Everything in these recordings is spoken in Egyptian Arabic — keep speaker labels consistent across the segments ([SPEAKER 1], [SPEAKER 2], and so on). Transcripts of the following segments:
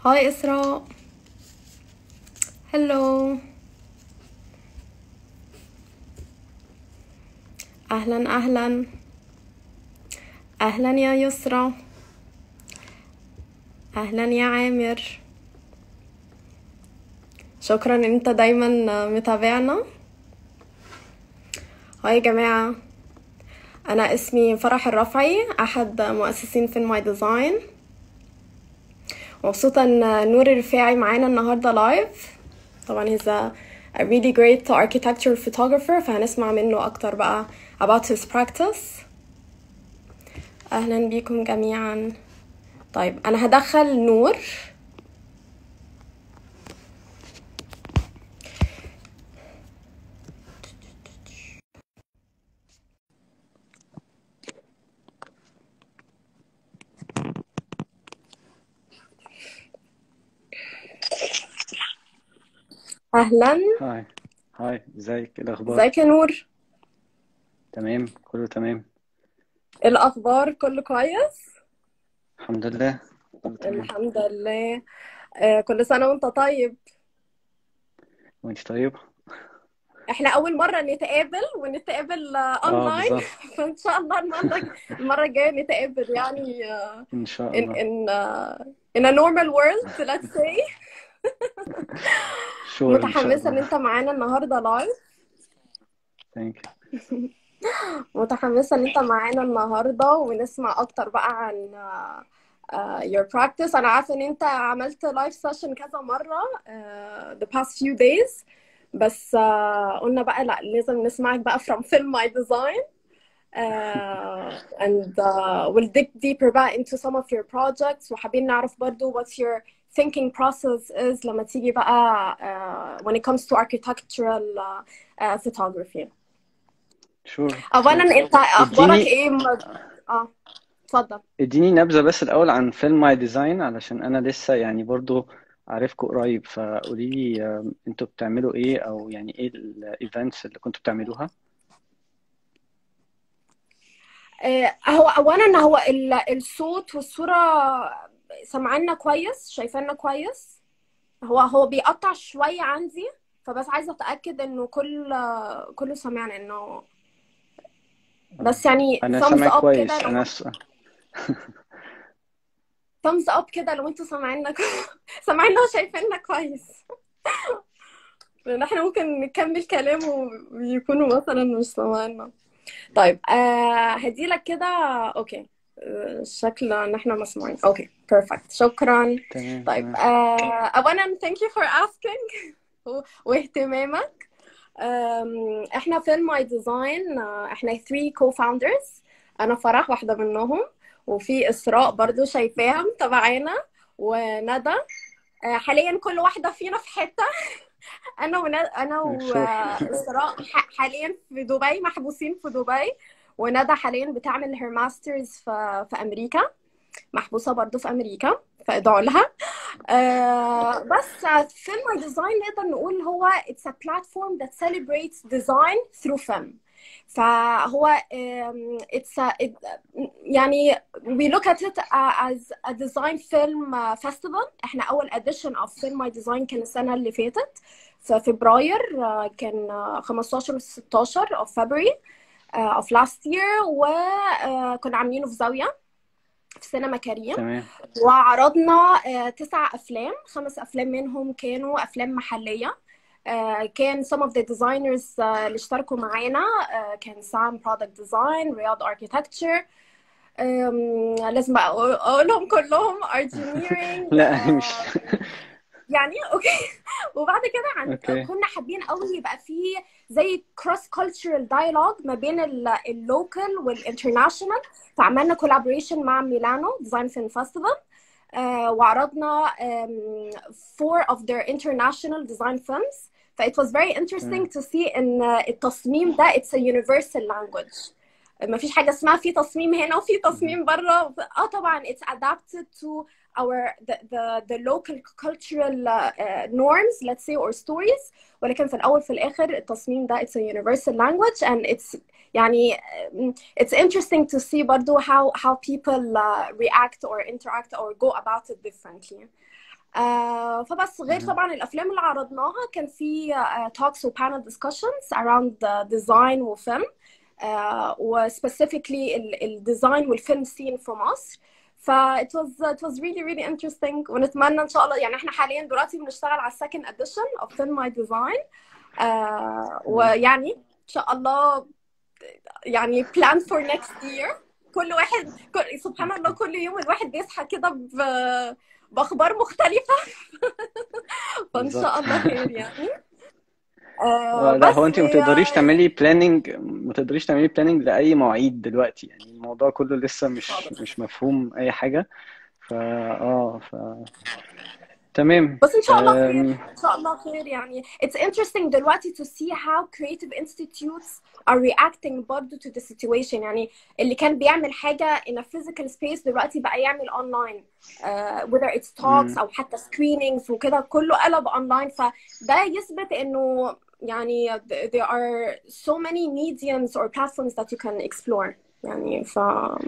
[SPEAKER 1] هاي إسراء هلو أهلا أهلا أهلا يا يسرا أهلا يا عامر شكرا إن أنت دايما متابعنا هاي يا جماعة أنا اسمي فرح الرفعي أحد مؤسسين فيلم ماي ديزاين مبسوطة إن نور الرفاعي معانا النهاردة لايف طبعا he's a, a really great architectural photographer فهنسمع منه أكتر بقى about his practice أهلا بيكم جميعا طيب أنا هدخل نور أهلا
[SPEAKER 2] هاي هاي ازيك ايه الاخبار
[SPEAKER 1] ازيك يا نور
[SPEAKER 2] تمام كله تمام
[SPEAKER 1] إيه الأخبار كله كويس
[SPEAKER 2] الحمد لله كله تمام
[SPEAKER 1] الحمد لله آه، كل سنة وانت طيب
[SPEAKER 2] وانت طيب
[SPEAKER 1] احنا أول مرة نتقابل ونتقابل آه،
[SPEAKER 2] اه
[SPEAKER 1] أونلاين
[SPEAKER 2] بالظبط
[SPEAKER 1] فإن شاء الله المرة المرة الجاية نتقابل يعني آه،
[SPEAKER 2] ان شاء
[SPEAKER 1] in
[SPEAKER 2] الله
[SPEAKER 1] in uh, in a normal world let's say
[SPEAKER 2] شور ان شاء
[SPEAKER 1] متحمسة إن
[SPEAKER 2] الله
[SPEAKER 1] أنت معانا النهاردة لايف
[SPEAKER 2] ثانك
[SPEAKER 1] متحمسة إن أنت معانا النهاردة ونسمع أكتر بقى عن uh, uh, your practice أنا عارفة إن أنت عملت لايف سيشن كذا مرة uh, the past few days بس uh, قلنا بقى لا لازم نسمعك بقى from film my design uh, and uh, we'll dig deeper بقى into some of your projects وحابين نعرف برضو what's your thinking process is لما تيجي بقى uh, when it comes to architectural uh, uh, photography
[SPEAKER 2] شور
[SPEAKER 1] اولا
[SPEAKER 2] شور
[SPEAKER 1] انت اخبارك
[SPEAKER 2] اديني
[SPEAKER 1] ايه م... اه اتفضل
[SPEAKER 2] اديني نبذة بس الاول عن فيلم ماي ديزاين علشان انا لسه يعني برضو عارفكم قريب فقولي لي آم، انتوا بتعملوا ايه او يعني ايه الايفنتس اللي كنتوا بتعملوها
[SPEAKER 1] آه هو اولا هو ال... الصوت والصورة سامعانا كويس شايفانا كويس هو هو بيقطع شوية عندي فبس عايزة اتأكد انه كل كله سامعنا انه بس يعني
[SPEAKER 2] انا
[SPEAKER 1] thumbs
[SPEAKER 2] سامع
[SPEAKER 1] up
[SPEAKER 2] كويس
[SPEAKER 1] كده لو
[SPEAKER 2] انا س...
[SPEAKER 1] thumbs up كده لو انتوا سامعيننا سامعيننا وشايفيننا كويس لان احنا ممكن نكمل كلام ويكونوا مثلا مش سامعيننا طيب آه هديلك كده اوكي آه، شكل ان احنا مسموعين اوكي بيرفكت شكرا
[SPEAKER 2] تمام
[SPEAKER 1] طيب
[SPEAKER 2] تمام
[SPEAKER 1] آه اولا thank you for asking و- واهتمامك آم، احنا في ماي ديزاين احنا 3 co-founders انا فرح واحده منهم وفي اسراء برضو شايفاها متابعانا وندى آه، حاليا كل واحده فينا في حته انا ونا... انا
[SPEAKER 2] شور
[SPEAKER 1] واسراء ح- حاليا في دبي محبوسين في دبي وندى حاليا بتعمل هير ماسترز في في امريكا محبوسه برضو في امريكا فادعوا لها آه بس فيلم ماي ديزاين نقدر نقول هو it's a platform that celebrates design through film فهو um, it's a, it, يعني we look at it as a design film uh, festival احنا اول edition of film my design كان السنه اللي فاتت في فبراير uh, كان uh, 15 و 16 of February uh, of last year وكنا عاملينه في زاويه في سينما كريم
[SPEAKER 2] تمام
[SPEAKER 1] وعرضنا آه، تسع أفلام خمس أفلام منهم كانوا أفلام محلية آه، كان some of the designers آه، اللي اشتركوا معانا آه، كان سام product design رياض architecture آم، لازم بقى أقول- أقولهم كلهم engineering
[SPEAKER 2] لا مش
[SPEAKER 1] آه، يعني اوكي وبعد كده عن
[SPEAKER 2] اوكي
[SPEAKER 1] كنا حابين قوي يبقى في زي كروس كولتشرال دايلوج ما بين اللوكال والانترناشونال فعملنا كولابوريشن مع ميلانو ديزاين فيلم فيستيفال وعرضنا um, four of their international design films ف it was very interesting
[SPEAKER 2] تمام
[SPEAKER 1] to see ان التصميم ده it's a universal language ما فيش حاجة اسمها في تصميم هنا وفي تصميم بره اه طبعا it's adapted to our the the, the local cultural uh, norms let's say or stories ولكن في الأول في الآخر التصميم ده it's a universal language and it's يعني it's interesting to see برضو how how people uh, react or interact or go about it differently. Uh, فبس غير طبعا الافلام اللي عرضناها كان في uh, talks و panel discussions around the design وفيلم uh, وسبيسيفيكلي الديزاين والفيلم سين في مصر ف it was it was really really interesting ونتمنى ان شاء الله يعني احنا حاليا دلوقتي بنشتغل على السكند edition of film my design uh, ويعني ان شاء الله يعني plan for next year كل واحد كل سبحان الله كل يوم الواحد بيصحى كده ب... باخبار مختلفه فان شاء الله خير يعني
[SPEAKER 2] آه لا هو انت ما تقدريش تعملي بلاننج ما تقدريش تعملي بلاننج لاي مواعيد دلوقتي يعني الموضوع كله لسه مش مش مفهوم اي حاجه فا اه ف تمام
[SPEAKER 1] بس ان شاء الله خير ان شاء الله خير يعني it's interesting دلوقتي to see how creative institutes are reacting برضه to the situation يعني اللي كان بيعمل حاجة in a physical space دلوقتي بقى يعمل online uh, whether it's talks أو حتى screenings وكده كله قلب online فده يثبت إنه يعني there are so many mediums or platforms that you can explore يعني ف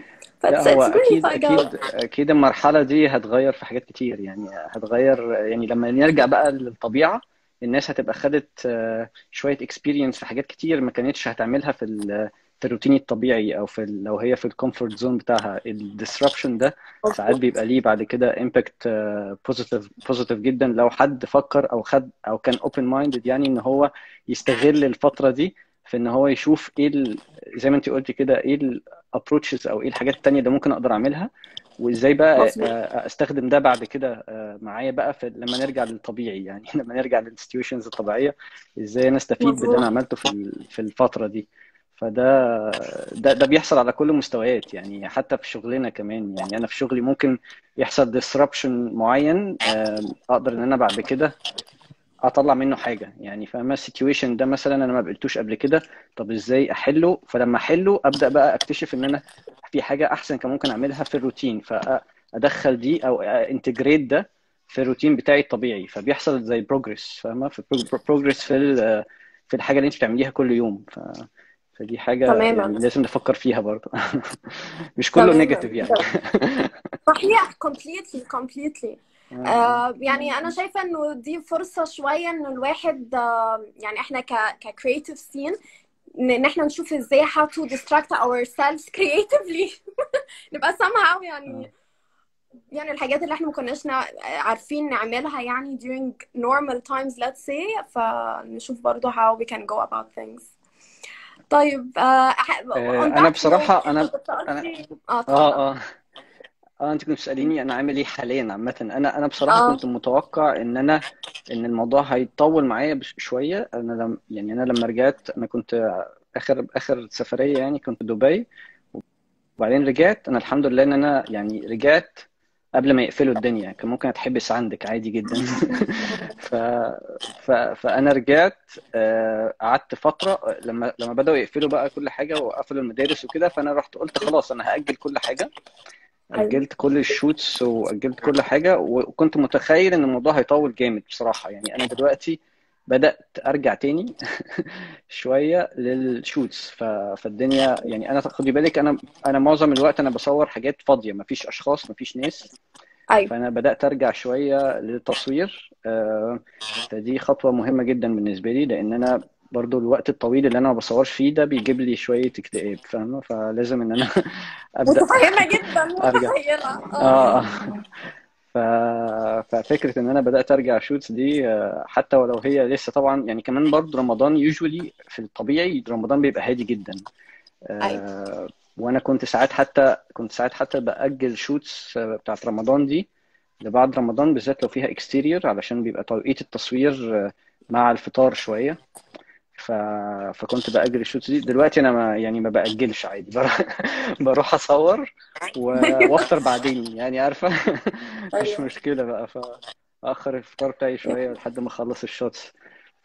[SPEAKER 2] لا هو اكيد اكيد اكيد المرحله دي هتغير في حاجات كتير يعني هتغير يعني لما نرجع بقى للطبيعه الناس هتبقى خدت شويه اكسبيرينس في حاجات كتير ما كانتش هتعملها في في الروتين الطبيعي او في لو هي في الكومفورت زون بتاعها الديسربشن ده ساعات بيبقى ليه بعد كده امباكت بوزيتيف بوزيتيف جدا لو حد فكر او خد او كان اوبن مايندد يعني ان هو يستغل الفتره دي في ان هو يشوف ايه ال... زي ما انت قلتي كده ايه الابروتشز او ايه الحاجات التانية اللي ممكن اقدر اعملها وازاي بقى مصمت. استخدم ده بعد كده معايا بقى في لما نرجع للطبيعي يعني لما نرجع للانستتيوشنز الطبيعيه ازاي انا استفيد باللي انا عملته في في الفتره دي فده ده ده بيحصل على كل المستويات يعني حتى في شغلنا كمان يعني انا في شغلي ممكن يحصل ديسربشن معين اقدر ان انا بعد كده اطلع منه حاجه يعني فاهمه السيتويشن ده مثلا انا ما قابلتوش قبل كده طب ازاي احله فلما احله ابدا بقى اكتشف ان انا في حاجه احسن كان ممكن اعملها في الروتين فادخل دي او انتجريت ده في الروتين بتاعي الطبيعي فبيحصل زي بروجرس فاهمه في بروجرس في في الحاجه اللي انت بتعمليها كل يوم ف فدي حاجه
[SPEAKER 1] تماما.
[SPEAKER 2] يعني لازم نفكر فيها برضه مش كله نيجاتيف يعني
[SPEAKER 1] صحيح completely completely آه يعني انا شايفه انه دي فرصه شويه انه الواحد آه يعني احنا ك ككريتيف سين ان احنا نشوف ازاي how to distract ourselves creatively نبقى somehow يعني يعني الحاجات اللي احنا ما كناش عارفين نعملها يعني during normal times let's say فنشوف برضه how we can go about things طيب آه
[SPEAKER 2] انا بصراحه انا انا
[SPEAKER 1] اه
[SPEAKER 2] اه اه اه انت كنت بتساليني انا عامل ايه حاليا عامه انا انا بصراحه
[SPEAKER 1] آه.
[SPEAKER 2] كنت متوقع ان انا ان الموضوع هيطول معايا شويه انا لم يعني انا لما رجعت انا كنت اخر اخر سفريه يعني كنت دبي وبعدين رجعت انا الحمد لله ان انا يعني رجعت قبل ما يقفلوا الدنيا كان ممكن اتحبس عندك عادي جدا ف... ف... فانا رجعت قعدت فتره لما لما بداوا يقفلوا بقى كل حاجه وقفلوا المدارس وكده فانا رحت قلت خلاص انا هاجل كل حاجه اجلت كل الشوتس واجلت كل حاجه وكنت متخيل ان الموضوع هيطول جامد بصراحه يعني انا دلوقتي بدات ارجع تاني شويه للشوتس فالدنيا يعني انا خدي بالك انا انا معظم الوقت انا بصور حاجات فاضيه مفيش اشخاص مفيش ناس
[SPEAKER 1] ايوه
[SPEAKER 2] فانا بدات ارجع شويه للتصوير فدي خطوه مهمه جدا بالنسبه لي لان انا برضو الوقت الطويل اللي انا ما بصورش فيه ده بيجيب لي شويه اكتئاب فاهمه فلازم ان انا
[SPEAKER 1] ابدا متفهمه جدا متخيله
[SPEAKER 2] اه ف... ففكره ان انا بدات ارجع شوتس دي حتى ولو هي لسه طبعا يعني كمان برضو رمضان يوجولي في الطبيعي رمضان بيبقى هادي جدا
[SPEAKER 1] أيوة.
[SPEAKER 2] وانا كنت ساعات حتى كنت ساعات حتى باجل شوتس بتاعت رمضان دي لبعد رمضان بالذات لو فيها اكستيرير علشان بيبقى توقيت التصوير مع الفطار شويه ف... فكنت باجل الشوتس دي دلوقتي انا ما يعني ما باجلش عادي بروح, بروح اصور و... وافطر بعدين يعني عارفه مش مشكله بقى فاخر الفطار بتاعي شويه لحد ما اخلص الشوتس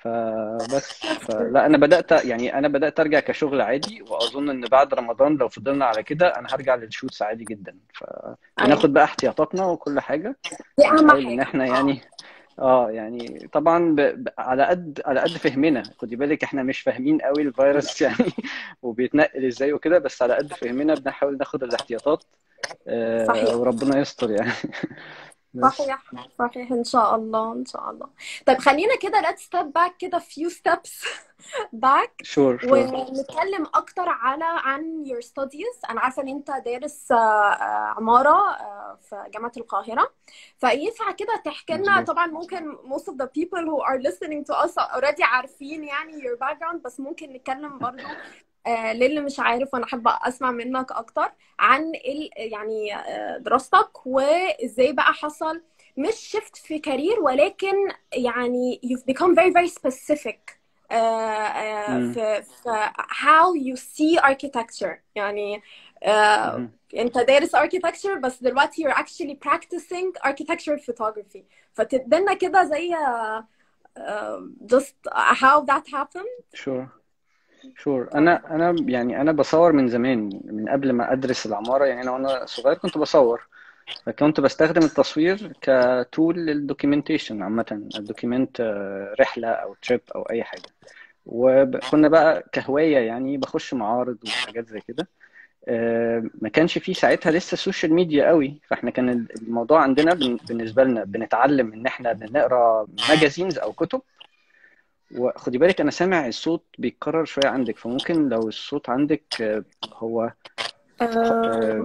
[SPEAKER 2] فبس فلا انا بدات يعني انا بدات ارجع كشغل عادي واظن ان بعد رمضان لو فضلنا على كده انا هرجع للشوتس عادي جدا فناخد بقى احتياطاتنا وكل حاجه
[SPEAKER 1] دي اهم
[SPEAKER 2] نحاول ان
[SPEAKER 1] حاجه
[SPEAKER 2] احنا
[SPEAKER 1] اه
[SPEAKER 2] يعني اه يعني طبعا ب... ب... على قد على قد فهمنا خدي بالك احنا مش فاهمين قوي الفيروس يعني وبيتنقل ازاي وكده بس على قد فهمنا بنحاول ناخد الاحتياطات آه
[SPEAKER 1] صحيح
[SPEAKER 2] وربنا يستر يعني بس
[SPEAKER 1] صحيح صحيح ان شاء الله ان شاء الله طيب خلينا كده let's step back كده few steps back
[SPEAKER 2] شور شور
[SPEAKER 1] ونتكلم اكتر على عن your studies انا عارفه ان انت دارس آه، آه، عماره آه، في جامعه القاهره فينفع كده تحكي لنا
[SPEAKER 2] مظبوط
[SPEAKER 1] طبعا ممكن most of the people who are listening to us already عارفين يعني your background بس ممكن نتكلم برضو آه، للي مش عارف وانا حابه اسمع منك اكتر عن ال يعني آه، دراستك وازاي بقى حصل مش شفت في كارير ولكن يعني you've become very very specific آه، آه،
[SPEAKER 2] امم
[SPEAKER 1] في في how you see architecture يعني آه،
[SPEAKER 2] مهم.
[SPEAKER 1] انت دارس architecture بس دلوقتي you're actually practicing architecture photography فتدينا كده زي آه، آه، just how that happened
[SPEAKER 2] شور شور انا انا يعني انا بصور من زمان من قبل ما ادرس العماره يعني انا وانا صغير كنت بصور فكنت بستخدم التصوير كتول للدوكيومنتيشن عامه الدوكيمنت آه، رحله او تريب او اي حاجه وكنا بقى كهوايه يعني بخش معارض وحاجات زي كده آه، ما كانش فيه ساعتها لسه السوشيال ميديا قوي فاحنا كان الموضوع عندنا بن- بالنسبه لنا بنتعلم ان احنا بنقرا ماجازينز او كتب وخدي بالك انا سامع الصوت بيتكرر شويه عندك فممكن لو الصوت عندك آه، هو
[SPEAKER 1] آه،
[SPEAKER 2] آه،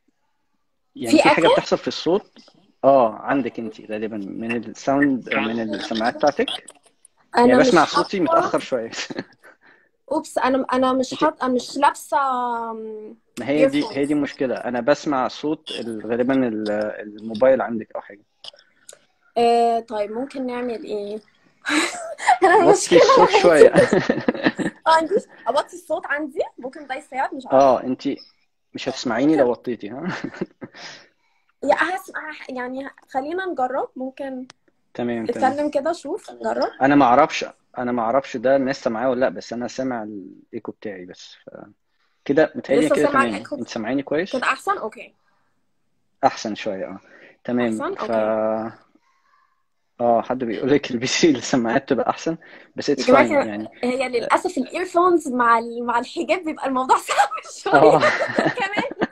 [SPEAKER 2] يعني
[SPEAKER 1] في
[SPEAKER 2] في حاجه
[SPEAKER 1] اكو
[SPEAKER 2] بتحصل في الصوت اه عندك انت غالبا من الساوند من السماعات بتاعتك يعني
[SPEAKER 1] انا
[SPEAKER 2] بسمع
[SPEAKER 1] مش
[SPEAKER 2] صوتي
[SPEAKER 1] حاطه
[SPEAKER 2] متاخر شويه
[SPEAKER 1] اوبس انا انا مش
[SPEAKER 2] انت
[SPEAKER 1] حاطه مش لابسه
[SPEAKER 2] ما هي دي هي
[SPEAKER 1] ايرفونز
[SPEAKER 2] دي المشكله انا بسمع صوت ال- غالبا ال- الموبايل عندك او حاجه
[SPEAKER 1] آه طيب ممكن نعمل ايه انا
[SPEAKER 2] وطي
[SPEAKER 1] المشكله
[SPEAKER 2] الصوت
[SPEAKER 1] الوحيده
[SPEAKER 2] شويه
[SPEAKER 1] اه عندي اوطي الصوت عندي ممكن ده يساعد مش عارفه
[SPEAKER 2] اه انت مش هتسمعيني
[SPEAKER 1] ممكن
[SPEAKER 2] لو وطيتي ها
[SPEAKER 1] يا هسمع يعني خلينا نجرب ممكن
[SPEAKER 2] تمام تمام
[SPEAKER 1] اتكلم كده شوف نجرب
[SPEAKER 2] انا ما اعرفش انا ما اعرفش ده الناس سامعاه ولا لا بس انا سامع الايكو بتاعي بس ف... كده متهيألي
[SPEAKER 1] لسه
[SPEAKER 2] كده
[SPEAKER 1] سامع
[SPEAKER 2] تمام
[SPEAKER 1] الايكو
[SPEAKER 2] انت سامعيني كويس
[SPEAKER 1] كده احسن اوكي
[SPEAKER 2] احسن شويه اه تمام
[SPEAKER 1] احسن
[SPEAKER 2] ف
[SPEAKER 1] اوكي
[SPEAKER 2] اه حد بيقول لك البسي السماعات تبقى احسن بس
[SPEAKER 1] يا
[SPEAKER 2] اتس
[SPEAKER 1] جماعه
[SPEAKER 2] فاين
[SPEAKER 1] كده-
[SPEAKER 2] يعني
[SPEAKER 1] هي للاسف الايرفونز مع ال- مع الحجاب بيبقى الموضوع صعب شويه
[SPEAKER 2] اه
[SPEAKER 1] كمان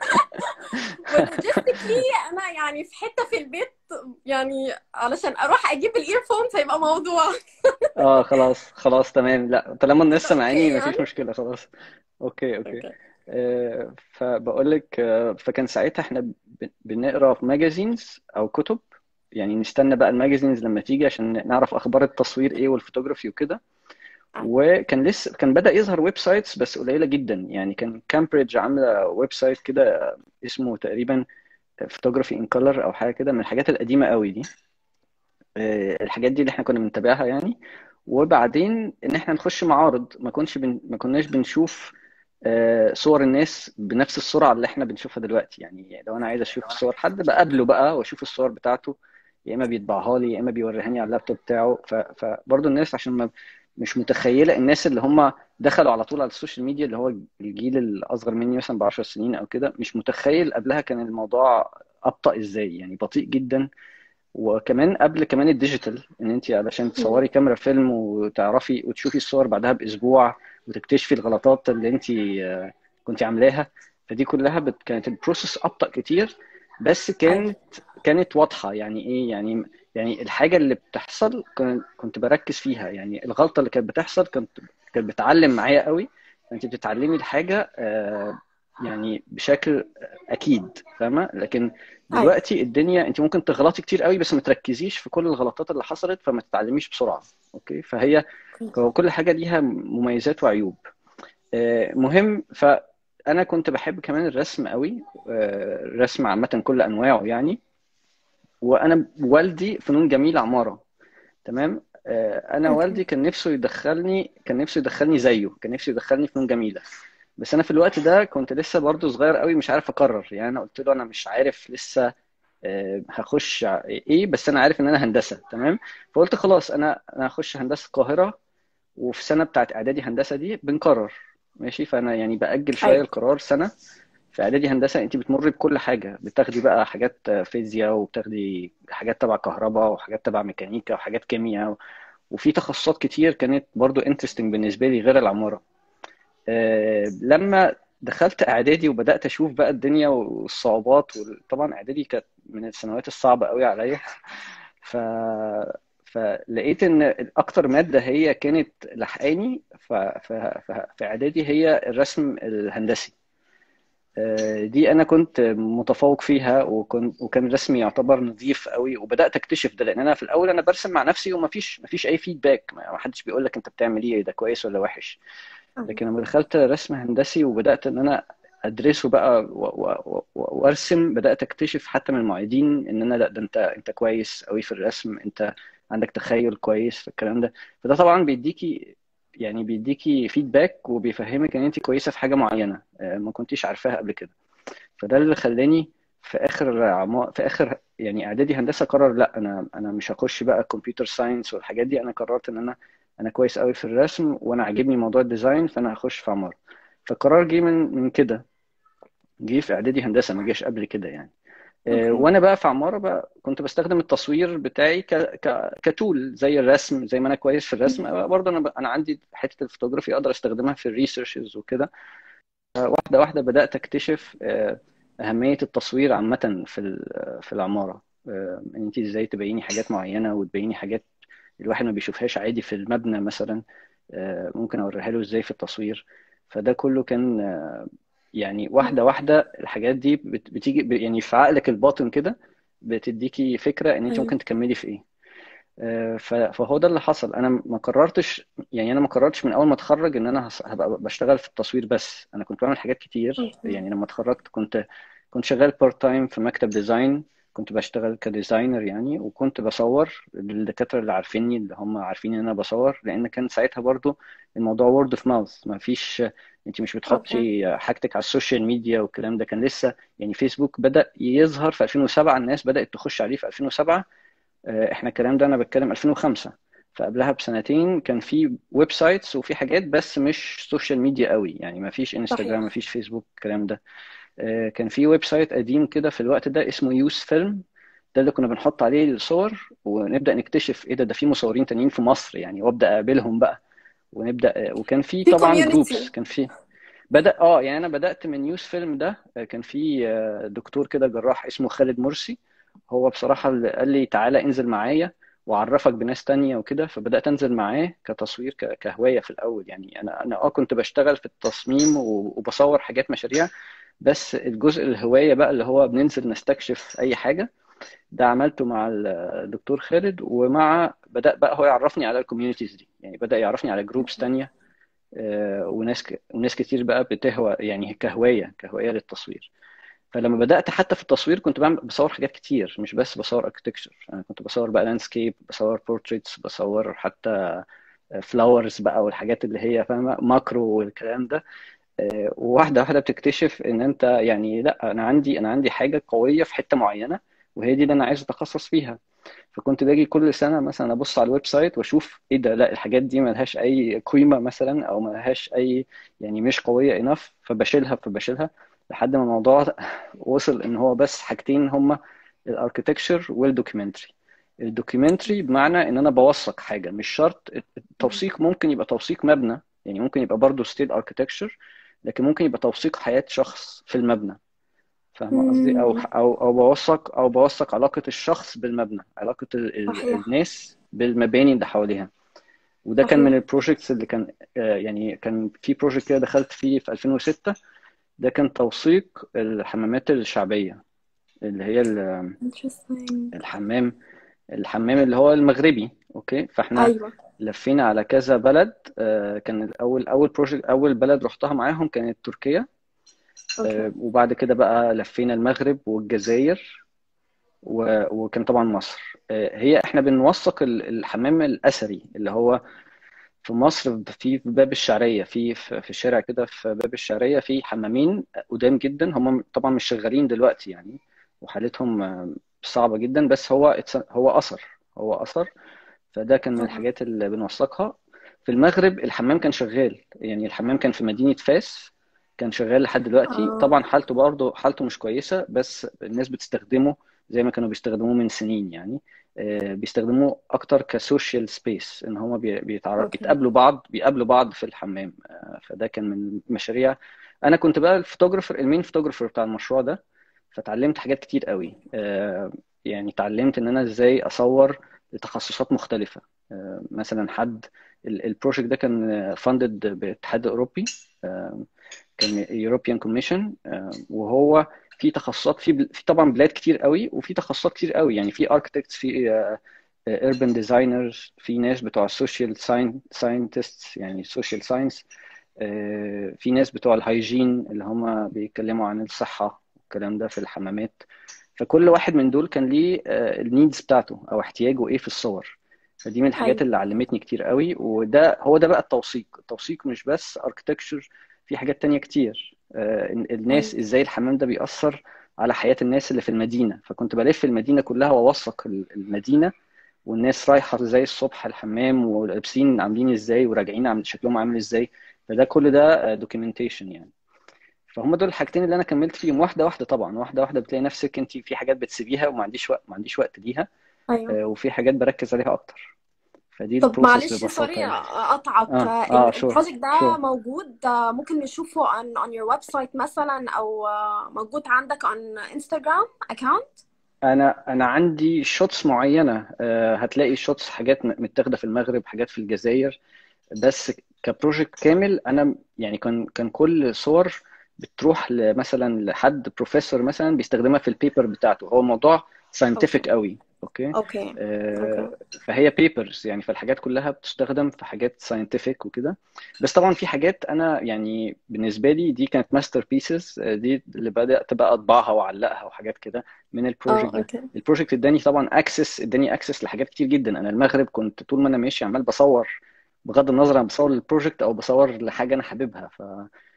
[SPEAKER 1] ولوجيستيكلي انا يعني في حته في البيت يعني علشان اروح اجيب الايرفونز هيبقى موضوع
[SPEAKER 2] اه خلاص خلاص تمام لا طالما الناس سامعاني
[SPEAKER 1] اوكي
[SPEAKER 2] مفيش
[SPEAKER 1] يعني
[SPEAKER 2] مشكله خلاص اوكي اوكي
[SPEAKER 1] اوكي
[SPEAKER 2] آه فبقول لك آه فكان ساعتها احنا ب- بنقرا في ماجازينز او كتب يعني نستنى بقى الماجازينز لما تيجي عشان نعرف اخبار التصوير ايه والفوتوغرافي وكده وكان لسه كان بدأ يظهر ويب سايتس بس قليلة جدا يعني كان كامبريدج عاملة ويب سايت كده اسمه تقريبا فوتوغرافي ان كولر او حاجة كده من الحاجات القديمة قوي دي آه، الحاجات دي اللي احنا كنا بنتابعها يعني وبعدين ان احنا نخش معارض ما كناش بن... ما كناش بنشوف آه، صور الناس بنفس السرعة اللي احنا بنشوفها دلوقتي يعني لو انا عايز اشوف صور حد بقابله بقى واشوف الصور بتاعته يا اما بيطبعها لي يا اما بيوريهاني على اللابتوب بتاعه ف... فبرضه الناس عشان ما مش متخيلة الناس اللي هم دخلوا على طول على السوشيال ميديا اللي هو الجيل الأصغر مني مثلا ب 10 سنين أو كده مش متخيل قبلها كان الموضوع أبطأ إزاي يعني بطيء جدا وكمان قبل كمان الديجيتال ان انت علشان تصوري كاميرا فيلم وتعرفي وتشوفي الصور بعدها باسبوع وتكتشفي الغلطات اللي انت آه، كنت عاملاها فدي كلها بت... كانت البروسيس ابطأ كتير بس كانت كانت واضحة يعني ايه يعني يعني الحاجة اللي بتحصل كن- كنت بركز فيها يعني الغلطة اللي كانت بتحصل كنت كانت بتعلم معايا قوي انت بتتعلمي الحاجة آه، يعني بشكل اكيد فاهمة لكن
[SPEAKER 1] ايوه
[SPEAKER 2] دلوقتي الدنيا انت ممكن تغلطي كتير قوي بس ما تركزيش في كل الغلطات اللي حصلت فما تتعلميش بسرعة اوكي فهي هو كل حاجة ليها مميزات وعيوب آه، مهم فانا كنت بحب كمان الرسم قوي آه، الرسم عامة كل انواعه يعني وانا والدي فنون جميلة عمارة تمام آه، انا
[SPEAKER 1] اوكي
[SPEAKER 2] والدي كان نفسه يدخلني كان نفسه يدخلني زيه كان نفسه يدخلني فنون جميلة بس انا في الوقت ده كنت لسه برضو صغير قوي مش عارف اقرر يعني انا قلت له انا مش عارف لسه آه، هخش ع- ايه بس انا عارف ان انا هندسه تمام فقلت خلاص انا انا هخش هندسه القاهره وفي سنه بتاعت اعدادي هندسه دي بنقرر ماشي فانا يعني باجل شويه
[SPEAKER 1] ايوه
[SPEAKER 2] القرار سنه في اعدادي هندسه انت بتمر بكل حاجه بتاخدي بقى حاجات فيزياء وبتاخدي حاجات تبع كهرباء وحاجات تبع ميكانيكا وحاجات كيمياء وفي تخصصات كتير كانت برضو انترستنج بالنسبه لي غير العماره آه، لما دخلت اعدادي وبدات اشوف بقى الدنيا والصعوبات طبعا اعدادي كانت من السنوات الصعبه قوي عليا ف فلقيت ان اكتر ماده هي كانت لحقاني ف... ف... ف... في اعدادي هي الرسم الهندسي آه، دي انا كنت متفوق فيها وكنت وكان رسمي يعتبر نظيف قوي وبدات اكتشف ده لان انا في الاول انا برسم مع نفسي ومفيش مفيش اي فيدباك ما حدش بيقول لك انت بتعمل ايه ده كويس ولا وحش لكن لما دخلت رسم هندسي وبدات ان انا ادرسه بقى وارسم بدات اكتشف حتى من المعيدين ان انا لا ده انت انت كويس قوي في الرسم انت عندك تخيل كويس في الكلام ده فده طبعا بيديكي يعني بيديكي فيدباك وبيفهمك ان انت كويسه في حاجه معينه آه، ما كنتيش عارفاها قبل كده فده اللي خلاني في اخر عما... في اخر يعني اعدادي هندسه قرر لا انا انا مش هخش بقى كمبيوتر ساينس والحاجات دي انا قررت ان انا انا كويس قوي في الرسم وانا عاجبني موضوع الديزاين فانا هخش في عماره فالقرار جه من من كده جه في اعدادي هندسه ما جاش قبل كده يعني آه، وانا بقى في عماره بقى كنت بستخدم التصوير بتاعي ك... ك... كتول زي الرسم زي ما انا كويس في الرسم برضه انا ب... انا عندي حته الفوتوغرافي اقدر استخدمها في الريسيرشز وكده واحده واحده بدات اكتشف آه، اهميه التصوير عامه في في العماره آه، ان انت ازاي تبيني حاجات معينه وتبيني حاجات الواحد ما بيشوفهاش عادي في المبنى مثلا ممكن اوريها له ازاي في التصوير فده كله كان يعني واحده واحده الحاجات دي بتيجي يعني في عقلك الباطن كده بتديكي فكره ان انت ممكن تكملي في ايه آه، فهو ده اللي حصل انا ما قررتش يعني انا ما قررتش من اول ما اتخرج ان انا هبقى بشتغل في التصوير بس انا كنت بعمل حاجات كتير يعني لما اتخرجت كنت كنت شغال بارت تايم في مكتب ديزاين كنت بشتغل كديزاينر يعني وكنت بصور للدكاتره اللي عارفيني اللي هم عارفين ان انا بصور لان كان ساعتها برضو الموضوع وورد اوف ماوث ما فيش انت مش بتحطي حاجتك على السوشيال ميديا والكلام ده كان لسه يعني فيسبوك بدأ يظهر في 2007 الناس بدأت تخش عليه في 2007 آه، احنا الكلام ده انا بتكلم 2005 فقبلها بسنتين كان في ويب سايتس وفي حاجات بس مش سوشيال ميديا قوي يعني ما فيش انستجرام ما فيش فيسبوك الكلام ده آه، كان في ويب سايت قديم كده في الوقت ده اسمه يوز فيلم ده اللي كنا بنحط عليه الصور ونبدا نكتشف ايه ده ده في مصورين تانيين في مصر يعني وابدا اقابلهم بقى ونبدا وكان في طبعا جروبس كان في بدا اه يعني انا بدات من نيوز فيلم ده كان في آه، دكتور كده جراح اسمه خالد مرسي هو بصراحه اللي قال لي تعالى انزل معايا وعرفك بناس تانية وكده فبدات انزل معاه كتصوير كهوايه في الاول يعني انا انا اه كنت بشتغل في التصميم وبصور حاجات مشاريع بس الجزء الهوايه بقى اللي هو بننزل نستكشف اي حاجه ده عملته مع الدكتور خالد ومع بدأ بقى هو يعرفني على الكوميونيتيز دي يعني بدأ يعرفني على جروبس تانية آه، وناس وناس كتير بقى بتهوى يعني كهواية كهواية للتصوير فلما بدأت حتى في التصوير كنت بعمل بصور حاجات كتير مش بس بصور اركتكتشر انا كنت بصور بقى لاندسكيب بصور بورتريتس بصور حتى فلاورز بقى والحاجات اللي هي فاهمه ماكرو والكلام ده آه، وواحده واحده بتكتشف ان انت يعني لا انا عندي انا عندي حاجه قويه في حته معينه وهي دي اللي انا عايز اتخصص فيها فكنت باجي كل سنه مثلا ابص على الويب سايت واشوف ايه ده لا الحاجات دي ما لهاش اي قيمه مثلا او ما لهاش اي يعني مش قويه انف فبشيلها فبشيلها لحد ما الموضوع وصل ان هو بس حاجتين هما الاركتكتشر والدوكيومنتري الدوكيومنتري بمعنى ان انا بوثق حاجه مش شرط التوثيق ممكن يبقى توثيق مبنى يعني ممكن يبقى برضه ستيل اركتكتشر لكن ممكن يبقى توثيق حياه شخص في المبنى فاهم قصدي او او او بوثق او بوثق علاقه الشخص بالمبنى علاقه ال ال الناس بالمباني اللي حواليها وده كان من البروجكتس اللي كان آه، يعني كان في بروجكت كده دخلت فيه في 2006 ده كان توثيق الحمامات الشعبيه اللي هي الحمام الحمام اللي هو المغربي اوكي فاحنا أيوة. لفينا على كذا بلد آه، كان الاول اول بروجكت اول بلد رحتها معاهم كانت تركيا أوكي. آه، وبعد كده بقى لفينا المغرب والجزائر وكان طبعا مصر آه، هي احنا بنوثق الحمام الاثري اللي هو في مصر في باب الشعريه في في الشارع كده في باب الشعريه في حمامين قدام جدا هم طبعا مش شغالين دلوقتي يعني وحالتهم صعبه جدا بس هو هو اثر هو اثر فده كان من الحاجات اللي بنوثقها في المغرب الحمام كان شغال يعني الحمام كان في مدينه فاس كان شغال لحد دلوقتي
[SPEAKER 1] اه
[SPEAKER 2] طبعا حالته برضه حالته مش كويسه بس الناس بتستخدمه زي ما كانوا بيستخدموه من سنين يعني آه، بيستخدموه اكتر كسوشيال سبيس ان هم بيتعرف
[SPEAKER 1] اوكي
[SPEAKER 2] بيتقابلوا بعض بيقابلوا بعض في الحمام آه، فده كان من المشاريع انا كنت بقى الفوتوجرافر المين فوتوجرافر بتاع المشروع ده فتعلمت حاجات كتير قوي آه، يعني اتعلمت ان انا ازاي اصور لتخصصات مختلفه آه، مثلا حد البروجكت ده كان فاندد بالاتحاد الاوروبي آه، كان يوروبيان كوميشن وهو في تخصصات في بل- في طبعا بلاد كتير قوي وفي تخصصات كتير قوي يعني في اركتكتس في urban designers في ناس بتوع السوشيال ساينتستس يعني سوشيال ساينس في ناس بتوع الهايجين اللي هم بيتكلموا عن الصحة والكلام ده في الحمامات فكل واحد من دول كان ليه النيدز بتاعته او احتياجه ايه في الصور فدي من الحاجات
[SPEAKER 1] ايوه
[SPEAKER 2] اللي علمتني كتير قوي وده هو ده بقى التوثيق التوثيق مش بس اركتكتشر في حاجات تانية كتير آه، الناس
[SPEAKER 1] ايوه
[SPEAKER 2] ازاي الحمام ده بيأثر على حياة الناس اللي في المدينة فكنت بلف المدينة كلها وأوثق المدينة والناس رايحة ازاي الصبح الحمام ولابسين عاملين ازاي وراجعين عامل شكلهم عامل ازاي فده كل ده دوكيومنتيشن يعني فهم دول الحاجتين اللي انا كملت فيهم واحده واحده طبعا واحده واحده بتلاقي نفسك انت في حاجات بتسيبيها وما عنديش وقت ما عنديش وقت ليها
[SPEAKER 1] ايوه
[SPEAKER 2] آه، وفي حاجات بركز عليها اكتر فدي
[SPEAKER 1] طب
[SPEAKER 2] البروسيس
[SPEAKER 1] معلش
[SPEAKER 2] ببساطه
[SPEAKER 1] سوري
[SPEAKER 2] يعني
[SPEAKER 1] اقطعك
[SPEAKER 2] اه اه شور
[SPEAKER 1] البروجكت ده
[SPEAKER 2] شور
[SPEAKER 1] موجود آه، ممكن نشوفه on on your website مثلا او آه، موجود عندك on Instagram account
[SPEAKER 2] انا انا عندي شوتس معينه آه، هتلاقي شوتس حاجات م- متاخده في المغرب حاجات في الجزائر بس كبروجكت كامل انا يعني كان كان كل صور بتروح ل- مثلا لحد بروفيسور مثلا بيستخدمها في البيبر بتاعته هو موضوع
[SPEAKER 1] اوكي
[SPEAKER 2] ساينتفك قوي اوكي
[SPEAKER 1] اوكي اوكي
[SPEAKER 2] آه، فهي بيبرز يعني فالحاجات كلها بتستخدم في حاجات ساينتفك وكده بس طبعا في حاجات انا يعني بالنسبه لي دي كانت ماستر بيسز دي اللي بدات بقى اطبعها واعلقها وحاجات كده من البروجكت
[SPEAKER 1] اه
[SPEAKER 2] ده
[SPEAKER 1] اوكي
[SPEAKER 2] البروجكت اداني طبعا اكسس اداني اكسس لحاجات كتير جدا انا المغرب كنت طول ما انا ماشي عمال بصور بغض النظر انا بصور للبروجكت او بصور لحاجه انا حاببها ف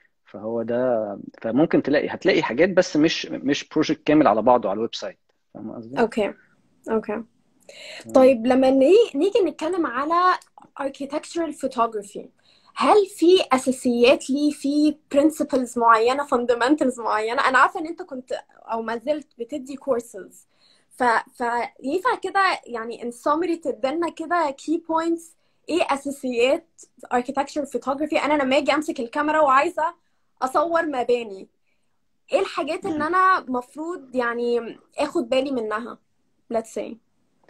[SPEAKER 2] فهو ده فممكن تلاقي هتلاقي حاجات بس مش مش بروجكت كامل على بعضه على الويب سايت فاهم قصدي؟
[SPEAKER 1] اوكي اوكي
[SPEAKER 2] تمام.
[SPEAKER 1] طيب لما ني- نيجي نتكلم على architectural photography هل في اساسيات ليه في principles معينه fundamentals معينه انا عارفه ان انت كنت او ما زلت بتدي courses ف فينفع كده يعني in summary تدينا كده key points ايه اساسيات architectural photography انا لما اجي امسك الكاميرا وعايزه اصور مباني ايه الحاجات اللي انا مفروض يعني اخد بالي منها let's say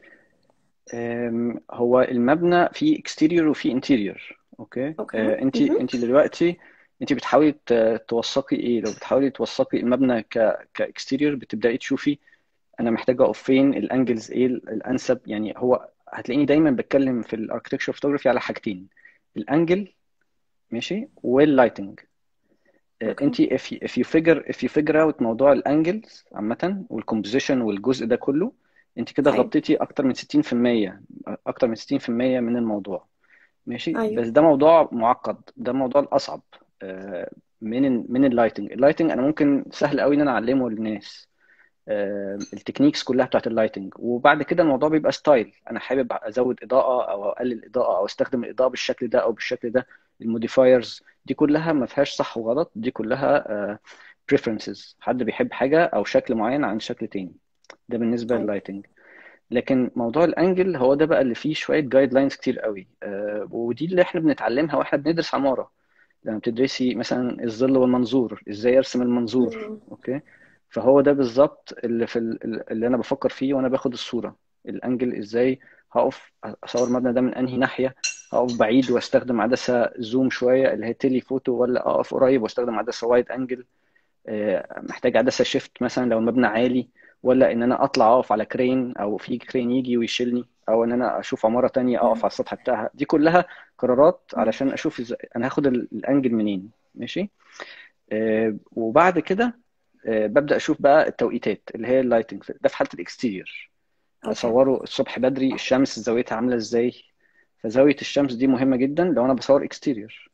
[SPEAKER 2] أم، هو المبنى فيه اكستيريور وفيه انتيريور اوكي
[SPEAKER 1] اوكي
[SPEAKER 2] انت
[SPEAKER 1] مهم.
[SPEAKER 2] انت دلوقتي انت بتحاولي ت- توثقي ايه لو بتحاولي توثقي المبنى ك كاكستيريور بتبداي تشوفي انا محتاجه اقف فين الانجلز ايه الانسب يعني هو هتلاقيني دايما بتكلم في الاركتكتشر فوتوغرافي على حاجتين الانجل ماشي واللايتنج
[SPEAKER 1] اوكي
[SPEAKER 2] انت if you, if you figure if you figure out موضوع الانجلز عامة والكومبوزيشن والجزء ده كله انت كده
[SPEAKER 1] ايوه
[SPEAKER 2] غطيتي اكتر من 60% اكتر من 60% من الموضوع ماشي
[SPEAKER 1] ايوه
[SPEAKER 2] بس ده موضوع معقد ده موضوع الاصعب آه، من ال- من اللايتنج اللايتنج انا ممكن سهل قوي ان انا اعلمه للناس آه، التكنيكس كلها بتاعت اللايتنج وبعد كده الموضوع بيبقى ستايل انا حابب ازود اضاءه او اقلل اضاءه او استخدم الاضاءه بالشكل ده او بالشكل ده الموديفايرز دي كلها ما فيهاش صح وغلط دي كلها بريفرنسز حد بيحب حاجه او شكل معين عن شكل تاني ده بالنسبه
[SPEAKER 1] ايوه
[SPEAKER 2] لللايتنج لكن موضوع الانجل هو ده بقى اللي فيه شويه جايد لاينز كتير قوي آه، ودي اللي احنا بنتعلمها واحنا بندرس عماره لما بتدرسي مثلا الظل والمنظور ازاي ارسم المنظور
[SPEAKER 1] مم.
[SPEAKER 2] اوكي فهو ده بالظبط اللي في ال- اللي انا بفكر فيه وانا باخد الصوره الانجل ازاي هقف اصور المبنى ده من انهي ناحيه هقف بعيد واستخدم عدسه زوم شويه اللي هي تيلي فوتو ولا اقف قريب واستخدم عدسه وايد انجل آه، محتاج عدسه شيفت مثلا لو المبنى عالي ولا ان انا اطلع اقف على كرين او في كرين يجي ويشيلني او ان انا اشوف عماره تانية اقف
[SPEAKER 1] مم.
[SPEAKER 2] على السطح بتاعها دي كلها قرارات
[SPEAKER 1] مم.
[SPEAKER 2] علشان اشوف ازاي انا هاخد ال- الانجل منين ماشي آه، وبعد كده آه، ببدا اشوف بقى التوقيتات اللي هي اللايتنج ده في حاله الاكستيرير
[SPEAKER 1] اوكي
[SPEAKER 2] اصوره الصبح بدري الشمس زاويتها عامله ازاي فزاويه الشمس دي مهمه جدا لو انا بصور اكستيرير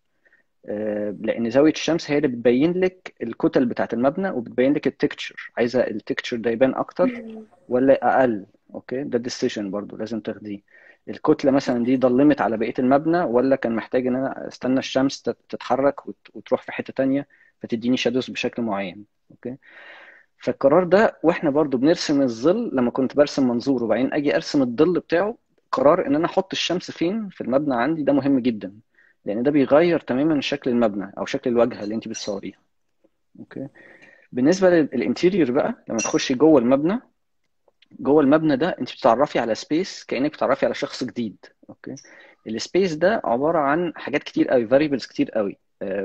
[SPEAKER 2] لان زاويه الشمس هي اللي بتبين لك الكتل بتاعت المبنى وبتبين لك التكتشر عايزه التكتشر ده يبان اكتر
[SPEAKER 1] مم.
[SPEAKER 2] ولا اقل اوكي ده ديسيجن برضو لازم تاخديه الكتله مثلا دي ضلمت على بقيه المبنى ولا كان محتاج ان انا استنى الشمس تتحرك وتروح في حته تانية فتديني شادوز بشكل معين اوكي فالقرار ده واحنا برضو بنرسم الظل لما كنت برسم منظور وبعدين اجي ارسم الظل بتاعه قرار ان انا احط الشمس فين في المبنى عندي ده مهم جدا لان ده بيغير تماما شكل المبنى او شكل الواجهه اللي انت بتصوريها اوكي بالنسبه للانتيريور بقى لما تخشي جوه المبنى جوه المبنى ده انت بتتعرفي على سبيس كانك بتتعرفي على شخص جديد اوكي السبيس ده عباره عن حاجات كتير قوي فاريبلز كتير قوي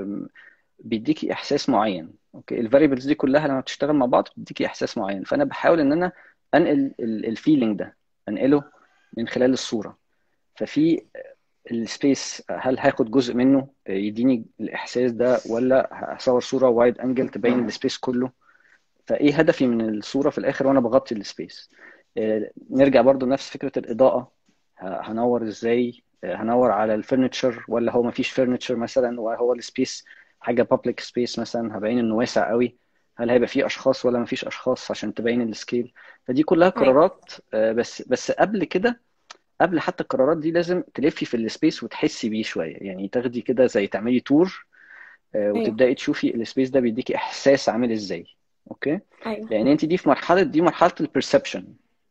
[SPEAKER 2] بيديكي احساس معين اوكي الفاريبلز دي كلها لما بتشتغل مع بعض بتديكي احساس معين فانا بحاول ان انا انقل الفيلينج ده انقله من خلال الصوره ففي السبيس هل هاخد جزء منه يديني الاحساس ده ولا هصور صوره وايد انجل تبين السبيس كله فايه هدفي من الصوره في الاخر وانا بغطي السبيس نرجع برضو نفس فكره الاضاءه هنور ازاي هنور على الفرنتشر ولا هو مفيش فرنتشر مثلا وهو السبيس حاجه بابليك سبيس مثلا هبين انه واسع قوي هل هيبقى فيه اشخاص ولا مفيش اشخاص عشان تبين السكيل فدي كلها قرارات بس بس قبل كده قبل حتى القرارات دي لازم تلفي في السبيس وتحسي بيه شويه يعني تاخدي كده زي تعملي تور وتبداي تشوفي السبيس ده بيديكي احساس عامل ازاي اوكي
[SPEAKER 1] ايوه
[SPEAKER 2] لان انت دي في مرحله دي مرحله البرسبشن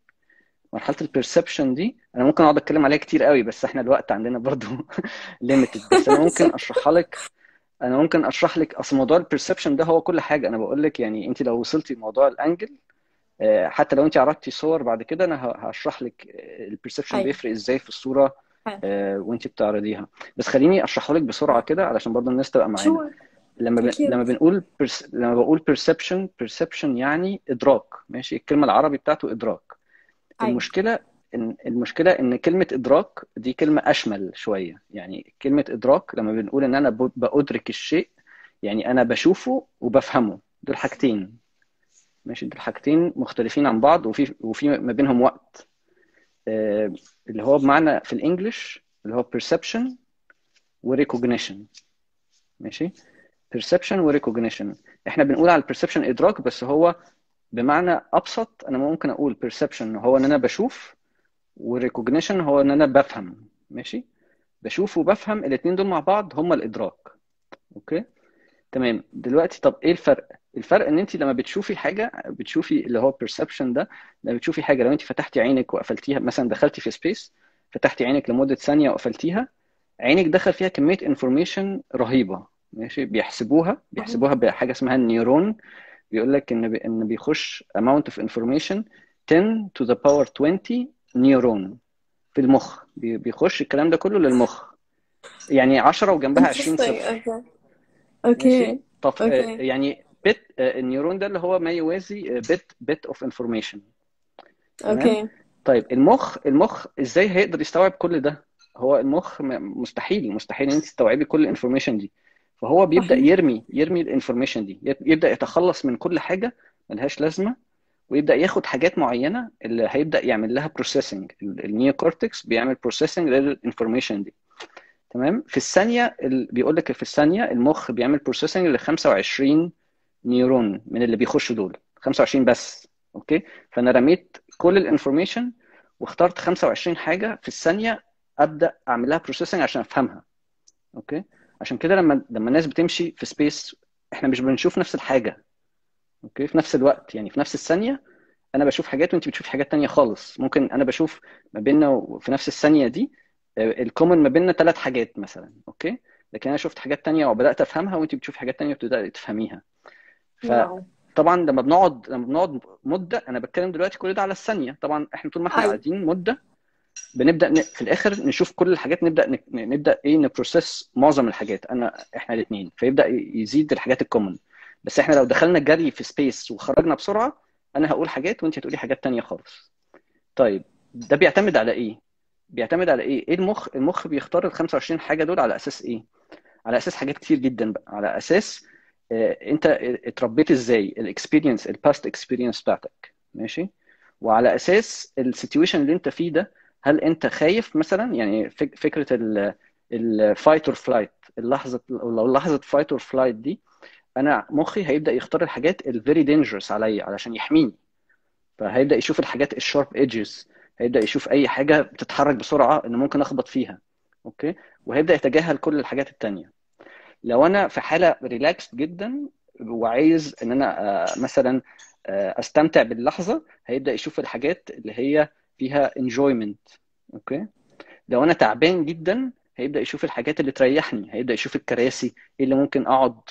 [SPEAKER 2] مرحله البرسبشن دي انا ممكن اقعد اتكلم عليها كتير قوي بس احنا الوقت عندنا برضو ليميتد بس انا ممكن اشرحها لك انا ممكن اشرح لك اصل موضوع البرسبشن ده هو كل حاجه انا بقول لك يعني انت لو وصلتي لموضوع الانجل حتى لو انت عرضتي صور بعد كده انا هشرح لك البرسبشن
[SPEAKER 1] ايوه
[SPEAKER 2] بيفرق ازاي في الصوره
[SPEAKER 1] حلو.
[SPEAKER 2] وانت بتعرضيها بس خليني اشرحه لك بسرعه كده علشان برضو الناس تبقى معانا
[SPEAKER 1] شور
[SPEAKER 2] لما ب...
[SPEAKER 1] اكيد
[SPEAKER 2] لما بنقول برس... لما بقول perception perception يعني ادراك ماشي الكلمه العربي بتاعته ادراك
[SPEAKER 1] ايوه
[SPEAKER 2] المشكله ان المشكله ان كلمه ادراك دي كلمه اشمل شويه يعني كلمه ادراك لما بنقول ان انا ب... بادرك الشيء يعني انا بشوفه وبفهمه دول حاجتين ماشي دول حاجتين مختلفين عن بعض وفي وفي ما بينهم وقت آه، اللي هو بمعنى في الانجليش اللي هو perception وريكوجنيشن ماشي perception وريكوجنيشن احنا بنقول على perception ادراك بس هو بمعنى ابسط انا ممكن اقول perception هو ان انا بشوف وريكوجنيشن هو ان انا بفهم ماشي بشوف وبفهم الاثنين دول مع بعض هم الادراك اوكي تمام دلوقتي طب ايه الفرق الفرق ان انت لما بتشوفي حاجه بتشوفي اللي هو perception ده لما بتشوفي حاجه لو انت فتحتي عينك وقفلتيها مثلا دخلتي في سبيس فتحتي عينك لمده ثانيه وقفلتيها عينك دخل فيها كميه انفورميشن رهيبه ماشي بيحسبوها بيحسبوها بحاجه اسمها النيورون بيقول لك ان بي ان بيخش amount of information 10 to the power 20 نيورون في المخ بي- بيخش الكلام ده كله للمخ يعني 10 وجنبها 20
[SPEAKER 1] interesting
[SPEAKER 2] صفر
[SPEAKER 1] اوكي
[SPEAKER 2] ماشي
[SPEAKER 1] اوكي
[SPEAKER 2] طب آه،
[SPEAKER 1] اوكي
[SPEAKER 2] يعني بت النيورون ده اللي هو ما يوازي بت بت اوف انفورميشن تمام
[SPEAKER 1] اوكي
[SPEAKER 2] طيب المخ المخ ازاي هيقدر يستوعب كل ده هو المخ م- مستحيل مستحيل ان انت تستوعبي كل الانفورميشن دي فهو بيبدا
[SPEAKER 1] صحيح
[SPEAKER 2] يرمي يرمي الانفورميشن دي يب- يبدا يتخلص من كل حاجه ملهاش لازمه ويبدا ياخد حاجات معينه اللي هيبدا يعمل لها بروسيسنج النيو كورتكس بيعمل بروسيسنج للانفورميشن دي تمام في الثانيه ال... بيقول لك في الثانيه المخ بيعمل بروسيسنج ل 25 نيورون من اللي بيخشوا دول 25 بس اوكي فانا رميت كل الانفورميشن واخترت 25 حاجه في الثانيه ابدا اعمل لها بروسيسنج عشان افهمها اوكي عشان كده لما لما الناس بتمشي في سبيس احنا مش بنشوف نفس الحاجه اوكي في نفس الوقت يعني في نفس الثانيه انا بشوف حاجات وانت بتشوفي حاجات تانية خالص ممكن انا بشوف ما بيننا في نفس الثانيه دي الكومن ما بيننا ثلاث حاجات مثلا اوكي لكن انا شفت حاجات تانية وبدات افهمها وانت بتشوفي حاجات تانية وبتبداي تفهميها
[SPEAKER 1] واو
[SPEAKER 2] فطبعا لما بنقعد لما بنقعد مده انا بتكلم دلوقتي كل ده على الثانيه طبعا احنا طول ما احنا
[SPEAKER 1] ايوه
[SPEAKER 2] قاعدين مده بنبدا ن... في الاخر نشوف كل الحاجات نبدا ن... نبدا ايه نبروسيس معظم الحاجات انا احنا الاثنين فيبدا يزيد الحاجات الكومن بس احنا لو دخلنا جري في سبيس وخرجنا بسرعه انا هقول حاجات وانت هتقولي حاجات تانية خالص طيب ده بيعتمد على ايه بيعتمد على ايه ايه المخ المخ بيختار ال 25 حاجه دول على اساس ايه على اساس حاجات كتير جدا بقى على اساس آه، انت اتربيت ازاي الاكسبيرينس الباست اكسبيرينس بتاعتك ماشي وعلى اساس السيتويشن اللي انت فيه ده هل انت خايف مثلا يعني فك- فكره الفايت اور فلايت اللحظه لو لحظه فايت اور فلايت دي انا مخي هيبدا يختار الحاجات الفيري دينجرس عليا علشان يحميني فهيبدا يشوف الحاجات الشارب ايدجز هيبدا يشوف اي حاجه بتتحرك بسرعه ان ممكن اخبط فيها اوكي وهيبدا يتجاهل كل الحاجات التانية لو انا في حاله ريلاكس جدا وعايز ان انا مثلا استمتع باللحظه هيبدا يشوف الحاجات اللي هي فيها انجويمنت اوكي لو انا تعبان جدا هيبدا يشوف الحاجات اللي تريحني هيبدا يشوف الكراسي ايه اللي ممكن اقعد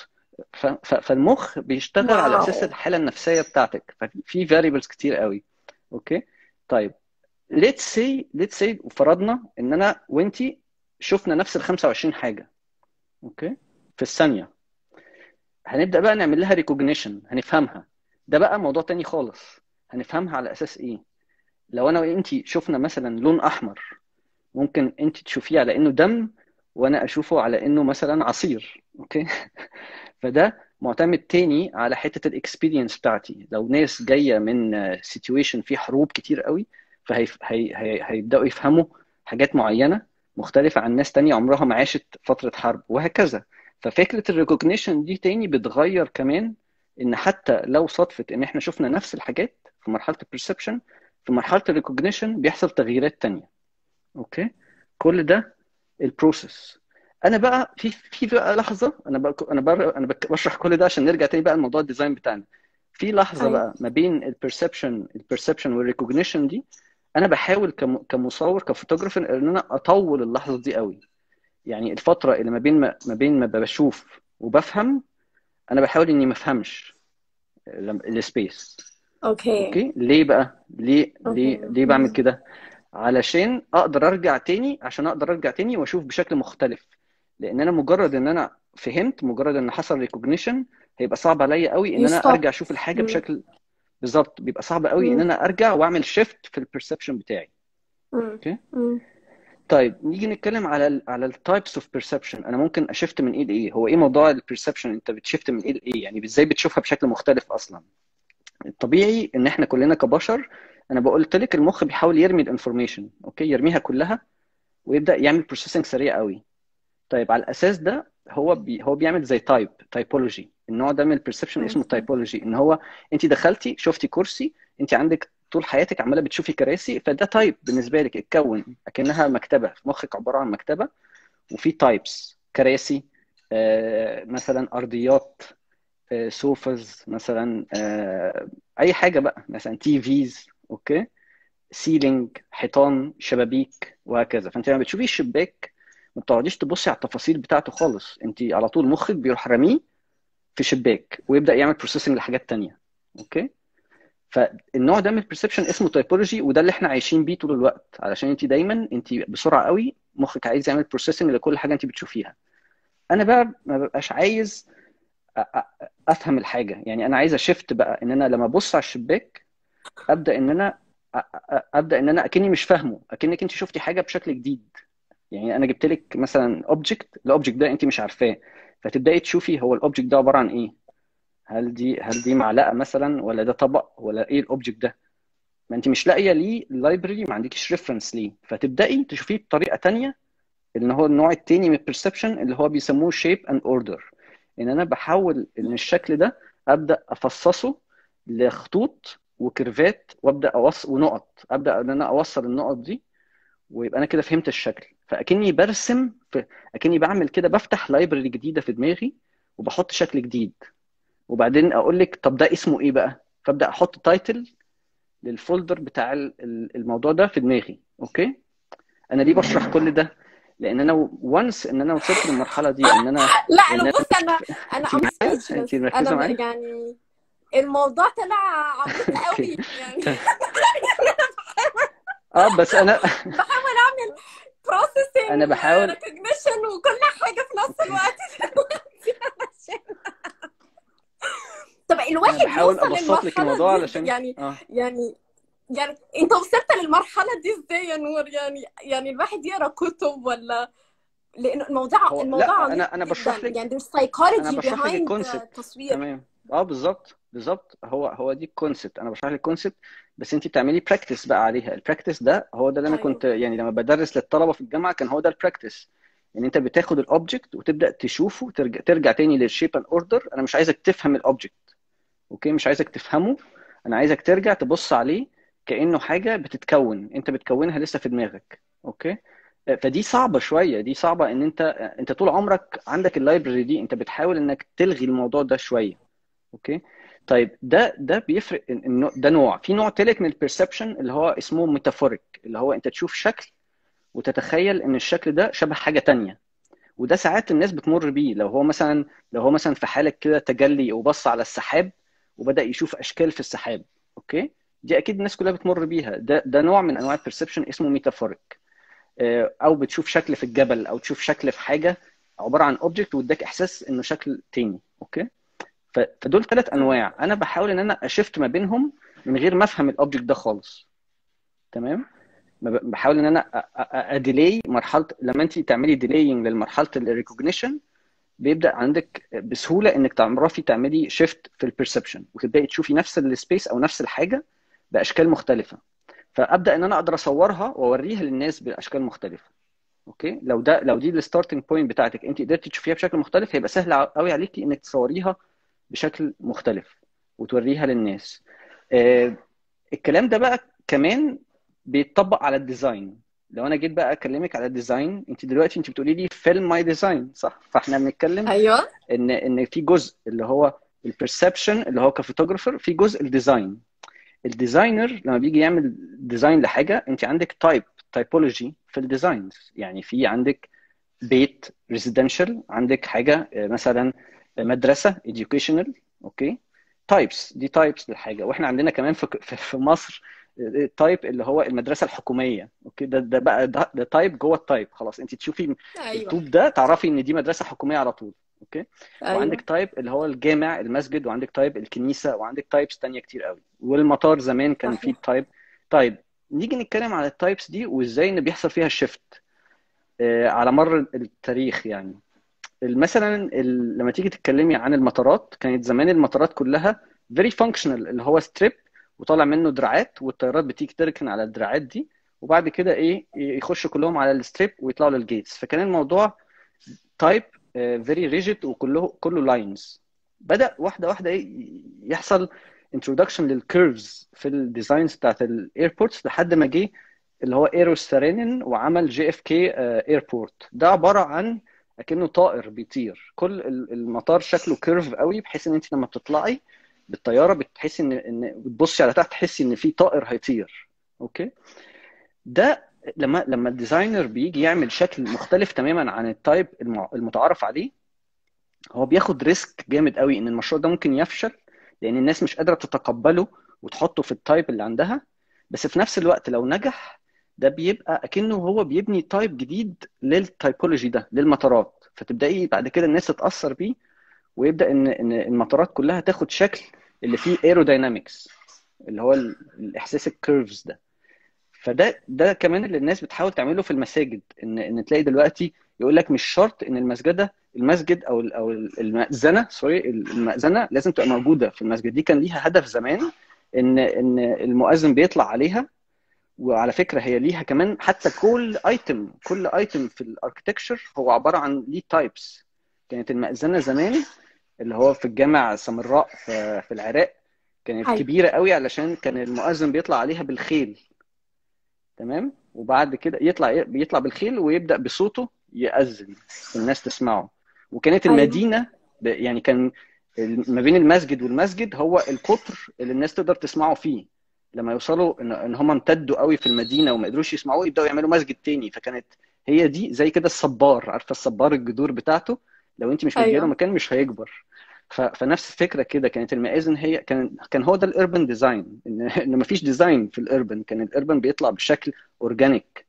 [SPEAKER 2] فالمخ بيشتغل واو. على اساس الحاله النفسيه بتاعتك ففي فاريبلز كتير قوي اوكي طيب ليتس سي ليتس سي وفرضنا ان انا وانتي شفنا نفس ال 25 حاجه اوكي في الثانيه هنبدا بقى نعمل لها ريكوجنيشن هنفهمها ده بقى موضوع تاني خالص هنفهمها على اساس ايه لو انا وانتي شفنا مثلا لون احمر ممكن انت تشوفيه على انه دم وانا اشوفه على انه مثلا عصير اوكي فده معتمد تاني على حته الاكسبيرينس بتاعتي لو ناس جايه من سيتويشن فيه حروب كتير قوي فهيبداوا يفهموا حاجات معينه مختلفه عن ناس تانية عمرها ما عاشت فتره حرب وهكذا ففكره الريكوجنيشن دي تاني بتغير كمان ان حتى لو صدفت ان احنا شفنا نفس الحاجات في مرحله البرسبشن في مرحله الريكوجنيشن بيحصل تغييرات تانية اوكي كل ده البروسيس انا بقى في في بقى لحظه انا بقى انا بقى انا بشرح كل ده عشان نرجع تاني بقى لموضوع الديزاين بتاعنا في لحظه أيوة. بقى ما بين البرسبشن البرسبشن والريكوجنيشن دي انا بحاول كمصور كفوتوغرافر ان انا اطول اللحظه دي قوي يعني الفتره اللي ما بين ما, ما بين ما بشوف وبفهم انا بحاول اني ما افهمش السبيس
[SPEAKER 1] اوكي
[SPEAKER 2] اوكي ليه بقى ليه ليه ليه بعمل كده علشان اقدر ارجع تاني عشان اقدر ارجع تاني واشوف بشكل مختلف لان انا مجرد ان انا فهمت مجرد ان حصل ريكوجنيشن هيبقى صعب عليا قوي ان انا ارجع اشوف الحاجه بشكل بالظبط بيبقى صعب قوي ان انا ارجع واعمل شيفت في البرسبشن بتاعي اوكي طيب نيجي نتكلم على ال على التايبس اوف بيرسبشن انا ممكن اشفت من ايه لايه هو ايه موضوع البرسبشن انت بتشفت من ايه لايه يعني ازاي بتشوفها بشكل مختلف اصلا الطبيعي ان احنا كلنا كبشر انا بقولت لك المخ بيحاول يرمي الانفورميشن اوكي يرميها كلها ويبدا يعمل بروسيسنج سريع قوي طيب على الاساس ده هو بي هو بيعمل زي تايب تايبولوجي النوع ده من البرسبشن اسمه تايبولوجي ان هو انت دخلتي شفتي كرسي انت عندك طول حياتك عماله بتشوفي كراسي فده تايب بالنسبه لك اتكون اكنها مكتبه في مخك عباره عن مكتبه وفي تايبس كراسي آه مثلا ارضيات آه سوفاز مثلا آه اي حاجه بقى مثلا تي فيز اوكي سيلينج حيطان شبابيك وهكذا فانت لما بتشوفي الشباك ما بتقعديش تبصي على التفاصيل بتاعته خالص انت على طول مخك بيروح راميه في شباك ويبدا يعمل بروسيسنج لحاجات تانية اوكي فالنوع ده من البرسبشن اسمه تايبولوجي وده اللي احنا عايشين بيه طول الوقت علشان انت دايما انت بسرعه قوي مخك عايز يعمل بروسيسنج لكل حاجه انت بتشوفيها انا بقى ما ببقاش عايز افهم الحاجه يعني انا عايز اشفت بقى ان انا لما ابص على الشباك ابدا ان انا ابدا ان انا اكني مش فاهمه اكنك انت شفتي حاجه بشكل جديد يعني انا جبت لك مثلا اوبجكت الاوبجكت ده انت مش عارفاه فتبداي تشوفي هو الاوبجكت ده عباره عن ايه هل دي هل دي معلقه مثلا ولا ده طبق ولا ايه الاوبجكت ده ما انت مش لاقيه ليه اللايبرري ما عندكش ريفرنس ليه فتبداي تشوفيه بطريقه تانية اللي هو النوع التاني من البرسبشن اللي هو بيسموه شيب اند اوردر ان انا بحاول ان الشكل ده ابدا افصصه لخطوط وكيرفات وابدا اوصل ونقط ابدا ان انا اوصل النقط دي ويبقى انا كده فهمت الشكل فاكني برسم في اكني بعمل كده بفتح لايبرري جديده في دماغي وبحط شكل جديد وبعدين اقول لك طب ده اسمه ايه بقى فابدا احط تايتل للفولدر بتاع الموضوع ده في دماغي اوكي انا ليه بشرح كل ده لان انا وانس ان انا وصلت للمرحله دي ان انا
[SPEAKER 1] لا انا بص انا انا
[SPEAKER 2] انت مركزه معايا
[SPEAKER 1] يعني الموضوع طلع عميق قوي يعني
[SPEAKER 2] اه بس انا
[SPEAKER 1] بحاول اعمل بروسيسنج
[SPEAKER 2] انا بحاول
[SPEAKER 1] ريكوجنيشن وكل حاجه في نفس الوقت طب الواحد
[SPEAKER 2] بحاول
[SPEAKER 1] يوصل
[SPEAKER 2] ابسط لك الموضوع علشان
[SPEAKER 1] يعني
[SPEAKER 2] آه.
[SPEAKER 1] يعني يعني انت وصلت للمرحله دي ازاي يا نور يعني يعني الواحد يقرا كتب ولا لان الموضوع
[SPEAKER 2] هو
[SPEAKER 1] الموضوع
[SPEAKER 2] لا
[SPEAKER 1] عميق
[SPEAKER 2] انا انا بشرح
[SPEAKER 1] جدا
[SPEAKER 2] لك
[SPEAKER 1] يعني there's
[SPEAKER 2] انا
[SPEAKER 1] psychology
[SPEAKER 2] بشرح لك
[SPEAKER 1] behind
[SPEAKER 2] الكونسبت
[SPEAKER 1] التصوير
[SPEAKER 2] تمام اه بالظبط بالظبط هو هو دي الكونسبت انا بشرح لك الكونسبت بس انت بتعملي براكتس بقى عليها البراكتس ده هو ده اللي انا
[SPEAKER 1] ايوه
[SPEAKER 2] كنت يعني لما بدرس للطلبه في الجامعه كان هو ده البراكتس ان انت بتاخد الاوبجكت وتبدا تشوفه ترجع ترجع تاني للشيب اند اوردر انا مش عايزك تفهم الاوبجكت اوكي مش عايزك تفهمه انا عايزك ترجع تبص عليه كانه حاجه بتتكون انت بتكونها لسه في دماغك اوكي فدي صعبه شويه دي صعبه ان انت انت طول عمرك عندك اللايبرري دي انت بتحاول انك تلغي الموضوع ده شويه اوكي طيب ده ده بيفرق انه ده نوع في نوع ثالث من البرسبشن اللي هو اسمه ميتافوريك اللي هو انت تشوف شكل وتتخيل ان الشكل ده شبه حاجه تانية وده ساعات الناس بتمر بيه لو هو مثلا لو هو مثلا في حاله كده تجلي وبص على السحاب وبدا يشوف اشكال في السحاب اوكي دي اكيد الناس كلها بتمر بيها ده ده نوع من انواع البرسبشن اسمه ميتافوريك او بتشوف شكل في الجبل او تشوف شكل في حاجه عباره عن اوبجكت واداك احساس انه شكل تاني اوكي فدول ثلاث انواع انا بحاول ان انا اشفت ما بينهم من غير ما افهم الاوبجكت ده خالص تمام بحاول ان انا اديلي مرحله لما انت تعملي ديلينج لمرحله الريكوجنيشن بيبدا عندك بسهوله انك تعرفي تعملي شيفت في البرسبشن وتبداي تشوفي نفس السبيس او نفس الحاجه باشكال مختلفه فابدا ان انا اقدر اصورها واوريها للناس باشكال مختلفه اوكي لو ده لو دي الستارتنج بوينت بتاعتك انت قدرتي تشوفيها بشكل مختلف هيبقى سهل قوي عليكي انك تصوريها بشكل مختلف وتوريها للناس آه الكلام ده بقى كمان بيتطبق على الديزاين لو انا جيت بقى اكلمك على الديزاين انت دلوقتي انت بتقولي لي فيلم ماي ديزاين صح فاحنا بنتكلم
[SPEAKER 1] ايوه
[SPEAKER 2] ان ان في جزء اللي هو البرسبشن اللي هو كفوتوجرافر في جزء الديزاين الديزاينر لما بيجي يعمل ديزاين لحاجه انت عندك تايب تايبولوجي في الديزاينز يعني في عندك بيت ريزيدنشال عندك حاجه مثلا مدرسه educational اوكي تايبس دي تايبس للحاجه واحنا عندنا كمان في في مصر التايب اللي هو المدرسه الحكوميه اوكي ده ده بقى ده, ده تايب جوه التايب خلاص انت تشوفي
[SPEAKER 1] أيوة.
[SPEAKER 2] الطوب ده تعرفي ان دي مدرسه حكوميه على طول اوكي
[SPEAKER 1] أيوة.
[SPEAKER 2] وعندك تايب اللي هو الجامع المسجد وعندك تايب الكنيسه وعندك تايبس تانية كتير قوي والمطار زمان كان فيه تايب طيب نيجي نتكلم على التايبس دي وازاي ان بيحصل فيها الشيفت آه على مر التاريخ يعني مثلا لما تيجي تتكلمي عن المطارات كانت زمان المطارات كلها فيري فانكشنال اللي هو ستريب وطالع منه دراعات والطيارات بتيجي تركن على الدراعات دي وبعد كده ايه يخشوا كلهم على الستريب ويطلعوا للجيتس فكان الموضوع تايب فيري ريجيد وكله كله لاينز بدا واحده واحده ايه يحصل انترودكشن للكيرفز في الديزاينز بتاعت الايربورتس لحد ما جه اللي هو ايروستارينين وعمل جي اف كي ايربورت ده عباره عن اكنه طائر بيطير كل المطار شكله كيرف قوي بحيث ان انت لما بتطلعي بالطياره بتحسي ان ان بتبصي على تحت تحسي ان في طائر هيطير اوكي ده لما لما الديزاينر بيجي يعمل شكل مختلف تماما عن التايب المتعارف عليه هو بياخد ريسك جامد قوي ان المشروع ده ممكن يفشل لان الناس مش قادره تتقبله وتحطه في التايب اللي عندها بس في نفس الوقت لو نجح ده بيبقى اكنه هو بيبني تايب جديد للتايبولوجي ده للمطارات فتبداي بعد كده الناس تتاثر بيه ويبدا ان ان المطارات كلها تاخد شكل اللي فيه ايروداينامكس اللي هو الاحساس الكيرفز ده فده ده كمان اللي الناس بتحاول تعمله في المساجد ان ان تلاقي دلوقتي يقول لك مش شرط ان المسجده المسجد او او المأذنه سوري المأذنه لازم تبقى موجوده في المسجد دي كان ليها هدف زمان ان ان المؤذن بيطلع عليها وعلى فكره هي ليها كمان حتى كل ايتم كل ايتم في الاركتكتشر هو عباره عن ليه تايبس كانت المأذنه زمان اللي هو في الجامع سامراء في, في العراق كانت
[SPEAKER 1] حي.
[SPEAKER 2] كبيره قوي علشان كان المؤذن بيطلع عليها بالخيل تمام وبعد كده يطلع بيطلع بالخيل ويبدا بصوته يأذن الناس تسمعه وكانت
[SPEAKER 1] أيوة.
[SPEAKER 2] المدينه يعني كان ما بين المسجد والمسجد هو القطر اللي الناس تقدر تسمعه فيه لما يوصلوا ان ان هم امتدوا قوي في المدينه وما قدروش يسمعوه يبداوا يعملوا مسجد تاني فكانت هي دي زي كده الصبار عارفه الصبار الجذور بتاعته لو انت مش مديله
[SPEAKER 1] أيوة.
[SPEAKER 2] مكان مش هيكبر ف... فنفس الفكره كده كانت المآذن هي كان كان هو ده الاربن ديزاين ان ان مفيش ديزاين في الاربن كان الاربن بيطلع بشكل اورجانيك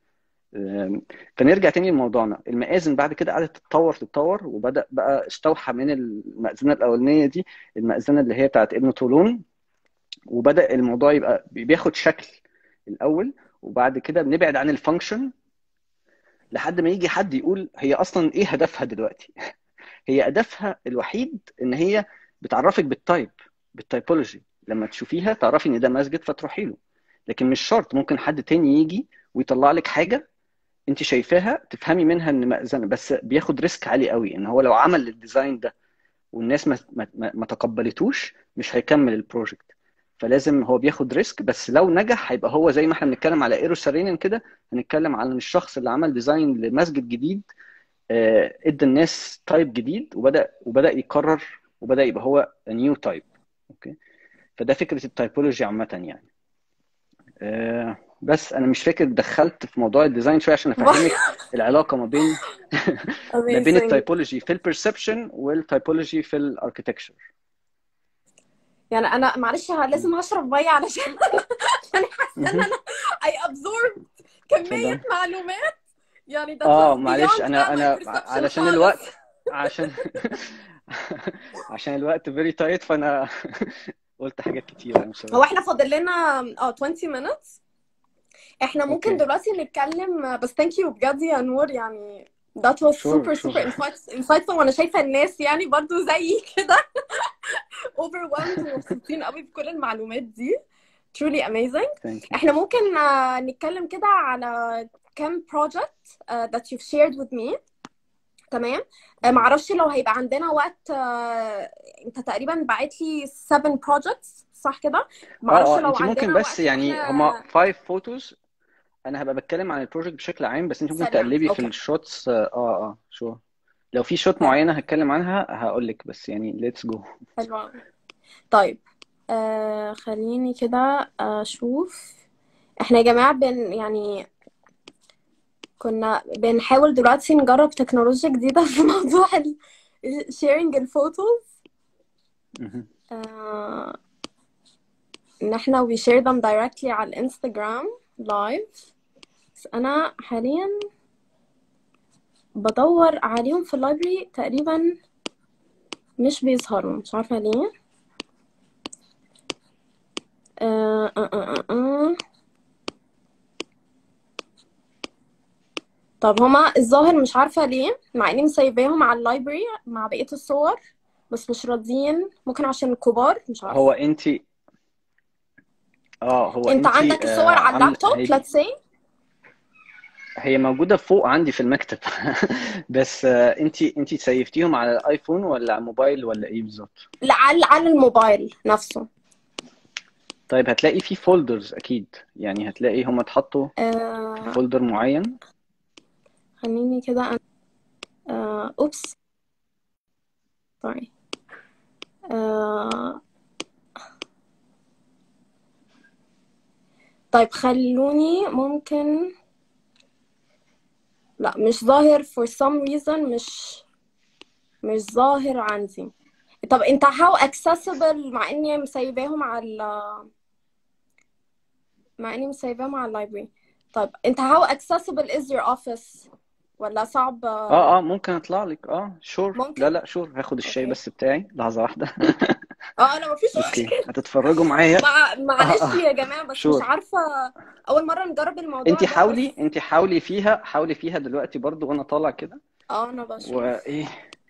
[SPEAKER 2] فنرجع تاني لموضوعنا المآذن بعد كده قعدت تتطور تتطور وبدأ بقى استوحى من المأذنة الأولانية دي المأذنة اللي هي بتاعت ابن طولون وبدأ الموضوع يبقى بياخد شكل الأول وبعد كده بنبعد عن الفانكشن لحد ما يجي حد يقول هي أصلا إيه هدفها دلوقتي هي هدفها الوحيد إن هي بتعرفك بالتايب بالتايبولوجي لما تشوفيها تعرفي إن ده مسجد فتروحي له لكن مش شرط ممكن حد تاني يجي ويطلع لك حاجة انت شايفاها تفهمي منها ان مأذنه بس بياخد ريسك عالي قوي ان هو لو عمل الديزاين ده والناس ما ما, ما تقبلتوش مش هيكمل البروجكت فلازم هو بياخد ريسك بس لو نجح هيبقى هو زي ما احنا بنتكلم على ايرو سارينين كده هنتكلم على الشخص اللي عمل ديزاين لمسجد جديد ادى الناس تايب جديد وبدا وبدا يكرر وبدا يبقى هو نيو تايب اوكي فده فكره التايبولوجي عامه يعني أه بس انا مش فاكر دخلت في موضوع الديزاين شويه عشان افهمك العلاقه ما بين ما بين التايبولوجي في البرسبشن والتايبولوجي في الاركتكتشر
[SPEAKER 1] يعني انا معلش لازم هشرب ميه علشان عشان حاسه ان انا اي ابزورب كميه معلومات يعني ده
[SPEAKER 2] اه معلش انا انا علشان الوقت عشان عشان الوقت فيري تايت فانا قلت حاجات كتيره مش
[SPEAKER 1] هو احنا فاضل لنا اه 20 minutes احنا ممكن
[SPEAKER 2] أوكي.
[SPEAKER 1] دلوقتي نتكلم بس ثانك يو بجد يا نور يعني that was
[SPEAKER 2] Sure,
[SPEAKER 1] super
[SPEAKER 2] sure.
[SPEAKER 1] super insightful وانا شايفه الناس يعني برضو زيي كده overwhelmed ومبسوطين قوي بكل المعلومات دي truly amazing
[SPEAKER 2] Thank you.
[SPEAKER 1] احنا ممكن آه، نتكلم كده على كام project uh, that you've shared with me تمام آه، معرفش لو هيبقى عندنا وقت آه، انت تقريبا باعت لي 7 projects صح كده
[SPEAKER 2] اه
[SPEAKER 1] معرفش
[SPEAKER 2] اه
[SPEAKER 1] لو
[SPEAKER 2] انت ممكن
[SPEAKER 1] عندنا
[SPEAKER 2] بس
[SPEAKER 1] وقت
[SPEAKER 2] يعني
[SPEAKER 1] إحنا-
[SPEAKER 2] هما 5 فوتوز انا هبقى بتكلم عن البروجكت بشكل عام بس انت ممكن
[SPEAKER 1] سريعاً.
[SPEAKER 2] تقلبي في
[SPEAKER 1] أوكي.
[SPEAKER 2] الشوتس اه اه شو لو في شوت
[SPEAKER 1] حلو.
[SPEAKER 2] معينه هتكلم عنها هقول لك بس يعني ليتس جو
[SPEAKER 1] حلو أوي. طيب آه خليني كده اشوف احنا يا جماعة بن يعني كنا بنحاول دلوقتي نجرب تكنولوجيا جديدة في موضوع sharing الفوتوز آه ان احنا we share them directly على الانستجرام لايف بس انا حاليا بدور عليهم في اللايبرري تقريبا مش بيظهروا مش عارفة ليه آه آه آه آه آه. طب هما الظاهر مش عارفة ليه مع اني مسيباهم على اللايبرري مع بقية الصور بس مش راضيين ممكن عشان الكبار مش عارفة
[SPEAKER 2] هو انت اه هو
[SPEAKER 1] انت
[SPEAKER 2] انت
[SPEAKER 1] عندك
[SPEAKER 2] آه،
[SPEAKER 1] الصور على
[SPEAKER 2] عامل-
[SPEAKER 1] اللابتوب
[SPEAKER 2] هي-
[SPEAKER 1] let's say
[SPEAKER 2] هي موجوده فوق عندي في المكتب بس آه، انت انت سيفتيهم على الايفون ولا على الموبايل ولا ايه بالظبط
[SPEAKER 1] لا على على الموبايل نفسه
[SPEAKER 2] طيب هتلاقي في فولدرز اكيد يعني هتلاقي هم اتحطوا
[SPEAKER 1] آه
[SPEAKER 2] في فولدر معين
[SPEAKER 1] خليني كده أن... آه اوبس سوري آه... طيب خلوني ممكن لا مش ظاهر for some reason مش مش ظاهر عندي طب انت how accessible مع اني مسيباهم على ال- مع اني مسيباهم على اللايبرري طيب انت how accessible is your office ولا صعب
[SPEAKER 2] اه اه ممكن اطلع لك اه شور
[SPEAKER 1] ممكن؟
[SPEAKER 2] لا لا شور هاخد الشاي
[SPEAKER 1] أوكي.
[SPEAKER 2] بس بتاعي لحظه واحده
[SPEAKER 1] اه انا مفيش
[SPEAKER 2] اوكي
[SPEAKER 1] مشكلة
[SPEAKER 2] هتتفرجوا معايا
[SPEAKER 1] مع... معلش
[SPEAKER 2] آه، آه.
[SPEAKER 1] يا جماعة بس
[SPEAKER 2] شور.
[SPEAKER 1] مش عارفة أول مرة نجرب الموضوع
[SPEAKER 2] انت
[SPEAKER 1] ده
[SPEAKER 2] حاولي
[SPEAKER 1] بس
[SPEAKER 2] انت حاولي فيها حاولي فيها دلوقتي برضو وانا طالع كده
[SPEAKER 1] اه أنا بشوف
[SPEAKER 2] وايه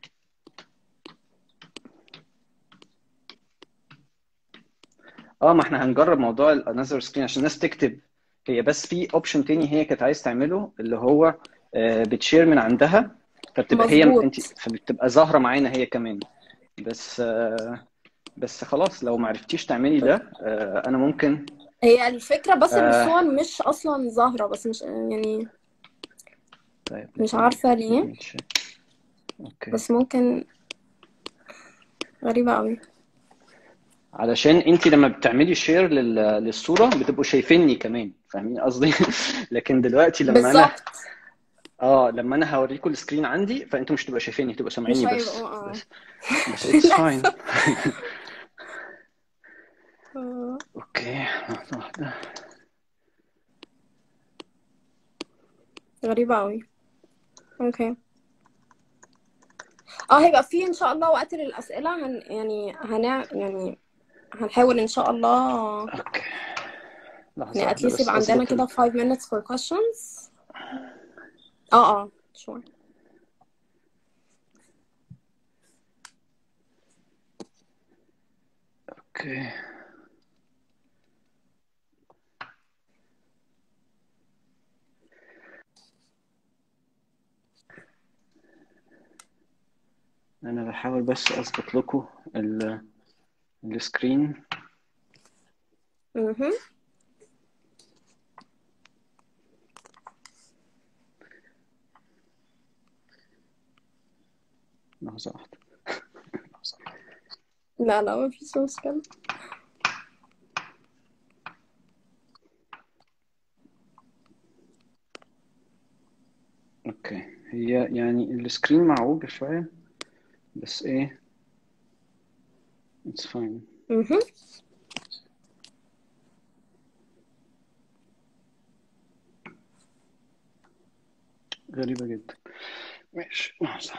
[SPEAKER 2] اه ما احنا هنجرب موضوع الانذر سكرين عشان الناس تكتب هي بس في اوبشن تاني هي كانت عايز تعمله اللي هو آه، بتشير من عندها فبتبقى هي
[SPEAKER 1] مظبوط.
[SPEAKER 2] انت فبتبقى ظاهره معانا هي كمان بس آه، بس خلاص لو ما عرفتيش تعملي ده آه، انا ممكن
[SPEAKER 1] هي الفكرة بس إن
[SPEAKER 2] آه.
[SPEAKER 1] الصور مش أصلا ظاهرة بس مش يعني
[SPEAKER 2] طيب
[SPEAKER 1] مش عارفة ليه
[SPEAKER 2] اوكي
[SPEAKER 1] بس ممكن غريبة أوي
[SPEAKER 2] علشان انت لما بتعملي شير للصوره بتبقوا شايفيني كمان فاهمين قصدي لكن دلوقتي لما انا
[SPEAKER 1] بالظبط
[SPEAKER 2] اه لما انا هوريكم السكرين عندي فانتوا مش تبقوا شايفيني تبقوا
[SPEAKER 1] مش
[SPEAKER 2] سامعيني بس
[SPEAKER 1] هيبقوا اه
[SPEAKER 2] بس بس اتس فاين
[SPEAKER 1] آه.
[SPEAKER 2] اوكي لحظة واحدة
[SPEAKER 1] غريبة أوي اوكي اه هيبقى فيه ان شاء الله وقت للأسئلة هن يعني هنع يعني هنحاول ان شاء الله
[SPEAKER 2] اوكي لحظة
[SPEAKER 1] يعني
[SPEAKER 2] واحدة
[SPEAKER 1] at least
[SPEAKER 2] بس
[SPEAKER 1] يبقى عندنا
[SPEAKER 2] اظبط
[SPEAKER 1] كده 5 minutes for questions اه اه sure
[SPEAKER 2] اوكي انا بحاول بس اظبط لكم ال- السكرين
[SPEAKER 1] مهم.
[SPEAKER 2] لحظة واحدة
[SPEAKER 1] لا لا مفيش مشكلة
[SPEAKER 2] اوكي هي يعني السكرين معوج شوية بس ايه it's fine
[SPEAKER 1] مهم.
[SPEAKER 2] غريبة جدا ماشي لحظة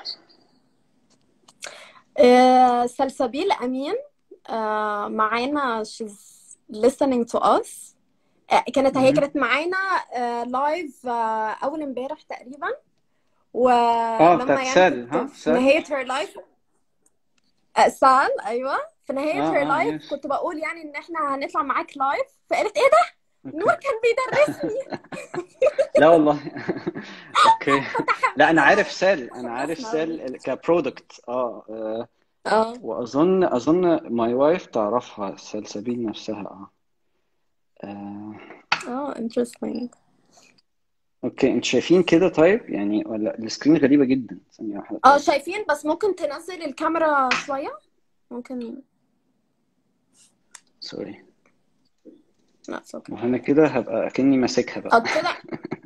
[SPEAKER 1] آه، سلسبيل أمين آه، معانا she's listening to us آه، كانت هي
[SPEAKER 2] مهم.
[SPEAKER 1] كانت معانا لايف أول امبارح تقريبا
[SPEAKER 2] اه
[SPEAKER 1] ولما
[SPEAKER 2] بتاعت
[SPEAKER 1] يعني
[SPEAKER 2] سال
[SPEAKER 1] كنت
[SPEAKER 2] ها
[SPEAKER 1] في
[SPEAKER 2] سال
[SPEAKER 1] نهاية her life آه، سال أيوة في نهاية
[SPEAKER 2] اه
[SPEAKER 1] her
[SPEAKER 2] اه
[SPEAKER 1] life
[SPEAKER 2] يس
[SPEAKER 1] كنت بقول يعني إن إحنا هنطلع معاك لايف فقالت إيه ده نور
[SPEAKER 2] اوكي
[SPEAKER 1] كان بيدرسني
[SPEAKER 2] لا والله اوكي لا
[SPEAKER 1] فتحمسنا
[SPEAKER 2] انا عارف
[SPEAKER 1] أوي
[SPEAKER 2] سال انا عارف
[SPEAKER 1] اتحمسنا أوي
[SPEAKER 2] سال كبرودكت اه آه،
[SPEAKER 1] اه
[SPEAKER 2] واظن اظن ماي وايف تعرفها سلسبيل نفسها اه آه،
[SPEAKER 1] اه interesting
[SPEAKER 2] اوكي انت شايفين كده طيب يعني ولا السكرين غريبة جدا ثانية واحدة
[SPEAKER 1] اه
[SPEAKER 2] طيب
[SPEAKER 1] شايفين بس ممكن تنزل الكاميرا شوية ممكن
[SPEAKER 2] سوري
[SPEAKER 1] لا it's okay
[SPEAKER 2] وهنا كده هبقى اكني ماسكها
[SPEAKER 1] اه
[SPEAKER 2] بقى
[SPEAKER 1] كده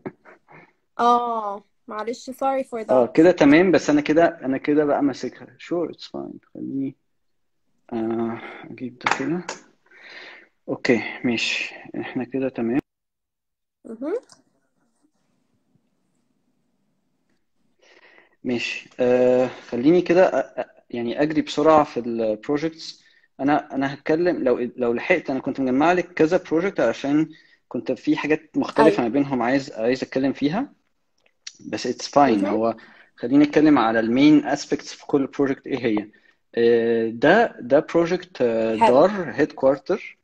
[SPEAKER 1] اه معلش sorry for
[SPEAKER 2] اه
[SPEAKER 1] that
[SPEAKER 2] كده تمام بس انا كده انا كده بقى ماسكها sure it's fine خليني آه اجيب ده كده اوكي ماشي احنا كده تمام
[SPEAKER 1] مهم.
[SPEAKER 2] ماشي آه خليني كده أ- أ- يعني اجري بسرعة في البروجكتس انا انا هتكلم لو لو لحقت انا كنت مجمع لك كذا بروجكت علشان كنت في حاجات مختلفة ما
[SPEAKER 1] ايوه
[SPEAKER 2] بينهم عايز عايز اتكلم فيها بس اتس فاين
[SPEAKER 1] مهم.
[SPEAKER 2] هو خليني نتكلم على المين اسبيكتس في كل بروجكت ايه هي آه، ده ده بروجكت
[SPEAKER 1] حلو
[SPEAKER 2] دار هيد كوارتر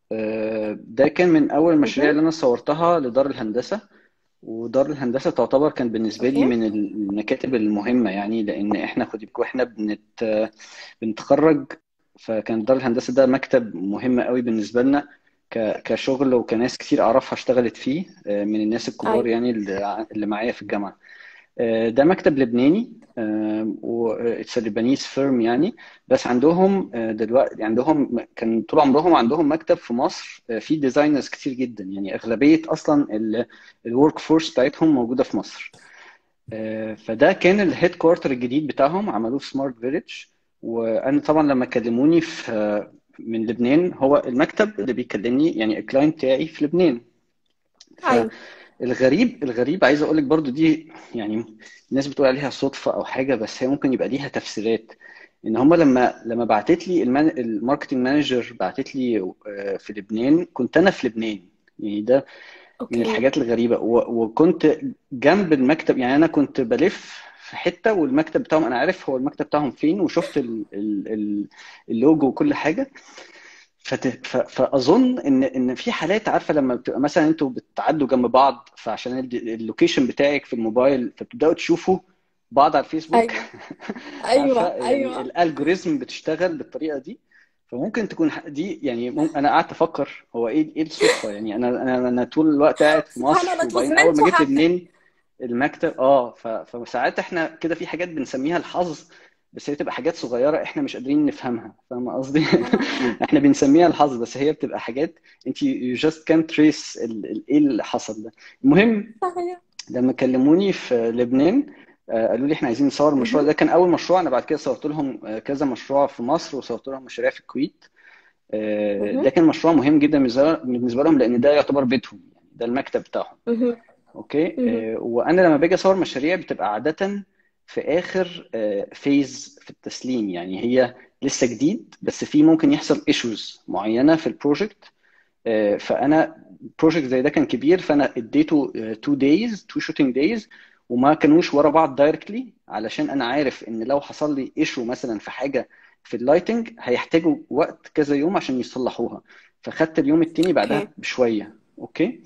[SPEAKER 2] ده كان من اول المشاريع
[SPEAKER 1] مهم.
[SPEAKER 2] اللي انا صورتها لدار الهندسة ودار الهندسة تعتبر كان بالنسبة لي
[SPEAKER 1] اوكي
[SPEAKER 2] من المكاتب المهمة يعني لأن إحنا خدي بالك وإحنا بنت بنتخرج فكان دار الهندسة ده مكتب مهم قوي بالنسبة لنا ك... كشغل وكناس كتير أعرفها اشتغلت فيه آه، من الناس الكبار
[SPEAKER 1] ايوه
[SPEAKER 2] يعني اللي اللي معايا في الجامعة آه، ده مكتب لبناني واتس لبنانيز فيرم يعني بس عندهم آه، دلوقتي عندهم كان طول عمرهم عندهم مكتب في مصر آه، فيه ديزاينرز كتير جدا يعني اغلبيه اصلا الورك فورس بتاعتهم موجوده في مصر آه، فده كان الهيد كوارتر الجديد بتاعهم عملوه في سمارت فيليج وانا طبعا لما كلموني في آه، من لبنان هو المكتب اللي بيكلمني يعني الكلاينت بتاعي في لبنان
[SPEAKER 1] ايوه
[SPEAKER 2] فالغريب الغريب عايز اقول لك برضو دي يعني الناس بتقول عليها صدفة او حاجة بس هي ممكن يبقى ليها تفسيرات ان هم لما لما بعتت لي المان الماركتنج مانجر بعتت لي آه، في لبنان كنت انا في لبنان يعني ده من
[SPEAKER 1] اوكي
[SPEAKER 2] الحاجات الغريبة و- وكنت جنب المكتب يعني انا كنت بلف في حتة والمكتب بتاعهم انا عارف هو المكتب بتاعهم فين وشفت ال- ال- ال- اللوجو وكل حاجة فت... ف... فاظن ان ان في حالات عارفه لما بتبقى مثلا انتوا بتعدوا جنب بعض فعشان ال- اللوكيشن بتاعك في الموبايل فبتبداوا تشوفوا بعض على الفيسبوك
[SPEAKER 1] ايوه
[SPEAKER 2] عارفه
[SPEAKER 1] ايوه
[SPEAKER 2] يعني
[SPEAKER 1] ايوه
[SPEAKER 2] الالجوريزم بتشتغل بالطريقه دي فممكن تكون ح- دي يعني مم... انا قعدت افكر هو ايه ايه الصدفه يعني انا انا انا طول الوقت قاعد في
[SPEAKER 1] سبحان
[SPEAKER 2] مصر
[SPEAKER 1] الله it was
[SPEAKER 2] وبعدين اول
[SPEAKER 1] meant
[SPEAKER 2] ما
[SPEAKER 1] to
[SPEAKER 2] جيت
[SPEAKER 1] happen
[SPEAKER 2] لبنان المكتب اه ف... فساعات احنا كده في حاجات بنسميها الحظ بس هي تبقى حاجات صغيره احنا مش قادرين نفهمها فاهم قصدي
[SPEAKER 1] سبحان الله
[SPEAKER 2] احنا بنسميها الحظ بس هي بتبقى حاجات انت you just can't trace ال- ال- ايه اللي حصل ده المهم
[SPEAKER 1] صحيح
[SPEAKER 2] لما كلموني في لبنان آه، قالوا لي احنا عايزين نصور المشروع
[SPEAKER 1] مهم.
[SPEAKER 2] ده كان اول مشروع انا بعد كده صورت لهم آه، كذا مشروع في مصر وصورت لهم مشاريع في الكويت آه، ده
[SPEAKER 1] مهم.
[SPEAKER 2] كان مشروع مهم جدا بالنسبه بالنسبة لهم لان ده يعتبر بيتهم يعني ده المكتب بتاعهم
[SPEAKER 1] مهم.
[SPEAKER 2] اوكي
[SPEAKER 1] مهم.
[SPEAKER 2] آه، وانا لما باجي اصور مشاريع بتبقى عاده في اخر فيز في التسليم يعني هي لسه جديد بس في ممكن يحصل ايشوز معينه في البروجكت آه، فانا بروجكت زي ده كان كبير فانا اديته 2 دايز 2 شوتنج دايز وما كانوش ورا بعض دايركتلي علشان انا عارف ان لو حصل لي ايشو مثلا في حاجه في اللايتنج هيحتاجوا وقت كذا يوم عشان يصلحوها فخدت اليوم التاني بعدها
[SPEAKER 1] اوكي
[SPEAKER 2] بشويه اوكي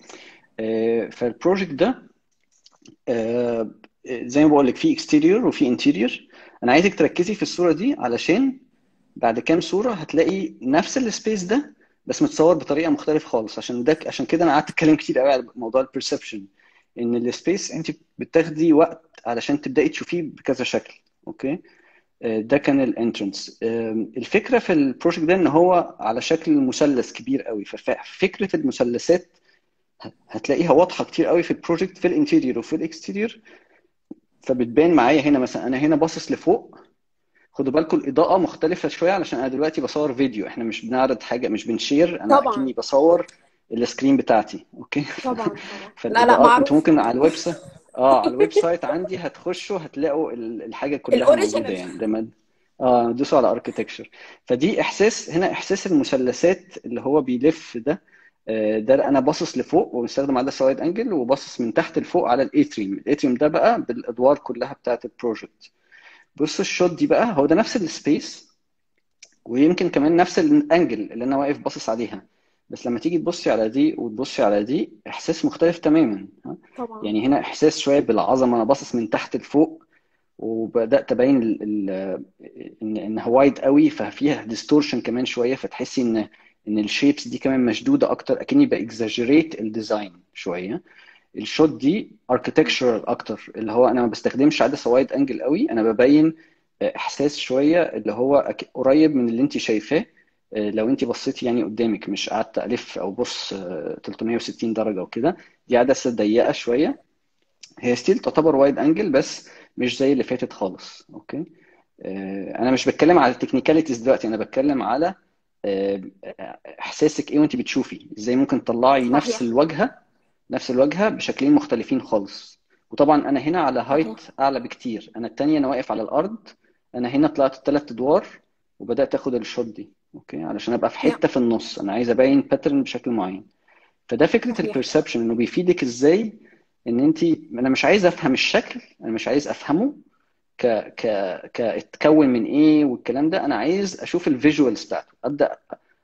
[SPEAKER 2] آه، فالبروجكت ده آه، زي ما بقول لك في اكستيريور وفي انتيريور انا عايزك تركزي في الصوره دي علشان بعد كام صوره هتلاقي نفس السبيس ده بس متصور بطريقه مختلفه خالص عشان ده عشان كده انا قعدت اتكلم كتير قوي على موضوع البرسبشن ان السبيس انت بتاخدي وقت علشان تبداي تشوفيه بكذا شكل اوكي ده كان الانترنس الفكره في البروجكت ده ان هو على شكل مثلث كبير قوي ففكره المثلثات هتلاقيها واضحه كتير قوي في البروجكت في الانتيريور وفي الاكستيريور فبتبان معايا هنا مثلا انا هنا باصص لفوق خدوا بالكم الاضاءه مختلفه شويه علشان انا دلوقتي بصور فيديو احنا مش بنعرض حاجه مش بنشير انا
[SPEAKER 1] طبعا
[SPEAKER 2] اكني بصور السكرين بتاعتي اوكي
[SPEAKER 1] طبعا طبعا لا لا
[SPEAKER 2] فالاضاءات انتوا
[SPEAKER 1] معروف
[SPEAKER 2] ممكن على الويب سايت اه على الويب سايت عندي هتخشوا هتلاقوا ال- الحاجه كلها موجوده
[SPEAKER 1] الاوريجينال
[SPEAKER 2] يعني لما اه دوسوا على اركتكتشر فدي احساس هنا احساس المثلثات اللي هو بيلف ده آه، ده انا باصص لفوق وبستخدم عدسه وايد انجل وباصص من تحت لفوق على الاتريوم الاتريوم ده بقى بالادوار كلها بتاعت البروجكت بصوا الشوت دي بقى هو ده نفس السبيس ويمكن كمان نفس الانجل اللي انا واقف باصص عليها بس لما تيجي تبصي على دي وتبصي على دي احساس مختلف تماما ها؟
[SPEAKER 1] طبعا
[SPEAKER 2] يعني هنا احساس شويه بالعظمه انا باصص من تحت لفوق وبدات ابين ال- ال- ان انها وايد قوي ففيها ديستورشن كمان شويه فتحسي ان ان الشيبس دي كمان مشدوده اكتر اكني باكزاجريت الديزاين شويه الشوت دي اركتكتشرال اكتر اللي هو انا ما بستخدمش عدسه وايد انجل قوي انا ببين احساس شويه اللي هو أك- قريب من اللي انت شايفاه آه، لو انت بصيتي يعني قدامك مش قعدت الف او بص آه، 360 درجه وكده دي عدسه ضيقه شويه هي ستيل تعتبر وايد انجل بس مش زي اللي فاتت خالص اوكي آه، انا مش بتكلم على التكنيكاليتيز دلوقتي انا بتكلم على آه، احساسك ايه وانت بتشوفي ازاي ممكن تطلعي نفس
[SPEAKER 1] صحيح
[SPEAKER 2] الواجهه نفس الواجهه بشكلين مختلفين خالص وطبعا انا هنا على هايت
[SPEAKER 1] صحيح
[SPEAKER 2] اعلى بكتير انا التانية انا واقف على الارض انا هنا طلعت ثلاث ادوار وبدات اخد الشوت دي اوكي علشان ابقى في
[SPEAKER 1] يا
[SPEAKER 2] حته في النص انا عايز ابين باترن بشكل معين فده فكره
[SPEAKER 1] صحيح
[SPEAKER 2] البرسبشن انه بيفيدك ازاي ان انت انا مش عايز افهم الشكل انا مش عايز افهمه ك ك كاتكون من ايه والكلام ده انا عايز اشوف الفيجوالز بتاعته ابدا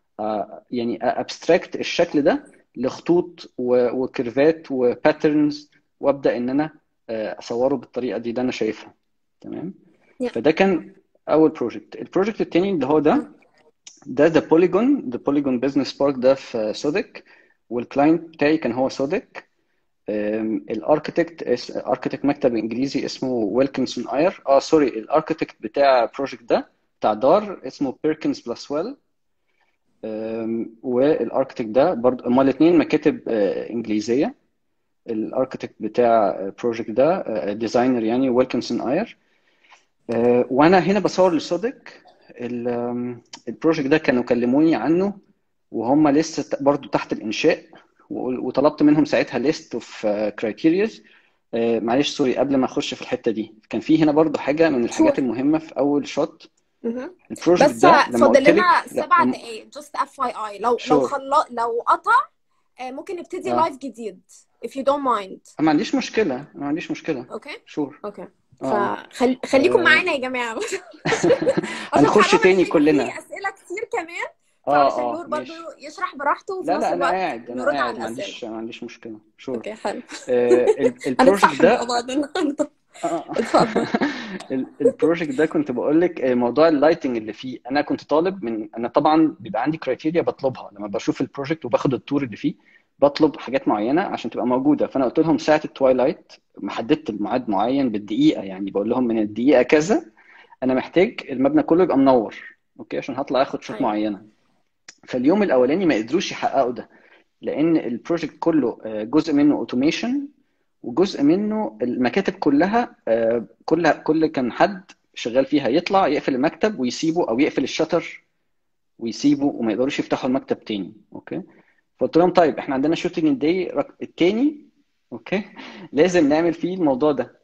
[SPEAKER 2] آه، يعني ابستراكت الشكل ده لخطوط و- وكيرفات وباترنز وابدا ان انا آه، اصوره بالطريقه دي اللي انا شايفها تمام
[SPEAKER 1] يا
[SPEAKER 2] فده كان اول بروجكت البروجكت التاني اللي هو ده ده ذا بوليجون ذا بوليجون بزنس بارك ده في سودك والكلاينت بتاعي كان هو سودك الاركتكت اركتكت مكتب انجليزي اسمه ويلكنسون اير اه سوري الاركتكت بتاع البروجكت ده بتاع دار اسمه بيركنز بلاسويل والاركتكت ده برضه هما الاثنين مكاتب آه، انجليزيه الاركتكت بتاع البروجكت ده ديزاينر يعني ويلكنسون اير آه، وانا هنا بصور لصدق ال- آم، البروجكت ده كانوا كلموني عنه وهم لسه ت- برضو تحت الانشاء و- وطلبت منهم ساعتها ليست اوف كرايتيرياز معلش سوري قبل ما اخش في الحته دي كان في هنا برضو حاجه من الحاجات
[SPEAKER 1] شور
[SPEAKER 2] المهمه في اول شوت
[SPEAKER 1] مهم.
[SPEAKER 2] البروجكت
[SPEAKER 1] بس
[SPEAKER 2] ده لما
[SPEAKER 1] فاضل
[SPEAKER 2] قلت لك
[SPEAKER 1] لنا
[SPEAKER 2] لا
[SPEAKER 1] سبع
[SPEAKER 2] لما-
[SPEAKER 1] دقايق just FYI لو لو
[SPEAKER 2] شور
[SPEAKER 1] خلا لو قطع آه، ممكن نبتدي
[SPEAKER 2] اه
[SPEAKER 1] لايف جديد if you don't mind
[SPEAKER 2] ما عنديش مشكله أنا ما عنديش مشكله
[SPEAKER 1] اوكي
[SPEAKER 2] شور
[SPEAKER 1] اوكي
[SPEAKER 2] اه
[SPEAKER 1] فخليكم
[SPEAKER 2] آه،
[SPEAKER 1] معانا يا جماعة عشان
[SPEAKER 2] هنخش
[SPEAKER 1] حرام
[SPEAKER 2] تاني
[SPEAKER 1] عشان
[SPEAKER 2] كلنا
[SPEAKER 1] في أسئلة كتير كمان
[SPEAKER 2] اه
[SPEAKER 1] فعلشان
[SPEAKER 2] اه
[SPEAKER 1] نور برضو
[SPEAKER 2] ماشي
[SPEAKER 1] يشرح براحته وفي
[SPEAKER 2] لا
[SPEAKER 1] نفس
[SPEAKER 2] لا انا
[SPEAKER 1] الوقت
[SPEAKER 2] قاعد انا
[SPEAKER 1] نرد على
[SPEAKER 2] قاعد ما
[SPEAKER 1] الأسئلة
[SPEAKER 2] عنديش ما عنديش مشكله شور
[SPEAKER 1] اوكي حلو
[SPEAKER 2] آه البروجكت
[SPEAKER 1] هنتفحم
[SPEAKER 2] ده
[SPEAKER 1] مع بعض النهارده
[SPEAKER 2] آه.
[SPEAKER 1] اتفضل
[SPEAKER 2] ال- البروجكت ده كنت بقول لك آه، موضوع اللايتنج اللي فيه انا كنت طالب من انا طبعا بيبقى عندي كرايتيريا بطلبها لما بشوف البروجكت وباخد التور اللي فيه بطلب حاجات معينه عشان تبقى موجوده فانا قلت لهم ساعه التوايلايت محددت الميعاد معين بالدقيقه يعني بقول لهم من الدقيقه كذا انا محتاج المبنى كله يبقى منور اوكي عشان هطلع اخد شوت
[SPEAKER 1] ايوه
[SPEAKER 2] معينه فاليوم الاولاني ما قدروش يحققوا ده لان البروجكت كله آه، جزء منه اوتوميشن وجزء منه المكاتب كلها آه، كل كل كان حد شغال فيها يطلع يقفل المكتب ويسيبه او يقفل الشتر ويسيبه وما يقدروش يفتحوا المكتب تاني اوكي فقلت لهم طيب احنا عندنا شوتنج داي التاني اوكي لازم نعمل فيه الموضوع ده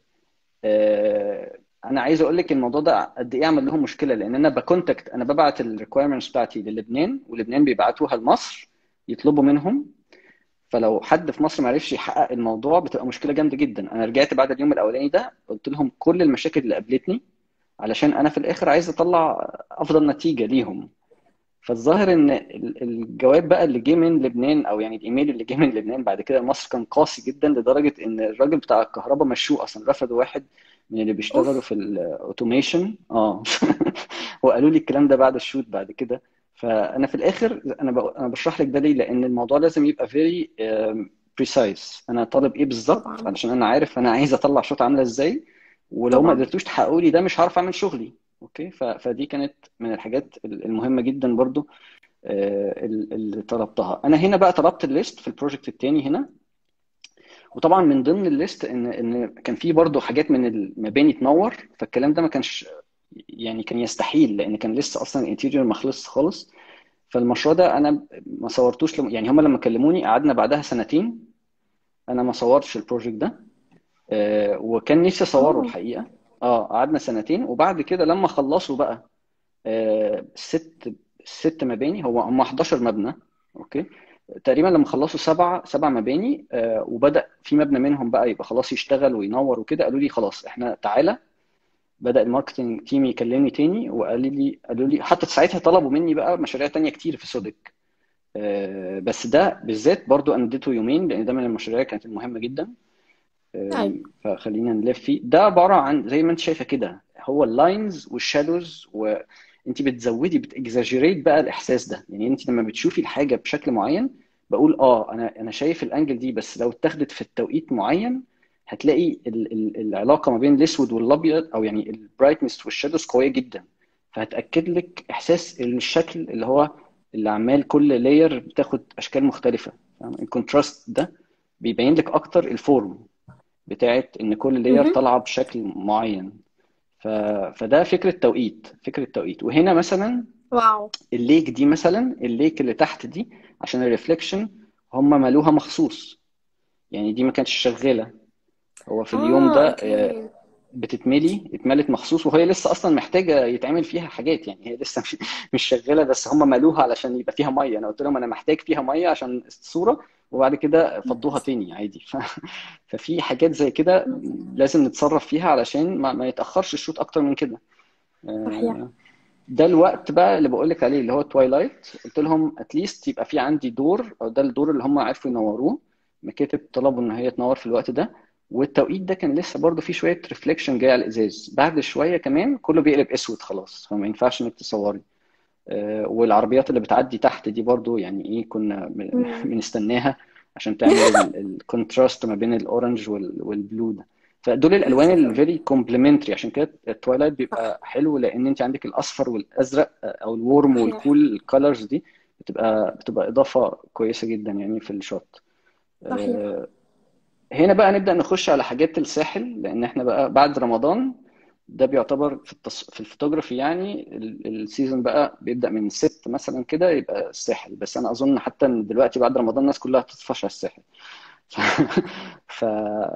[SPEAKER 2] آه، انا عايز اقول لك الموضوع ده قد ايه عمل لهم مشكله لان انا بكونتاكت انا ببعت الريكويرمنتس بتاعتي للبنان ولبنان بيبعتوها لمصر يطلبوا منهم فلو حد في مصر ما عرفش يحقق الموضوع بتبقى مشكله جامده جدا انا رجعت بعد اليوم الاولاني ده قلت لهم كل المشاكل اللي قابلتني علشان انا في الاخر عايز اطلع افضل نتيجه ليهم فالظاهر ان ال- الجواب بقى اللي جه من لبنان او يعني الايميل اللي جه من لبنان بعد كده لمصر كان قاسي جدا لدرجه ان الراجل بتاع الكهرباء مشوه اصلا رفضوا واحد من اللي بيشتغلوا
[SPEAKER 1] اوف
[SPEAKER 2] في الاوتوميشن اه وقالوا لي الكلام ده بعد الشوت بعد كده فانا في الاخر انا ب... انا بشرح لك ده ليه لان الموضوع لازم يبقى فيري بريسايز انا طالب ايه بالظبط
[SPEAKER 1] طبعا
[SPEAKER 2] علشان انا عارف انا عايز اطلع شوت عامله ازاي ولو ما
[SPEAKER 1] طبعا
[SPEAKER 2] قدرتوش تحققوا لي ده مش هعرف اعمل شغلي اوكي ف... فدي كانت من الحاجات المهمه جدا برضو آه، اللي طلبتها انا هنا بقى طلبت الليست في البروجكت التاني هنا وطبعا من ضمن الليست ان ان كان في برضو حاجات من المباني تنور فالكلام ده ما كانش يعني كان يستحيل لان كان لسه اصلا الانتيريور ما خلصش خالص فالمشروع ده انا ما صورتوش لم... يعني هم لما كلموني قعدنا بعدها سنتين انا ما صورتش البروجكت ده آه، وكان نفسي اصوره
[SPEAKER 1] اه
[SPEAKER 2] الحقيقه اه قعدنا سنتين وبعد كده لما خلصوا بقى آه، ست ست مباني هو هم 11 مبنى اوكي تقريبا لما خلصوا سبعة سبع مباني آه، وبدأ في مبنى منهم بقى يبقى خلاص يشتغل وينور وكده قالوا لي خلاص احنا تعالى بدأ الماركتنج تيم يكلمني تاني وقال لي قالوا لي حتى ساعتها طلبوا مني بقى مشاريع تانية كتير في سودك آه، بس ده بالذات برضو انا اديته يومين لان ده من المشاريع كانت المهمة جدا
[SPEAKER 1] ايوه
[SPEAKER 2] آم، فخلينا نلف فيه ده عبارة عن زي ما انت شايفة كده هو اللاينز والشادوز وانت بتزودي بتاكزاجيريت بقى الاحساس ده يعني انت لما بتشوفي الحاجة بشكل معين بقول اه انا انا شايف الانجل دي بس لو اتاخدت في التوقيت معين هتلاقي ال ال العلاقة ما بين الاسود والابيض او يعني البرايتنس والشادوز قوية جدا فهتأكد لك احساس الشكل اللي هو اللي عمال كل لاير بتاخد اشكال مختلفة فاهم؟ الكونتراست ده بيبين لك اكتر الفورم بتاعت ان كل لاير
[SPEAKER 1] مهم.
[SPEAKER 2] طالعه بشكل معين ف... فده فكره توقيت فكره توقيت وهنا مثلا
[SPEAKER 1] واو
[SPEAKER 2] الليك دي مثلا الليك اللي تحت دي عشان الريفليكشن هم مالوها مخصوص يعني دي ما كانتش شغاله هو في اليوم
[SPEAKER 1] اه
[SPEAKER 2] ده آه،
[SPEAKER 1] اوكي
[SPEAKER 2] بتتملي اتملت مخصوص وهي لسه اصلا محتاجه يتعمل فيها حاجات يعني هي لسه مش مش شغاله بس هم مالوها علشان يبقى فيها ميه انا قلت لهم انا محتاج فيها ميه عشان الصوره وبعد كده فضوها تاني عادي ف... ففي حاجات زي كده لازم نتصرف فيها علشان ما, ما يتاخرش الشوط اكتر من كده
[SPEAKER 1] صحيح
[SPEAKER 2] آه، ده الوقت بقى اللي بقول لك عليه اللي هو توايلايت قلت لهم اتليست يبقى في عندي دور او ده الدور اللي هم عرفوا ينوروه مكاتب طلبوا ان هي تنور في الوقت ده والتوقيت ده كان لسه برضه فيه شويه ريفليكشن جاي على الازاز بعد شويه كمان كله بيقلب اسود خلاص فما ينفعش انك تصوري آه، والعربيات اللي بتعدي تحت دي برضه يعني ايه كنا م-
[SPEAKER 1] مم.
[SPEAKER 2] بنستناها عشان تعمل الكونتراست ما بين الاورنج وال- والبلو ده فدول الالوان الفيري كومبلمنتري عشان كده التوايلايت بيبقى حلو لان انت عندك الاصفر والازرق او الورم
[SPEAKER 1] صحيح
[SPEAKER 2] والكول الكالرز دي بتبقى بتبقى اضافه كويسه جدا يعني في الشوت
[SPEAKER 1] صحيح
[SPEAKER 2] آه، هنا بقى نبدا نخش على حاجات الساحل لان احنا بقى بعد رمضان ده بيعتبر في التص... في الفوتوغرافي يعني ال- السيزون بقى بيبدا من ست مثلا كده يبقى الساحل بس انا اظن حتى ان دلوقتي بعد رمضان الناس كلها هتطفش على الساحل ف... ف...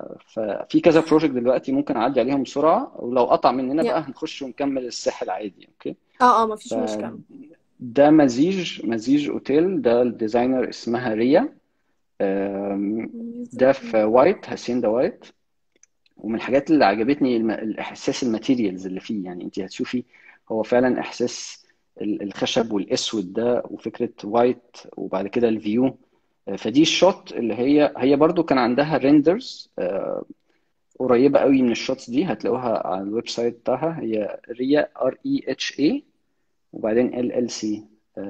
[SPEAKER 2] ففي كذا بروجكت دلوقتي ممكن اعدي عليهم بسرعه ولو قطع مننا
[SPEAKER 1] يا
[SPEAKER 2] بقى هنخش ونكمل الساحل عادي اوكي
[SPEAKER 1] اه اه مفيش مشكلة
[SPEAKER 2] فده مزيج مزيج اوتيل ده الديزاينر اسمها ريا أم، ده في وايت هاسيندا وايت ومن الحاجات اللي عجبتني الم... الاحساس الماتيريالز اللي فيه يعني انت هتشوفي هو فعلا احساس ال- الخشب والاسود ده وفكره وايت وبعد كده الفيو فدي الشوت اللي هي هي برضو كان عندها ريندرز قريبه قوي من الشوتس دي هتلاقوها على الويب سايت بتاعها هي ريا ار اي اتش اي وبعدين ال ال سي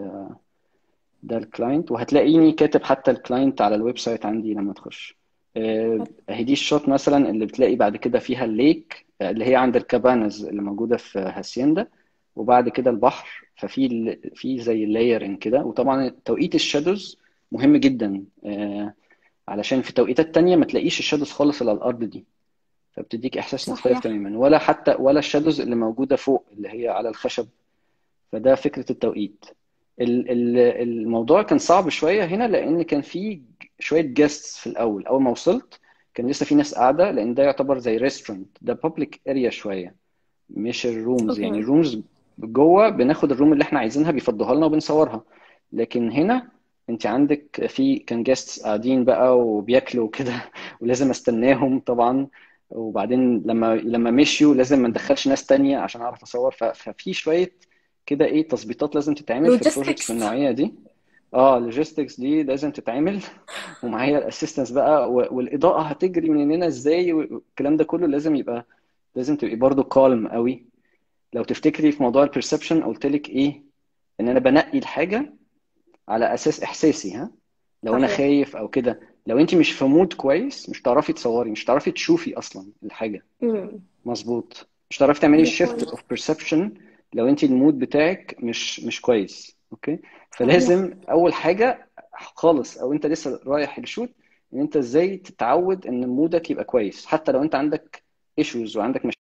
[SPEAKER 2] ده الكلاينت وهتلاقيني كاتب حتى الكلاينت على الويب سايت عندي لما تخش آه، اهي دي الشوت مثلا اللي بتلاقي بعد كده فيها الليك آه، اللي هي عند الكابانز اللي موجوده في هاسيندا وبعد كده البحر ففي ال- في زي لايرنج كده وطبعا توقيت الشادوز مهم جدا آه، علشان في توقيتات تانية ما تلاقيش الشادوز خالص اللي على الارض دي فبتديك احساس مختلف
[SPEAKER 1] صحيح
[SPEAKER 2] تماما ولا حتى ولا الشادوز اللي موجوده فوق اللي هي على الخشب فده فكرة التوقيت ال- ال- الموضوع كان صعب شوية هنا لأن كان في شوية جيستس في الأول أول ما وصلت كان لسه في ناس قاعدة لأن ده يعتبر زي ريستورانت ده بابليك اريا شوية مش الرومز يعني
[SPEAKER 1] اوكي
[SPEAKER 2] الرومز جوه بناخد الروم اللي احنا عايزينها بيفضوها لنا وبنصورها لكن هنا انت عندك في كان جيستس قاعدين بقى وبياكلوا كده ولازم استناهم طبعا وبعدين لما لما مشيوا لازم ما ندخلش ناس تانية عشان اعرف اصور ف- ففي شوية كده ايه تظبيطات لازم تتعمل في البروجكتس
[SPEAKER 1] لوجيستكس
[SPEAKER 2] النوعية دي اه اللوجيستكس دي لازم تتعمل ومعايا الاسيستنس بقى و- والاضاءة هتجري مننا ازاي والكلام ده كله لازم يبقى لازم تبقي برضو كالم قوي لو تفتكري في موضوع البرسبشن قلت لك ايه ان انا بنقي الحاجه على اساس احساسي ها لو انا
[SPEAKER 1] صحيح
[SPEAKER 2] خايف او كده لو انت مش في مود كويس مش هتعرفي تصوري مش هتعرفي تشوفي اصلا الحاجه
[SPEAKER 1] امم
[SPEAKER 2] مظبوط مش هتعرفي تعملي
[SPEAKER 1] good
[SPEAKER 2] شيفت
[SPEAKER 1] point
[SPEAKER 2] اوف بيرسبشن لو انت المود بتاعك مش مش كويس اوكي
[SPEAKER 1] صحيح
[SPEAKER 2] فلازم اول حاجه خالص او انت لسه رايح الشوت ان انت ازاي تتعود ان مودك يبقى كويس حتى لو انت عندك ايشوز وعندك مش...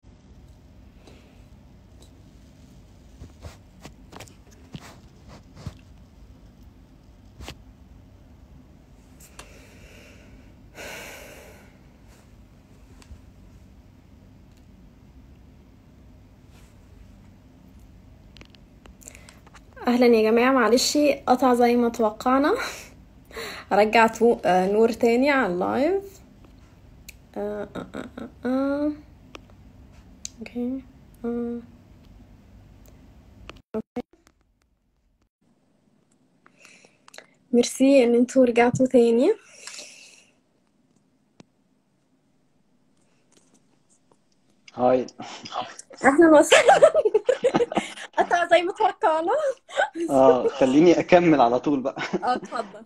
[SPEAKER 1] اهلا يا جماعة معلش قطع زي ما توقعنا ارجع تو... آه، نور تاني على اللايف آه، آه، آه، آه، آه. اوكي آه. ميرسي ان انتوا رجعتوا تاني
[SPEAKER 2] هاي
[SPEAKER 1] اهلا وسهلا قطع زي ما توقعنا
[SPEAKER 2] اه خليني اكمل على طول بقى
[SPEAKER 1] اه اتفضل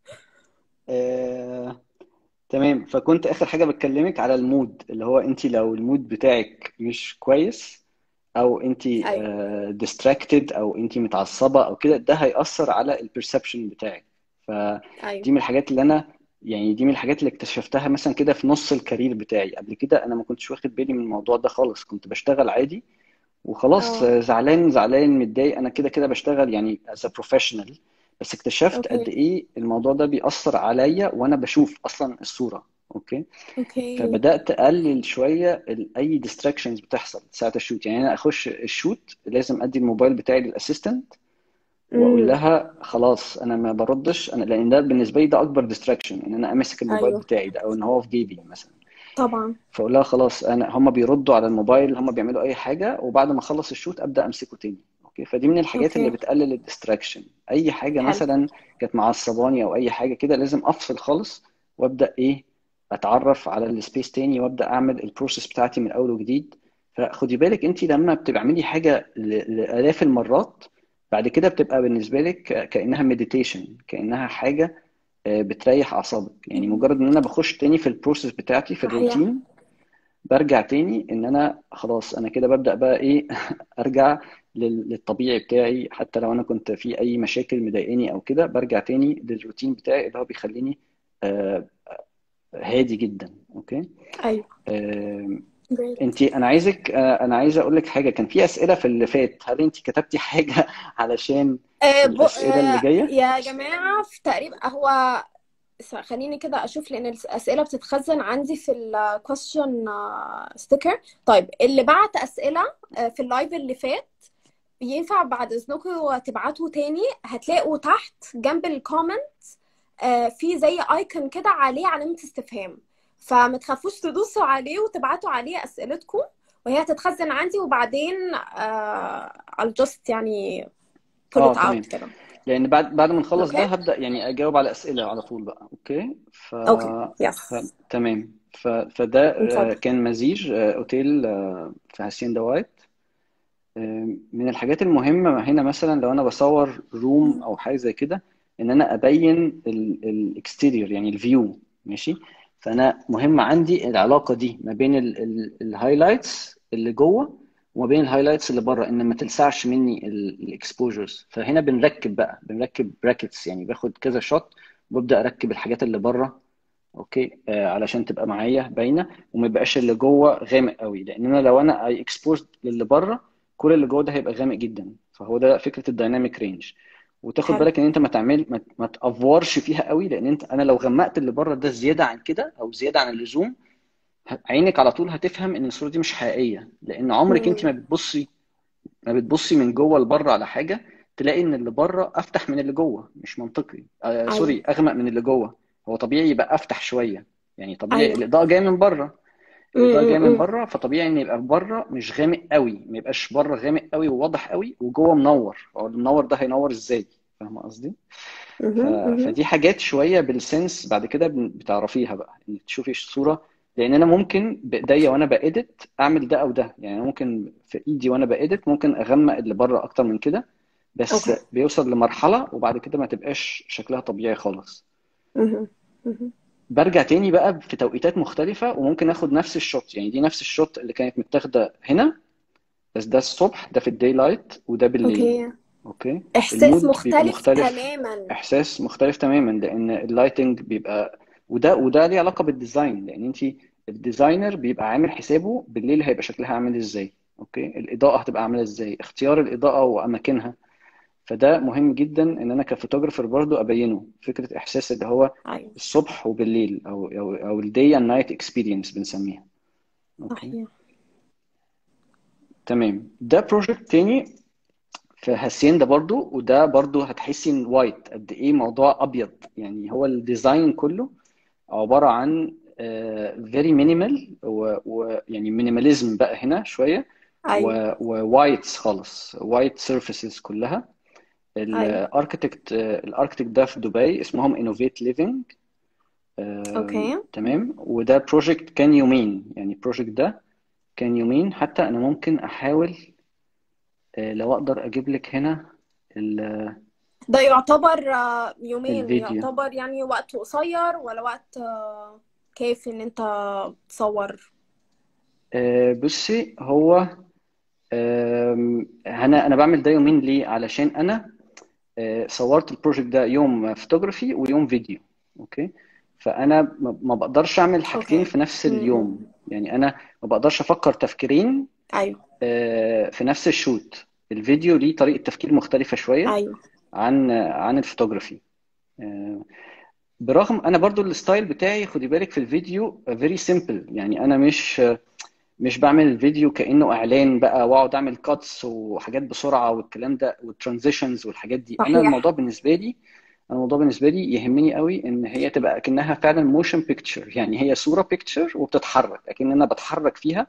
[SPEAKER 2] آه، تمام فكنت اخر حاجه بتكلمك على المود اللي هو انت لو المود بتاعك مش كويس او انت
[SPEAKER 1] ايوه
[SPEAKER 2] ديستراكتد او انت متعصبه او كده ده هيأثر على البرسبشن بتاعك فدي
[SPEAKER 1] ايوه
[SPEAKER 2] من الحاجات اللي انا يعني دي من الحاجات اللي اكتشفتها مثلا كده في نص الكارير بتاعي قبل كده انا ما كنتش واخد بالي من الموضوع ده خالص كنت بشتغل عادي وخلاص
[SPEAKER 1] اه
[SPEAKER 2] زعلان زعلان متضايق انا كده كده بشتغل يعني as a professional بس اكتشفت قد
[SPEAKER 1] اوكي
[SPEAKER 2] ايه الموضوع ده بيأثر عليا وانا بشوف اصلا الصورة اوكي
[SPEAKER 1] اوكي
[SPEAKER 2] فبدأت اقلل شوية ال- اي distractions بتحصل ساعة الشوت يعني انا اخش الشوت لازم ادي الموبايل بتاعي للاسيستنت واقول
[SPEAKER 1] امم
[SPEAKER 2] لها خلاص انا ما بردش انا لان ده بالنسبة لي ده اكبر ديستراكشن ان انا امسك الموبايل
[SPEAKER 1] ايوه
[SPEAKER 2] بتاعي ده او ان هو في جيبي مثلا
[SPEAKER 1] طبعا
[SPEAKER 2] فاقول لها خلاص انا هم بيردوا على الموبايل هم بيعملوا اي حاجه وبعد ما اخلص الشوت ابدا امسكه تاني اوكي فدي من الحاجات اللي
[SPEAKER 1] اوكي
[SPEAKER 2] بتقلل الديستراكشن اي حاجه
[SPEAKER 1] حلو
[SPEAKER 2] مثلا كانت معصباني او اي حاجه كده لازم افصل خالص وابدا ايه اتعرف على السبيس تاني وابدا اعمل البروسيس بتاعتي من اول وجديد فخدي بالك انت لما بتعملي حاجه ل- لالاف المرات بعد كده بتبقى بالنسبه لك كانها مديتيشن كانها حاجه آه، بتريح اعصابك يعني
[SPEAKER 1] مم.
[SPEAKER 2] مجرد ان انا بخش تاني في البروسيس بتاعتي في
[SPEAKER 1] صحيح
[SPEAKER 2] الروتين برجع تاني ان انا خلاص انا كده ببدأ بقى ايه ارجع لل- للطبيعي بتاعي حتى لو انا كنت في اي مشاكل مضايقاني او كده برجع تاني للروتين بتاعي اللي هو بيخليني آه، هادي جدا اوكي
[SPEAKER 1] ايوه
[SPEAKER 2] آه،
[SPEAKER 1] great
[SPEAKER 2] انت انا عايزك آه، انا عايز اقول لك حاجة كان في أسئلة في اللي فات هل انت كتبتي حاجة علشان
[SPEAKER 1] آه ب...
[SPEAKER 2] الأسئلة اللي
[SPEAKER 1] آه
[SPEAKER 2] جاية
[SPEAKER 1] يا جماعة في تقريبا هو س- خليني كده اشوف لان الاسئله بتتخزن عندي في ال question sticker طيب اللي بعت اسئله آه، في اللايف اللي فات ينفع بعد اذنكم تبعتوا تاني هتلاقوا تحت جنب الكومنت في زي ايكون كده عليه علامه استفهام فما تخافوش تدوسوا عليه وتبعتوا عليه اسئلتكم وهي هتتخزن عندي وبعدين آه I'll just يعني pull
[SPEAKER 2] اه
[SPEAKER 1] it
[SPEAKER 2] تمام
[SPEAKER 1] out كده
[SPEAKER 2] لان بعد بعد ما نخلص ده
[SPEAKER 1] اوكي
[SPEAKER 2] هبدأ يعني اجاوب على اسئله على طول بقى اوكي ف...
[SPEAKER 1] اوكي
[SPEAKER 2] ف...
[SPEAKER 1] يس
[SPEAKER 2] تمام ف... فده آه،
[SPEAKER 1] اتفضل
[SPEAKER 2] كان مزيج آه، اوتيل آه، في هاسيندا وايت آه، من الحاجات المهمه هنا مثلا لو انا بصور روم او حاجه زي كده ان انا ابين الاكستيريور يعني الفيو ماشي فانا مهم عندي العلاقه دي ما بين الهايلايتس اللي جوه وما بين الهايلايتس اللي بره ان ما تلسعش مني الاكسبوجرز فهنا بنركب بقى بنركب براكتس يعني باخد كذا شوت وببدا اركب الحاجات اللي بره اوكي آه علشان تبقى معايا باينه وما يبقاش اللي جوه غامق قوي لان انا لو انا اي اكسبوزد للي بره كل اللي جوه ده هيبقى غامق جدا فهو ده فكره الدايناميك رينج وتاخد
[SPEAKER 1] حلو
[SPEAKER 2] بالك ان انت ما تعمل ما, ما تافورش فيها قوي لان انت انا لو غمقت اللي بره ده زياده عن كده او زياده عن اللزوم ه- عينك على طول هتفهم ان الصوره دي مش حقيقيه لان عمرك انت
[SPEAKER 1] مم.
[SPEAKER 2] ما بتبصي ما بتبصي من جوه لبره على حاجه تلاقي ان اللي بره افتح من اللي جوه مش منطقي آه
[SPEAKER 1] ايوه
[SPEAKER 2] سوري اغمق من اللي جوه هو طبيعي يبقى افتح شويه يعني طبيعي
[SPEAKER 1] ايوه
[SPEAKER 2] الاضاءه جايه من بره الاضاءه جايه من
[SPEAKER 1] امم
[SPEAKER 2] بره فطبيعي ان يبقى بره مش غامق قوي ما يبقاش بره غامق قوي وواضح قوي وجوه منور هو المنور ده هينور ازاي فاهمه قصدي ف... فدي حاجات شويه بالسنس بعد كده بن- بتعرفيها بقى انك تشوفي الصوره لان انا ممكن بايديا وانا بأديت اعمل ده او ده يعني أنا ممكن في ايدي وانا بأديت ممكن اغمق اللي بره اكتر من كده بس
[SPEAKER 1] اوكي
[SPEAKER 2] بيوصل لمرحله وبعد كده ما تبقاش شكلها طبيعي خالص
[SPEAKER 1] مهم. مهم.
[SPEAKER 2] برجع تاني بقى في توقيتات مختلفه وممكن اخد نفس الشوت يعني دي نفس الشوت اللي كانت متاخده هنا بس ده الصبح ده في الداي لايت وده بالليل
[SPEAKER 1] اوكي
[SPEAKER 2] اوكي
[SPEAKER 1] احساس
[SPEAKER 2] المود بيبقى
[SPEAKER 1] مختلف
[SPEAKER 2] مختلف
[SPEAKER 1] تماما
[SPEAKER 2] احساس مختلف تماما لان اللايتنج بيبقى وده وده ليه علاقه بالديزاين لان انت الديزاينر بيبقى عامل حسابه بالليل هيبقى شكلها عامل ازاي اوكي الاضاءه هتبقى عامله ازاي اختيار الاضاءه واماكنها فده مهم جدا ان انا كفوتوجرافر برضو ابينه فكره احساس اللي هو
[SPEAKER 1] ايوه
[SPEAKER 2] الصبح وبالليل او او او الداي اند نايت اكسبيرينس بنسميها اوكي
[SPEAKER 1] صحيح
[SPEAKER 2] تمام ده بروجكت تاني في هاسيندا برضو وده برضو هتحسي ان وايت قد ايه موضوع ابيض يعني هو الديزاين كله عباره عن فيري مينيمال ويعني مينيماليزم بقى هنا شويه
[SPEAKER 1] ايوه
[SPEAKER 2] ووايتس خالص وايت سيرفيسز كلها
[SPEAKER 1] ايوه
[SPEAKER 2] الاركتكت الاركتكت ده في دبي اسمهم انوفيت ليفينج
[SPEAKER 1] اوكي
[SPEAKER 2] تمام وده بروجكت كان يومين يعني البروجكت ده كان يومين حتى انا ممكن احاول آه، لو اقدر اجيب لك هنا ال-
[SPEAKER 1] ده يعتبر آه، يومين
[SPEAKER 2] الفيديو
[SPEAKER 1] يعتبر يعني وقت قصير ولا وقت آه، كافي ان انت تصور
[SPEAKER 2] آه، بصي هو آم، انا انا بعمل ده يومين ليه علشان انا آه، صورت البروجكت ده يوم فوتوغرافي ويوم فيديو اوكي فانا ما ما بقدرش اعمل حاجتين
[SPEAKER 1] اوكي
[SPEAKER 2] في نفس
[SPEAKER 1] امم
[SPEAKER 2] اليوم يعني انا ما بقدرش افكر تفكيرين
[SPEAKER 1] ايوه
[SPEAKER 2] آه، في نفس الشوت الفيديو ليه طريقة تفكير مختلفة شوية
[SPEAKER 1] ايوه
[SPEAKER 2] عن عن الفوتوغرافي آه، برغم انا برضو الستايل بتاعي خدي بالك في الفيديو فيري سيمبل يعني انا مش مش بعمل الفيديو كأنه اعلان بقى واقعد اعمل كاتس وحاجات بسرعة والكلام ده والترانزيشنز والحاجات دي انا
[SPEAKER 1] صحيح
[SPEAKER 2] الموضوع بالنسبة لي أنا الموضوع بالنسبة لي يهمني قوي ان هي تبقى كأنها فعلا موشن بيكتشر يعني هي صورة بيكتشر وبتتحرك اكن انا بتحرك فيها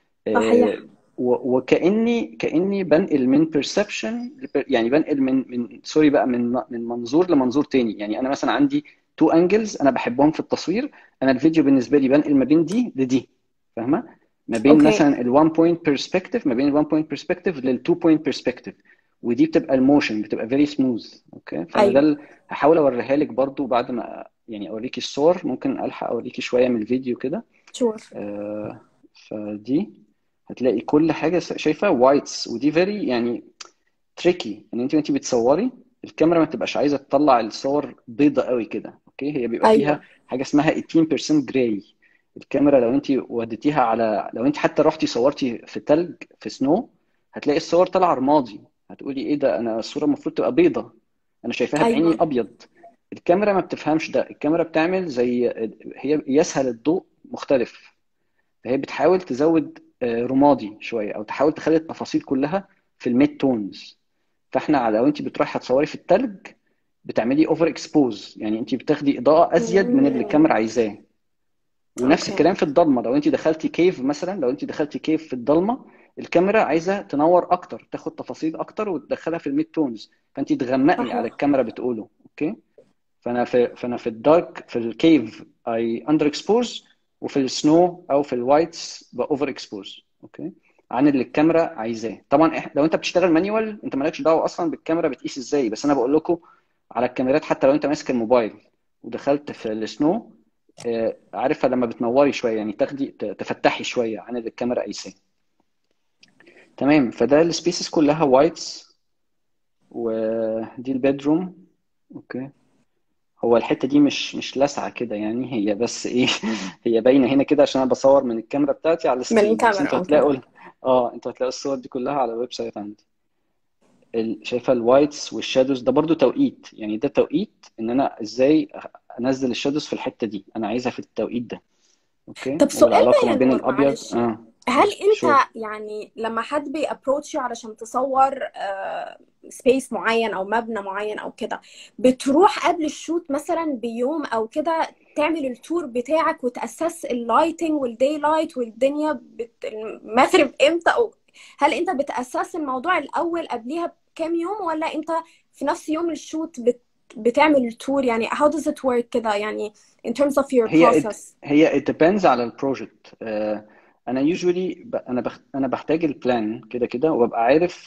[SPEAKER 1] صحيح
[SPEAKER 2] آه، و- وكأني كأني بنقل من بيرسبشن يعني بنقل من من سوري بقى من من منظور لمنظور تاني يعني انا مثلا عندي تو انجلز انا بحبهم في التصوير انا الفيديو بالنسبه لي بنقل ما بين دي لدي فاهمه ما بين
[SPEAKER 1] اوكي
[SPEAKER 2] مثلا ال1 بوينت بيرسبكتيف ما بين ال1 بوينت بيرسبكتيف لل2 بوينت بيرسبكتيف ودي بتبقى الموشن بتبقى فيري سموث اوكي فانا ده
[SPEAKER 1] ايوه
[SPEAKER 2] ال- هحاول اوريها لك برضو بعد ما يعني اوريكي الصور ممكن الحق اوريكي شويه من الفيديو كده
[SPEAKER 1] شور
[SPEAKER 2] آه، فدي هتلاقي كل حاجه شايفه وايتس ودي فيري يعني تريكي ان انت وانت بتصوري الكاميرا ما تبقاش عايزه تطلع الصور بيضة قوي كده اوكي هي بيبقى
[SPEAKER 1] ايوه
[SPEAKER 2] فيها حاجه اسمها 18% جراي الكاميرا لو انت وديتيها على لو انت حتى رحتي صورتي في تلج في سنو هتلاقي الصور طالعه رمادي هتقولي ايه ده انا الصوره المفروض تبقى بيضة انا شايفاها بعيني
[SPEAKER 1] ايوه
[SPEAKER 2] ابيض الكاميرا ما بتفهمش ده الكاميرا بتعمل زي هي يسهل الضوء مختلف فهي بتحاول تزود آه، رمادي شويه او تحاول تخلي التفاصيل كلها في الميد تونز فاحنا على- لو انت بتروحي هتصوري في التلج بتعملي اوفر اكسبوز يعني انت بتاخدي اضاءه ازيد من اللي الكاميرا عايزاه ونفس
[SPEAKER 1] اوكي
[SPEAKER 2] الكلام في الضلمه لو انت دخلتي كيف مثلا لو انت دخلتي كيف في الضلمه الكاميرا عايزه تنور اكتر تاخد تفاصيل اكتر وتدخلها في الميد تونز فانت تغمقي على
[SPEAKER 1] صحيح
[SPEAKER 2] الكاميرا بتقوله اوكي فانا في فانا في الدارك في الكيف اي اندر اكسبوز وفي السنو او في الوايتس باوفر اكسبوز اوكي عن اللي الكاميرا عايزاه طبعا إح- لو انت بتشتغل مانيوال انت مالكش دعوه اصلا بالكاميرا بتقيس ازاي بس انا بقول لكم على الكاميرات حتى لو انت ماسك الموبايل ودخلت في السنو آه، عارفه لما بتنوري شويه يعني تاخدي ت- تفتحي شويه عن اللي الكاميرا قايساه تمام فده السبيسز كلها وايتس ودي البيدروم اوكي هو الحته دي مش مش لاسعه كده يعني هي بس ايه هي باينه هنا كده عشان انا بصور من الكاميرا بتاعتي على
[SPEAKER 1] من
[SPEAKER 2] السكرين بس
[SPEAKER 1] الكاميرا
[SPEAKER 2] انتوا
[SPEAKER 1] اوكي
[SPEAKER 2] هتلاقوا ال- اه انتوا هتلاقوا الصور دي كلها على الويب سايت عندي ال- شايفه الوايتس والشادوز ده برضو توقيت يعني ده توقيت ان انا ازاي أخ- انزل الشادوز في الحته دي انا عايزها في التوقيت ده اوكي
[SPEAKER 1] طب سؤال بقى
[SPEAKER 2] والعلاقه ما
[SPEAKER 1] يا
[SPEAKER 2] بين
[SPEAKER 1] نور
[SPEAKER 2] الابيض
[SPEAKER 1] معلش
[SPEAKER 2] اه
[SPEAKER 1] هل انت
[SPEAKER 2] شور
[SPEAKER 1] يعني لما حد بيابروتش علشان تصور سبيس معين او مبنى معين او كده بتروح قبل الشوت مثلا بيوم او كده تعمل التور بتاعك وتاسس اللايتنج والداي لايت والدنيا بت... المغرب امتى او هل انت بتاسس الموضوع الاول قبليها بكام يوم ولا انت في نفس يوم الشوت بت... بتعمل التور يعني how does it work كده يعني in terms of your
[SPEAKER 2] هي it,
[SPEAKER 1] process
[SPEAKER 2] هي it depends على البروجكت آه انا usually ب... انا بخ... انا بحتاج البلان كده كده وابقى عارف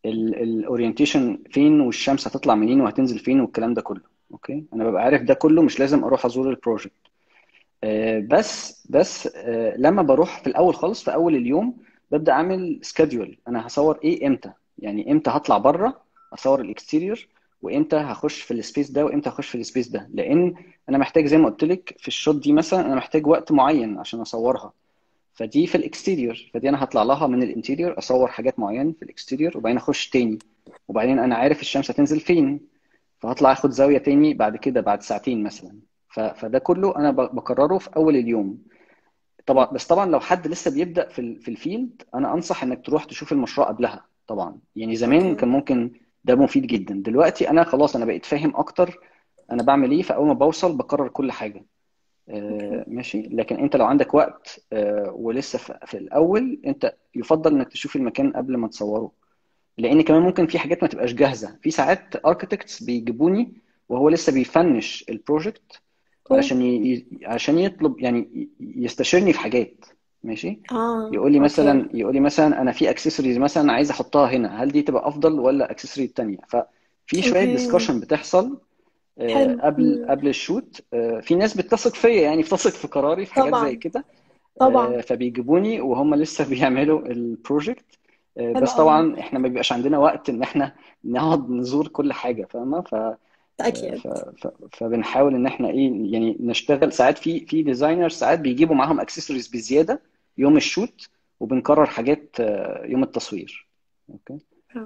[SPEAKER 2] الاورينتيشن فين والشمس هتطلع منين وهتنزل فين والكلام ده كله اوكي انا ببقى عارف ده كله مش لازم اروح ازور البروجكت آه، بس بس آه، لما بروح في الاول خالص في اول اليوم ببدا اعمل سكادجول انا هصور ايه امتى يعني امتى هطلع بره اصور الاكستيريور وامتى هخش في السبيس ده وامتى هخش في السبيس ده لان انا محتاج زي ما قلت لك في الشوت دي مثلا انا محتاج وقت معين عشان اصورها فدي في الاكستيريور فدي انا هطلع لها من الانتيريور اصور حاجات معينه في الاكستيريور وبعدين اخش تاني وبعدين انا عارف الشمس هتنزل فين فهطلع اخد زاويه تاني بعد كده بعد ساعتين مثلا ف- فده كله انا ب- بكرره في اول اليوم طبعا بس طبعا لو حد لسه بيبدا في ال- في الفيلد انا انصح انك تروح تشوف المشروع قبلها طبعا يعني زمان
[SPEAKER 1] اوكي
[SPEAKER 2] كان ممكن ده مفيد جدا دلوقتي انا خلاص انا بقيت فاهم اكتر انا بعمل ايه فاول ما بوصل بكرر كل حاجه
[SPEAKER 1] اوكي
[SPEAKER 2] آه، ماشي لكن انت لو عندك وقت آه، ولسه في في الاول انت يفضل انك تشوف المكان قبل ما تصوره لان كمان ممكن في حاجات ما تبقاش جاهزه في ساعات اركتكتس بيجيبوني وهو لسه بيفنش البروجكت
[SPEAKER 1] اوه
[SPEAKER 2] علشان ي... عشان يطلب يعني ي- يستشيرني في حاجات ماشي
[SPEAKER 1] اه
[SPEAKER 2] يقول لي
[SPEAKER 1] اوكي
[SPEAKER 2] مثلا يقول لي مثلا انا في اكسسوارز مثلا عايز احطها هنا هل دي تبقى افضل ولا اكسسوري التانية ففي شويه
[SPEAKER 1] اوكي
[SPEAKER 2] ديسكشن بتحصل آه،
[SPEAKER 1] حلو
[SPEAKER 2] قبل
[SPEAKER 1] مم.
[SPEAKER 2] قبل الشوت آه، في ناس بتثق فيا يعني بتثق في قراري في حاجات زي
[SPEAKER 1] طبعا
[SPEAKER 2] كده
[SPEAKER 1] طبعا
[SPEAKER 2] آه، فبيجيبوني وهم لسه بيعملوا البروجكت آه،
[SPEAKER 1] حلو
[SPEAKER 2] بس
[SPEAKER 1] قوي
[SPEAKER 2] طبعا احنا ما بيبقاش عندنا وقت ان احنا نقعد نزور كل حاجه فاهمه ف
[SPEAKER 1] اكيد
[SPEAKER 2] ف ف فبنحاول ان احنا ايه يعني نشتغل ساعات في في ديزاينر ساعات بيجيبوا معاهم اكسسوارز بزياده يوم الشوت وبنكرر حاجات آه، يوم التصوير اوكي
[SPEAKER 1] آه.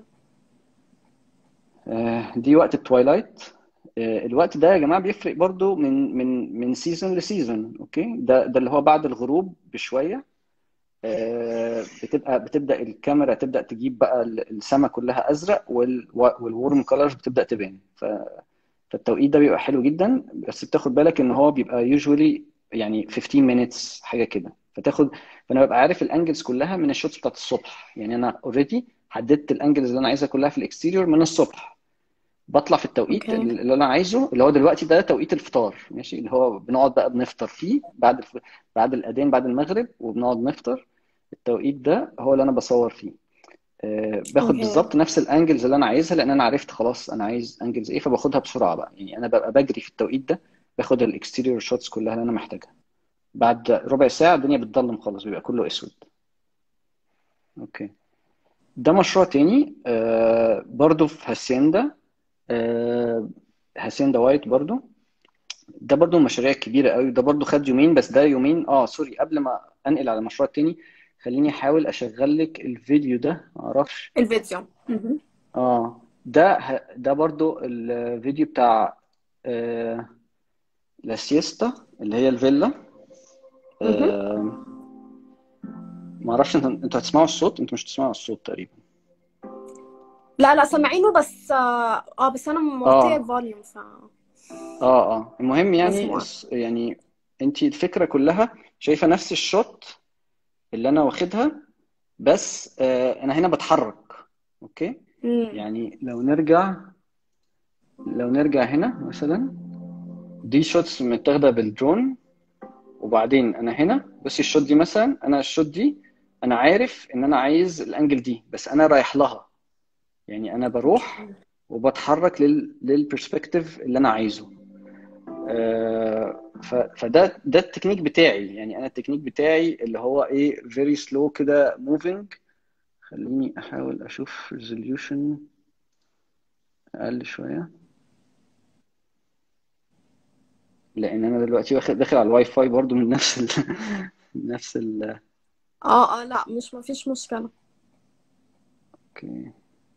[SPEAKER 2] آه، دي وقت التوايلايت آه، الوقت ده يا جماعه بيفرق برضو من من من سيزون لسيزون اوكي ده ده اللي هو بعد الغروب بشويه آه، بتبقى بتبدا الكاميرا تبدا تجيب بقى السما كلها ازرق وال والورم كولرز بتبدا تبان ف فالتوقيت ده بيبقى حلو جدا بس بتاخد بالك ان هو بيبقى يوجوالي يعني 15 minutes حاجه كده فتاخد فانا ببقى عارف الانجلز كلها من الشوتس بتاعت الصبح يعني انا اوريدي حددت الانجلز اللي انا عايزها كلها في الاكستيريور من الصبح بطلع في التوقيت
[SPEAKER 1] اوكي
[SPEAKER 2] اللي انا عايزه اللي هو دلوقتي ده توقيت الفطار ماشي اللي هو بنقعد بقى بنفطر فيه بعد الف... بعد الاذان بعد المغرب وبنقعد نفطر التوقيت ده هو اللي انا بصور فيه آه، باخد
[SPEAKER 1] اوكي
[SPEAKER 2] بالظبط نفس الانجلز اللي انا عايزها لان انا عرفت خلاص انا عايز انجلز ايه فباخدها بسرعه بقى يعني انا ببقى بجري في التوقيت ده باخد الاكستيريور شوتس كلها اللي انا محتاجها بعد ربع ساعه الدنيا بتضلم خالص بيبقى كله اسود اوكي ده مشروع تاني آه برضو في هاسيندا آه هاسيندا وايت برضو ده برضو مشاريع كبيرة قوي ده برضو خد يومين بس ده يومين اه سوري قبل ما انقل على المشروع التاني خليني احاول اشغل لك الفيديو ده معرفش
[SPEAKER 1] الفيديو مهم.
[SPEAKER 2] اه ده ه- ده برضو الفيديو بتاع آه لا سيستا اللي هي الفيلا
[SPEAKER 1] مهم.
[SPEAKER 2] آه معرفش انت انتوا هتسمعوا الصوت انتوا مش هتسمعوا الصوت تقريبا
[SPEAKER 1] لا لا سامعينه بس اه آه، بس انا موطيه
[SPEAKER 2] اه
[SPEAKER 1] الفوليوم ف
[SPEAKER 2] اه اه المهم يعني
[SPEAKER 1] مسموع
[SPEAKER 2] الس- يعني انت الفكرة كلها شايفة نفس الشوت اللي انا واخدها بس آه انا هنا بتحرك اوكي
[SPEAKER 1] مم.
[SPEAKER 2] يعني لو نرجع لو نرجع هنا مثلا دي شوتس متاخدة بالدرون وبعدين انا هنا بس الشوت دي مثلا انا الشوت دي انا عارف ان انا عايز الانجل دي بس انا رايح لها يعني انا بروح
[SPEAKER 1] اوكي
[SPEAKER 2] وبتحرك لل للبرسبكتيف اللي انا عايزه آه، ف- فده ده التكنيك بتاعي يعني انا التكنيك بتاعي اللي هو ايه very slow كده moving خليني احاول اشوف resolution اقل شويه لان انا دلوقتي واخد داخل على الواي فاي برضو من نفس ال... من نفس ال...
[SPEAKER 1] اه اه لا مش مفيش مشكلة
[SPEAKER 2] اوكي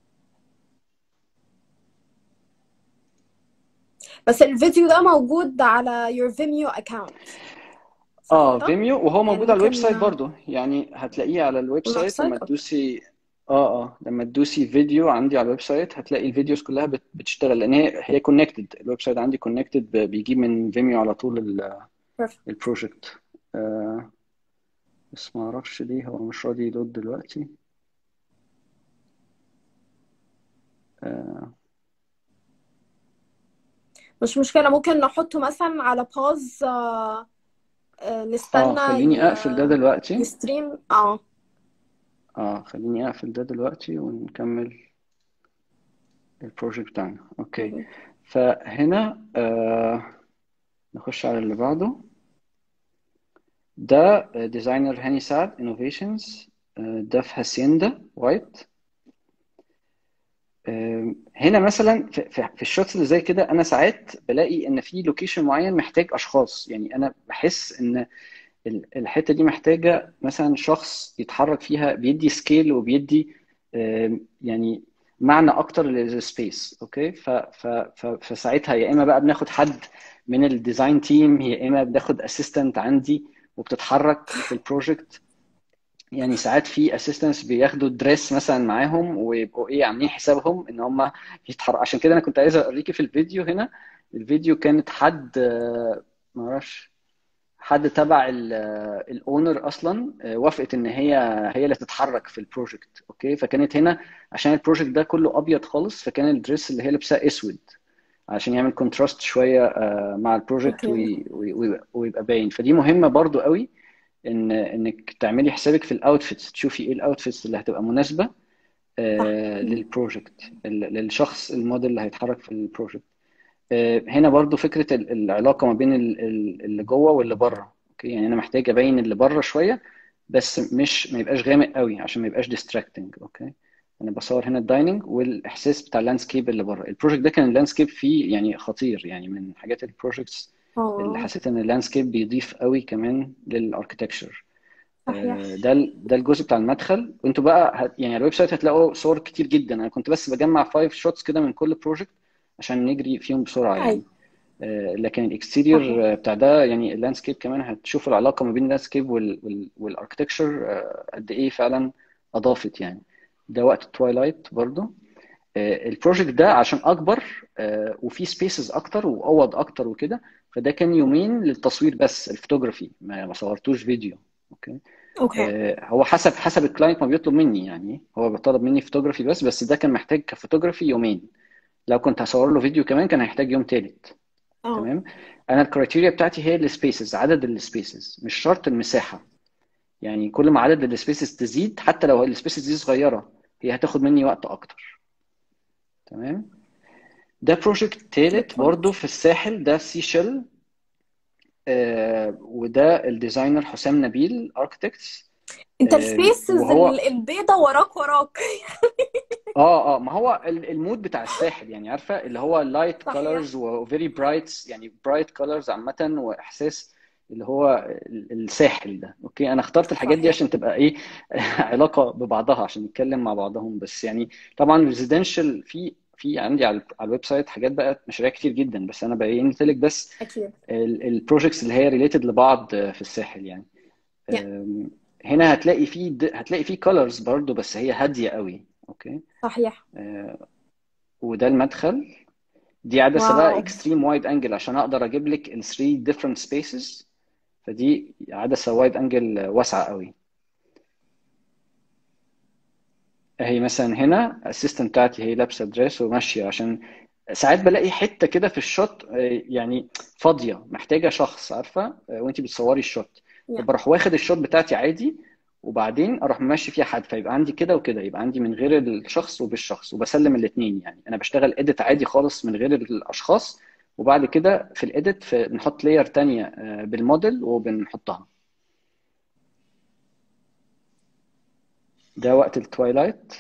[SPEAKER 1] بس الفيديو ده موجود على your Vimeo account صح
[SPEAKER 2] اه
[SPEAKER 1] كده؟
[SPEAKER 2] فيميو وهو
[SPEAKER 1] يعني
[SPEAKER 2] موجود على الويب
[SPEAKER 1] ممكن
[SPEAKER 2] سايت برضو يعني هتلاقيه على الويب
[SPEAKER 1] الويب
[SPEAKER 2] سايت لما
[SPEAKER 1] سايت
[SPEAKER 2] تدوسي اه اه لما تدوسي فيديو عندي على الويب سايت هتلاقي الفيديوز كلها بت- بتشتغل لان هي هي كونكتد الويب سايت عندي كونكتد بيجيب من فيميو على طول ال-
[SPEAKER 1] perfect
[SPEAKER 2] البروجكت آه بس ما اعرفش ليه هو مش راضي يلود دلوقتي آه
[SPEAKER 1] مش مشكلة ممكن نحطه مثلا على pause آه آه
[SPEAKER 2] اه
[SPEAKER 1] نستنى
[SPEAKER 2] خليني اقفل ده
[SPEAKER 1] ي-
[SPEAKER 2] دلوقتي
[SPEAKER 1] يستريم اه
[SPEAKER 2] اه خليني اقفل ده دلوقتي ونكمل البروجكت بتاعنا اوكي فهنا آه نخش على اللي بعده ده ديزاينر هاني سعد انوفيشنز ده في هاسيندا وايت هنا مثلا في, في الشوتس اللي زي كده انا ساعات بلاقي ان في لوكيشن معين محتاج اشخاص يعني انا بحس ان الحته دي محتاجه مثلا شخص يتحرك فيها بيدي سكيل وبيدي يعني معنى اكتر للسبيس اوكي ف ف فساعتها يا اما بقى بناخد حد من الديزاين تيم يا اما بناخد اسيستنت عندي وبتتحرك في البروجكت يعني ساعات في اسيستنتس بياخدوا دريس مثلا معاهم ويبقوا ايه عاملين حسابهم ان هم يتحركوا عشان كده انا كنت عايز اوريكي في الفيديو هنا الفيديو كانت حد ما اعرفش حد تبع الاونر اصلا وافقت ان هي هي اللي تتحرك في البروجكت اوكي فكانت هنا عشان البروجكت ده كله ابيض خالص فكان الدريس اللي هي لابساه اسود عشان يعمل كونتراست شويه مع البروجكت ويبقى باين فدي مهمه برضو قوي ان انك تعملي حسابك في الاوتفيتس تشوفي ايه الاوتفيتس اللي هتبقى مناسبه للبروجكت للشخص الموديل اللي هيتحرك في البروجكت هنا برضو فكره العلاقه ما بين اللي جوه واللي بره اوكي يعني انا محتاج ابين اللي بره شويه بس مش ما يبقاش غامق قوي عشان ما يبقاش ديستراكتنج اوكي انا بصور هنا الدايننج والاحساس بتاع اللاندسكيب اللي بره البروجكت ده كان اللاندسكيب فيه يعني خطير يعني من حاجات البروجكتس اللي حسيت ان اللاندسكيب بيضيف قوي كمان للاركتكتشر ده ده الجزء بتاع المدخل وانتوا بقى يعني على الويب سايت هتلاقوا صور كتير جدا انا كنت بس بجمع 5 شوتس كده من كل بروجكت عشان نجري فيهم بسرعه يعني لكن الاكستيريور بتاع ده يعني اللاندسكيب كمان هتشوف العلاقه ما بين اللاندسكيب والاركتكشر قد ايه فعلا اضافت يعني ده وقت التوايلايت برضو البروجكت ده عشان اكبر وفي سبيسز اكتر واوض اكتر وكده فده كان يومين للتصوير بس الفوتوغرافي ما صورتوش فيديو اوكي
[SPEAKER 1] اوكي
[SPEAKER 2] هو حسب حسب الكلاينت ما بيطلب مني يعني هو بيطلب مني فوتوغرافي بس بس ده كان محتاج كفوتوغرافي يومين لو كنت هصور له فيديو كمان كان هيحتاج يوم تالت تمام انا الكرايتيريا بتاعتي هي السبيسز عدد السبيسز مش شرط المساحه يعني كل ما عدد السبيسز تزيد حتى لو السبيسز دي صغيره هي هتاخد مني وقت اكتر تمام ده بروجكت تالت برضو في الساحل ده سيشل آه وده الديزاينر حسام نبيل اركتكتس
[SPEAKER 1] انت السبيسز وهو... البيضه وراك وراك
[SPEAKER 2] اه اه ما هو المود بتاع الساحل يعني عارفه اللي هو لايت كولرز وفيري برايت يعني برايت كولرز عامه واحساس اللي هو الساحل ده اوكي انا اخترت الحاجات دي عشان تبقى ايه علاقه ببعضها عشان نتكلم مع بعضهم بس يعني طبعا ريزيدنشال في في عندي على الويب سايت حاجات بقى مشاريع كتير جدا بس انا بينت لك بس
[SPEAKER 1] اكيد
[SPEAKER 2] البروجكتس اللي هي ريليتد لبعض في الساحل يعني yeah. هنا هتلاقي في هتلاقي في كولرز برضو بس هي هاديه قوي اوكي
[SPEAKER 1] صحيح
[SPEAKER 2] آه وده المدخل دي عدسه بقى اكستريم وايد انجل عشان اقدر اجيب لك ال 3 ديفرنت سبيسز فدي عدسه وايد انجل واسعه قوي هي مثلا هنا الاسيستنت بتاعتي هي لابسه دريس وماشيه عشان ساعات بلاقي حته كده في الشوت يعني فاضيه محتاجه شخص عارفه وانت بتصوري الشوت بروح واخد الشوت بتاعتي عادي وبعدين اروح ماشي فيها حد فيبقى عندي كده وكده يبقى عندي من غير الشخص وبالشخص وبسلم الاثنين يعني انا بشتغل اديت عادي خالص من غير الاشخاص وبعد كده في الاديت في بنحط لاير تانية بالموديل وبنحطها ده وقت التوايلايت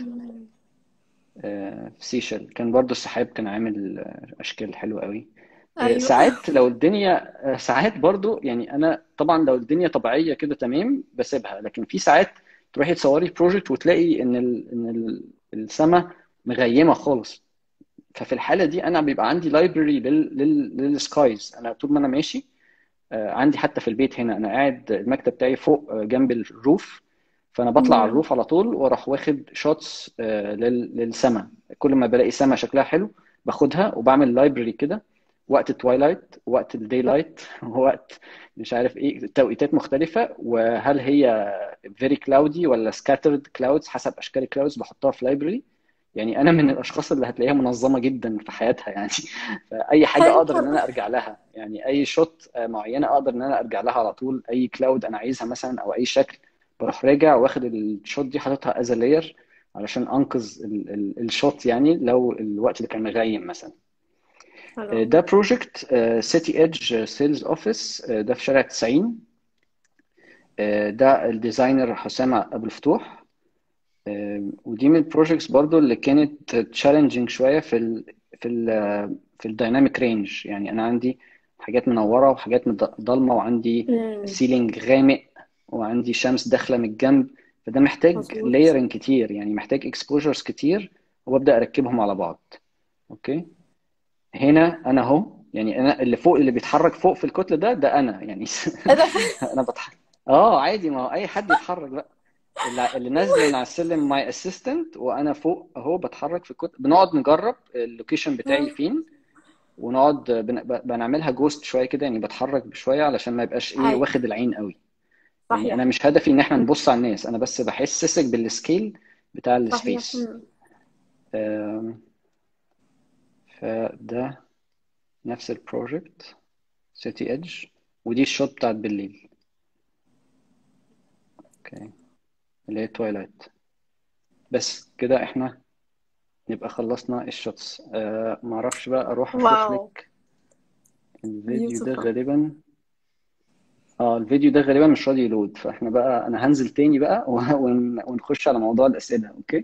[SPEAKER 2] في سيشل كان برضو السحاب كان عامل اشكال حلوه قوي
[SPEAKER 1] أيوة.
[SPEAKER 2] ساعات لو الدنيا ساعات برضو يعني انا طبعا لو الدنيا طبيعيه كده تمام بسيبها لكن في ساعات تروحي تصوري بروجكت وتلاقي ان ال ان السماء مغيمه خالص ففي الحاله دي انا بيبقى عندي لايبرري للسكايز انا طول ما انا ماشي عندي حتى في البيت هنا انا قاعد المكتب بتاعي فوق جنب الروف فانا بطلع على الروف على طول واروح واخد شوتس للسماء كل ما بلاقي سماء شكلها حلو باخدها وبعمل لايبرري كده وقت التوايلايت وقت الداي لايت وقت مش عارف ايه توقيتات مختلفه وهل هي فيري كلاودي ولا سكاترد كلاودز حسب اشكال الكلاودز بحطها في لايبرري يعني انا من الاشخاص اللي هتلاقيها منظمه جدا في حياتها يعني فاي حاجه اقدر ان انا ارجع لها يعني اي شوت معينه اقدر ان انا ارجع لها على طول اي كلاود انا عايزها مثلا او اي شكل بروح راجع واخد الشوت دي حاططها از لاير علشان انقذ الشوت يعني لو الوقت اللي كان مغيم مثلا ده بروجكت سيتي ايدج سيلز اوفيس ده في شارع 90 ده الديزاينر حسام ابو الفتوح ودي من البروجكتس برضو اللي كانت تشالنجينج شويه في ال في ال في الدايناميك رينج يعني انا عندي حاجات منوره وحاجات ضلمه وعندي سيلينج غامق وعندي شمس داخله من الجنب فده محتاج لايرنج كتير يعني محتاج اكسبوجرز كتير وابدا اركبهم على بعض اوكي هنا انا اهو يعني انا اللي فوق اللي بيتحرك فوق في الكتله ده ده انا يعني انا بتحرك اه عادي ما هو اي حد يتحرك بقى اللي, اللي نازل من على السلم ماي اسيستنت وانا فوق اهو بتحرك في الكتله بنقعد نجرب اللوكيشن بتاعي فين ونقعد بن... بنعملها جوست شويه كده يعني بتحرك بشويه علشان ما يبقاش ايه واخد العين قوي صحيح. يعني انا مش هدفي ان احنا نبص على الناس انا بس بحسسك بالسكيل بتاع السبيس فده نفس البروجكت سيتي ايدج ودي الشوت بتاعت بالليل اوكي اللي هي تويلايت بس كده احنا نبقى خلصنا الشوتس أه ما اعرفش بقى اروح اشوف لك الفيديو ده غالبا اه الفيديو ده غالبا مش راضي يلود فاحنا بقى انا هنزل تاني بقى ون... ونخش على موضوع الاسئله اوكي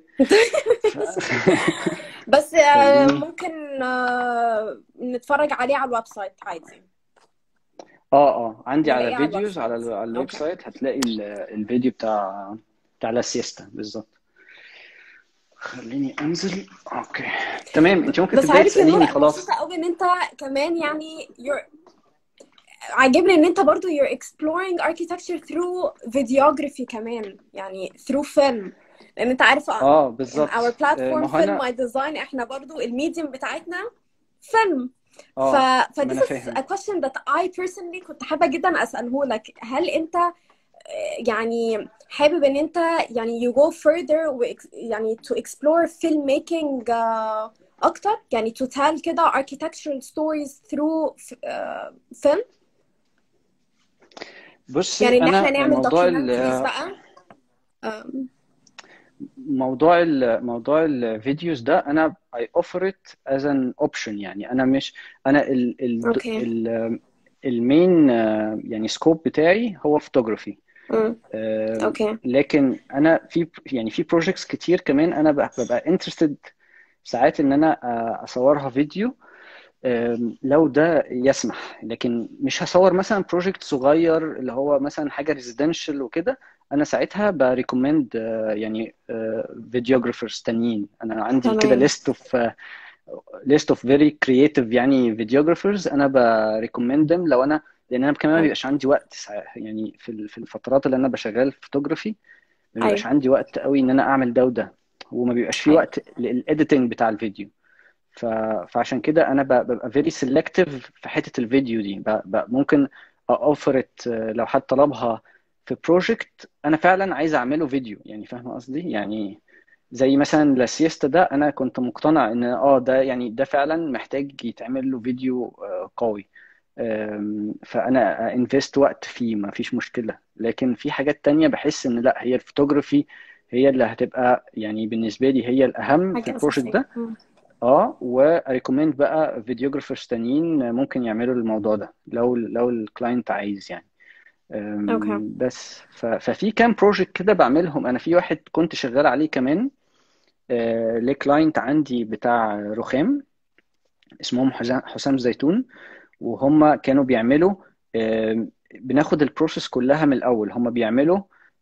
[SPEAKER 1] بس ممكن نتفرج عليه على الويب سايت عادي
[SPEAKER 2] اه اه عندي على الفيديوز على, على الويب سايت هتلاقي الفيديو بتاع بتاع لا سيستا بالظبط خليني انزل اوكي تمام انت ممكن تبداي تساليني خلاص
[SPEAKER 1] بس قوي ان انت كمان يعني you're... عاجبني ان انت برضو you're exploring architecture through videography كمان يعني through film لان انت عارف
[SPEAKER 2] اه بالظبط
[SPEAKER 1] our platform film my design احنا برضو الميديوم بتاعتنا فيلم ف ف this is a question that I personally كنت حابة جدا اسأله لك هل انت يعني حابب ان انت يعني you go further و يعني to explore filmmaking uh, اكتر يعني to tell كده architectural stories through uh, film
[SPEAKER 2] بص
[SPEAKER 1] يعني ان احنا نعمل
[SPEAKER 2] موضوع
[SPEAKER 1] documentaries بقى um,
[SPEAKER 2] موضوع ال موضوع الفيديوز ده انا I offer it as an option يعني انا مش انا ال ال
[SPEAKER 1] okay.
[SPEAKER 2] ال المين يعني سكوب بتاعي هو فوتوغرافي
[SPEAKER 1] اوكي
[SPEAKER 2] لكن انا في يعني في بروجكتس كتير كمان انا ببقى انترستد ساعات ان انا اصورها فيديو لو ده يسمح لكن مش هصور مثلا بروجكت صغير اللي هو مثلا حاجه ريزيدنشال وكده انا ساعتها بريكومند يعني فيديوجرافرز تانيين انا عندي كده ليست اوف ليست اوف فيري كرييتيف يعني فيديوجرافرز انا بريكومند them لو انا لان انا كمان ما بيبقاش عندي وقت يعني في في الفترات اللي انا بشغال فوتوغرافي ما بيبقاش
[SPEAKER 1] أيوة.
[SPEAKER 2] عندي وقت قوي ان انا اعمل ده وده وما بيبقاش في
[SPEAKER 1] أيوة.
[SPEAKER 2] وقت للايديتنج بتاع الفيديو ف... فعشان كده انا ببقى فيري سيلكتيف في حته الفيديو دي ب... ب... ممكن اوفرت لو حد طلبها في بروجكت انا فعلا عايز اعمله فيديو يعني فاهم قصدي يعني زي مثلا لاسيستا ده انا كنت مقتنع ان اه ده يعني ده فعلا محتاج يتعمل له فيديو قوي فانا انفست وقت فيه ما فيش مشكله لكن في حاجات تانية بحس ان لا هي الفوتوغرافي هي اللي هتبقى يعني بالنسبه لي هي الاهم في البروجكت ده اه وريكومند بقى فيديوجرافرز تانيين ممكن يعملوا الموضوع ده لو لو الكلاينت عايز يعني
[SPEAKER 1] اوكي
[SPEAKER 2] بس ففي كام بروجكت كده بعملهم انا في واحد كنت شغال عليه كمان لكلاينت عندي بتاع رخام اسمهم حسام زيتون وهم كانوا بيعملوا بناخد البروسيس كلها من الاول هم بيعملوا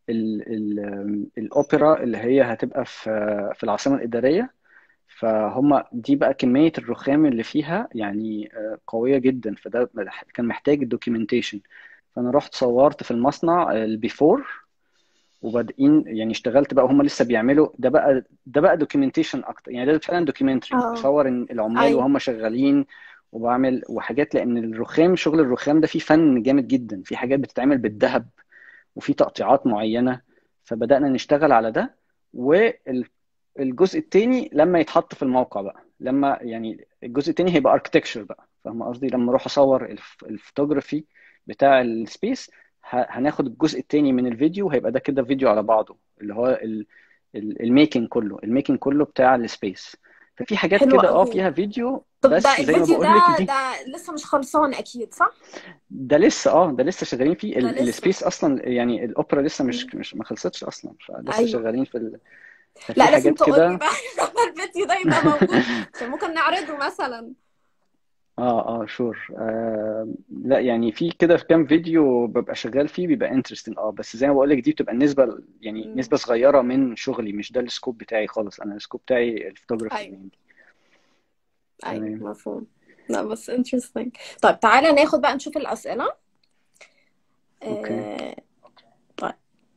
[SPEAKER 2] الاوبرا اللي هي هتبقى في في العاصمه الاداريه فهم دي بقى كميه الرخام اللي فيها يعني قويه جدا فده كان محتاج الدوكيومنتيشن فانا رحت صورت في المصنع البيفور وبادئين يعني اشتغلت بقى هم لسه بيعملوا ده بقى ده بقى دوكيومنتيشن اكتر يعني ده فعلا دوكيومنتري بصور العمال وهم شغالين وبعمل وحاجات لان الرخام شغل الرخام ده فيه فن جامد جدا في حاجات بتتعمل بالذهب وفي تقطيعات معينه فبدانا نشتغل على ده والجزء الثاني لما يتحط في الموقع بقى لما يعني الجزء الثاني هيبقى اركتكشر بقى فاهم قصدي لما اروح اصور الفوتوغرافي بتاع السبيس هناخد الجزء الثاني من الفيديو هيبقى ده كده فيديو على بعضه اللي هو الميكنج كله الميكنج كله بتاع السبيس ففي حاجات
[SPEAKER 1] حلو
[SPEAKER 2] كده اه
[SPEAKER 1] قوي
[SPEAKER 2] فيها فيديو
[SPEAKER 1] طب
[SPEAKER 2] بس
[SPEAKER 1] ده
[SPEAKER 2] زي ما
[SPEAKER 1] الفيديو
[SPEAKER 2] بقول لك
[SPEAKER 1] ده
[SPEAKER 2] دي
[SPEAKER 1] ده لسه مش خلصان اكيد صح
[SPEAKER 2] ده لسه اه ده لسه شغالين فيه
[SPEAKER 1] ده
[SPEAKER 2] ال-
[SPEAKER 1] لسه
[SPEAKER 2] السبيس اصلا يعني الاوبرا لسه مش
[SPEAKER 1] مم.
[SPEAKER 2] مش ما خلصتش اصلا فلسه
[SPEAKER 1] ايوه
[SPEAKER 2] شغالين في ال... ففي
[SPEAKER 1] لا لازم
[SPEAKER 2] حاجات
[SPEAKER 1] تقول لي
[SPEAKER 2] كده
[SPEAKER 1] بقى لما الفيديو ده يبقى موجود عشان ممكن نعرضه مثلا
[SPEAKER 2] اه اه شور آه لا يعني في كده في كام فيديو ببقى شغال فيه بيبقى انترستنج اه بس زي ما بقول لك دي بتبقى النسبه يعني
[SPEAKER 1] مم.
[SPEAKER 2] نسبه صغيره من شغلي مش ده السكوب بتاعي خالص انا السكوب بتاعي الفوتوغرافي
[SPEAKER 1] ايوه
[SPEAKER 2] يعني
[SPEAKER 1] ايوه
[SPEAKER 2] تمام
[SPEAKER 1] مفهوم لا بس interesting طيب تعالى ناخد بقى نشوف الأسئلة
[SPEAKER 2] اوكي
[SPEAKER 1] آه طيب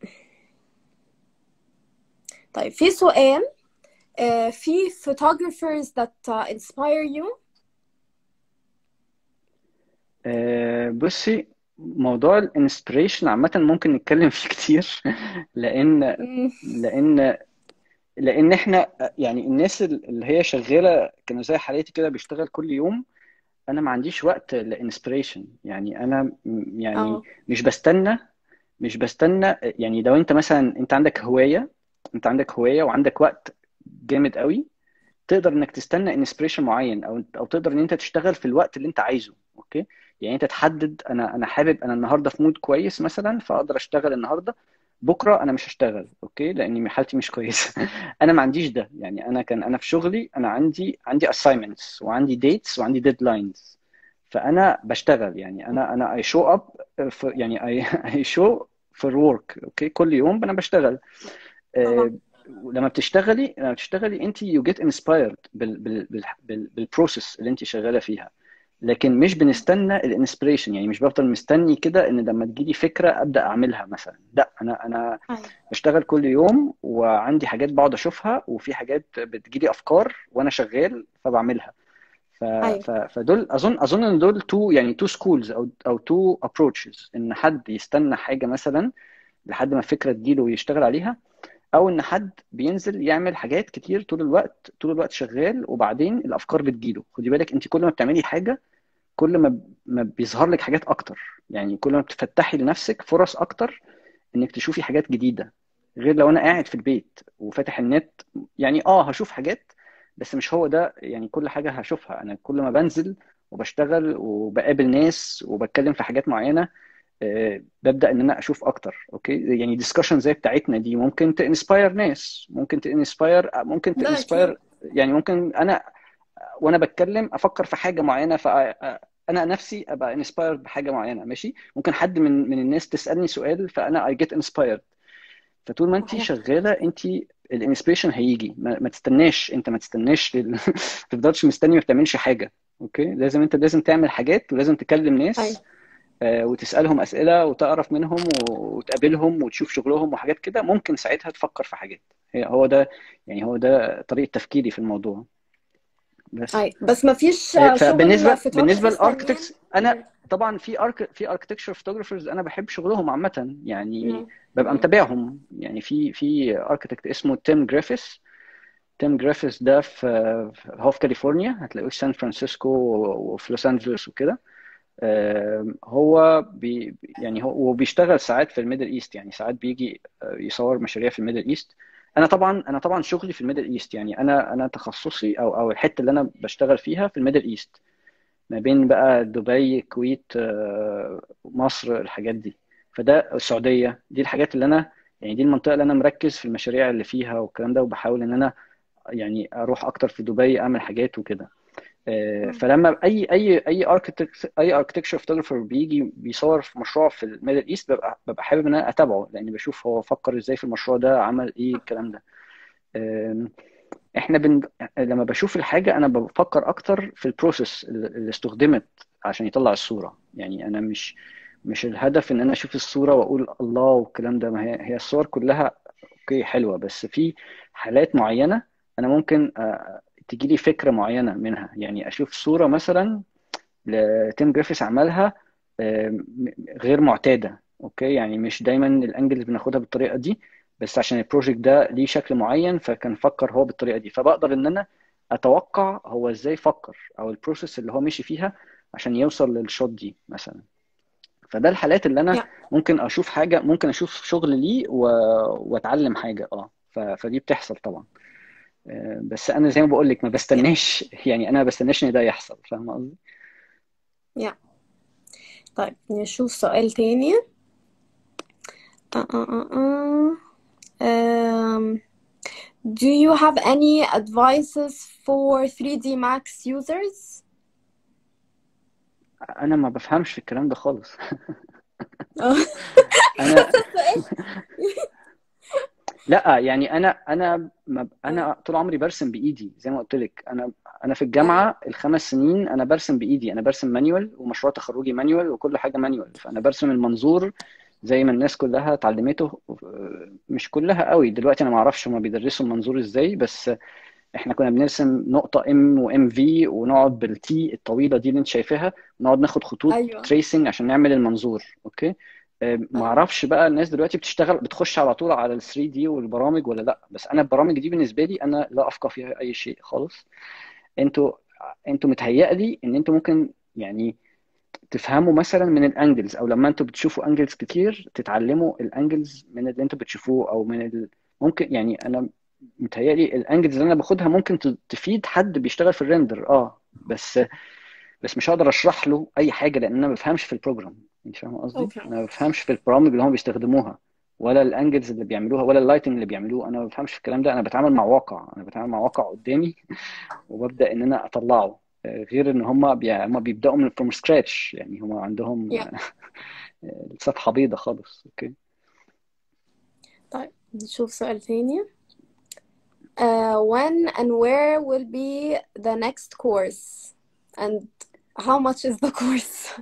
[SPEAKER 1] طيب في سؤال آه في photographers that uh, inspire you
[SPEAKER 2] آه بصي موضوع الانسبريشن عامه ممكن نتكلم فيه كتير لان
[SPEAKER 1] مم.
[SPEAKER 2] لان لان احنا يعني الناس اللي هي شغاله كانوا زي حالاتي كده بيشتغل كل يوم انا ما عنديش وقت لانسبريشن يعني انا م- يعني
[SPEAKER 1] اه
[SPEAKER 2] مش بستنى مش بستنى يعني لو انت مثلا انت عندك هوايه انت عندك هوايه وعندك وقت جامد قوي تقدر انك تستنى انسبريشن معين او او تقدر ان انت تشتغل في الوقت اللي انت عايزه اوكي يعني انت تحدد انا انا حابب انا النهارده في مود كويس مثلا فاقدر اشتغل النهارده بكره انا مش هشتغل اوكي لاني حالتي مش كويسه انا ما عنديش ده يعني انا كان انا في شغلي انا عندي عندي assignments وعندي dates وعندي deadlines فانا بشتغل يعني انا انا I show up في يعني I, I show for work اوكي كل يوم انا بشتغل
[SPEAKER 1] طبعا
[SPEAKER 2] آه، لما بتشتغلي لما بتشتغلي انت you get inspired بال بال بال بال بالبروسيس اللي انت شغاله فيها لكن مش بنستنى الانسبريشن يعني مش بفضل مستني كده ان لما تجيلي فكره ابدا اعملها مثلا لا انا انا
[SPEAKER 1] ايوه
[SPEAKER 2] بشتغل كل يوم وعندي حاجات بقعد اشوفها وفي حاجات بتجيلي افكار وانا شغال فبعملها ف...
[SPEAKER 1] ايوه
[SPEAKER 2] ف... فدول اظن اظن ان دول تو يعني تو سكولز او او تو ابروتشز ان حد يستنى حاجه مثلا لحد ما الفكره تجيله ويشتغل عليها او ان حد بينزل يعمل حاجات كتير طول الوقت طول الوقت شغال وبعدين الافكار بتجيله خدي بالك انت كل ما بتعملي حاجه كل ما ما بيظهر لك حاجات اكتر يعني كل ما بتفتحي لنفسك فرص اكتر انك تشوفي حاجات جديده غير لو انا قاعد في البيت وفاتح النت يعني اه هشوف حاجات بس مش هو ده يعني كل حاجه هشوفها انا كل ما بنزل وبشتغل وبقابل ناس وبتكلم في حاجات معينه آه، ببدا ان انا اشوف اكتر اوكي يعني ديسكشن زي بتاعتنا دي ممكن تنسباير ناس ممكن تنسباير ممكن
[SPEAKER 1] ده اكيد
[SPEAKER 2] تنسباير يعني ممكن انا وانا بتكلم افكر في حاجه معينه فانا نفسي ابقى انسبايرد بحاجه معينه ماشي ممكن حد من من الناس تسالني سؤال فانا اي جيت انسبايرد فطول ما انت
[SPEAKER 1] صحيح
[SPEAKER 2] شغاله انت الانسبريشن هيجي ما, ما تستناش انت ما تستناش لل... ما تفضلش مستني ما بتعملش حاجه اوكي لازم انت لازم تعمل حاجات ولازم تكلم
[SPEAKER 1] ايوه
[SPEAKER 2] ناس آه، وتسالهم اسئله وتعرف منهم و- وتقابلهم وتشوف شغلهم وحاجات كده ممكن ساعتها تفكر في حاجات هي هو ده يعني هو ده طريقه تفكيري في الموضوع بس
[SPEAKER 1] ايوه بس ما فيش
[SPEAKER 2] آه،
[SPEAKER 1] شغل
[SPEAKER 2] فبالنسبه بالنسبه
[SPEAKER 1] photographers تانيين
[SPEAKER 2] للاركتكتس انا
[SPEAKER 1] مم.
[SPEAKER 2] طبعا في ارك في اركتكتشر فوتوغرافرز انا بحب شغلهم عامه يعني
[SPEAKER 1] مم.
[SPEAKER 2] ببقى
[SPEAKER 1] مم.
[SPEAKER 2] متابعهم يعني في في اركتكت اسمه تيم جريفيس تيم جريفيس ده في في- هو في كاليفورنيا هتلاقوه في سان فرانسيسكو وفي لوس انجلوس وكده آم، هو بي يعني هو وبيشتغل ساعات في الميدل ايست يعني ساعات بيجي آه، يصور مشاريع في الميدل ايست انا طبعا انا طبعا شغلي في الميدل ايست يعني انا انا تخصصي او او الحته اللي انا بشتغل فيها في الميدل ايست ما بين بقى دبي الكويت آه، مصر الحاجات دي فده السعوديه دي الحاجات اللي انا يعني دي المنطقه اللي انا مركز في المشاريع اللي فيها والكلام ده وبحاول ان انا يعني اروح اكتر في دبي اعمل حاجات وكده آه،
[SPEAKER 1] مم.
[SPEAKER 2] فلما اي اي اي اركتكت اي اركتكتشر فوتوغرافر بيجي بيصور في مشروع في الميدل ايست ببقى ببقى حابب ان انا اتابعه لاني بشوف هو فكر ازاي في المشروع ده عمل ايه الكلام ده آم، احنا بن... لما بشوف الحاجه انا بفكر اكتر في البروسيس اللي استخدمت عشان يطلع الصوره يعني انا مش مش الهدف ان انا اشوف الصوره واقول الله والكلام ده ما هي هي الصور كلها اوكي حلوه بس في حالات معينه انا ممكن آه، تجيلي فكره معينه منها يعني اشوف صوره مثلا لتيم جريفيس عملها آه، م- غير معتاده اوكي يعني مش دايما الانجلز بناخدها بالطريقه دي بس عشان البروجكت ده ليه شكل معين فكان فكر هو بالطريقه دي فبقدر ان انا اتوقع هو ازاي فكر او البروسيس اللي هو مشي فيها عشان يوصل للشوت دي مثلا فده الحالات اللي انا
[SPEAKER 1] يا
[SPEAKER 2] ممكن اشوف حاجه ممكن اشوف شغل ليه و... واتعلم حاجه اه فدي بتحصل طبعا بس انا زي ما بقول لك ما بستناش يعني انا ما بستناش ان ده يحصل فاهم قصدي؟
[SPEAKER 1] يا طيب نشوف سؤال تاني uh, uh, uh, uh. Um, do you have any advices for 3D Max users?
[SPEAKER 2] انا ما بفهمش في الكلام ده خالص
[SPEAKER 1] اه
[SPEAKER 2] انا لا يعني انا انا ما انا طول عمري برسم بايدي زي ما قلت لك انا انا في الجامعه الخمس سنين انا برسم بايدي انا برسم مانيوال ومشروع تخرجي مانيوال وكل حاجه مانيوال فانا برسم المنظور زي ما الناس كلها اتعلمته مش كلها قوي دلوقتي انا ما اعرفش هما بيدرسوا المنظور ازاي بس احنا كنا بنرسم نقطه ام وام في ونقعد بالتي الطويله دي اللي انت شايفاها ونقعد ناخد خطوط
[SPEAKER 1] ايوه
[SPEAKER 2] تريسنج عشان نعمل المنظور اوكي ما اعرفش بقى الناس دلوقتي بتشتغل بتخش على طول على ال 3 دي والبرامج ولا لا بس انا البرامج دي بالنسبه لي انا لا افقه فيها اي شيء خالص انتوا انتوا متهيألي ان انتوا ممكن يعني تفهموا مثلا من الانجلز او لما انتوا بتشوفوا انجلز كتير تتعلموا الانجلز من اللي انتوا بتشوفوه او من ال... ممكن يعني انا متهيألي الانجلز اللي انا باخدها ممكن ت- تفيد حد بيشتغل في الريندر اه بس بس مش هقدر اشرح له اي حاجه لان انا ما بفهمش في البروجرام انت فاهم قصدي
[SPEAKER 1] اوكي
[SPEAKER 2] انا ما بفهمش في البرامج اللي هم بيستخدموها ولا الانجلز اللي بيعملوها ولا اللايتنج اللي بيعملوه انا ما بفهمش في الكلام ده انا بتعامل مع واقع انا بتعامل مع واقع قدامي وببدا ان انا اطلعه آه، غير ان هم بي... هم بيبداوا من فروم سكراتش يعني هم عندهم
[SPEAKER 1] يا
[SPEAKER 2] الصفحه بيضه خالص اوكي
[SPEAKER 1] طيب نشوف سؤال تاني uh, when and where will be the next course and how much is the course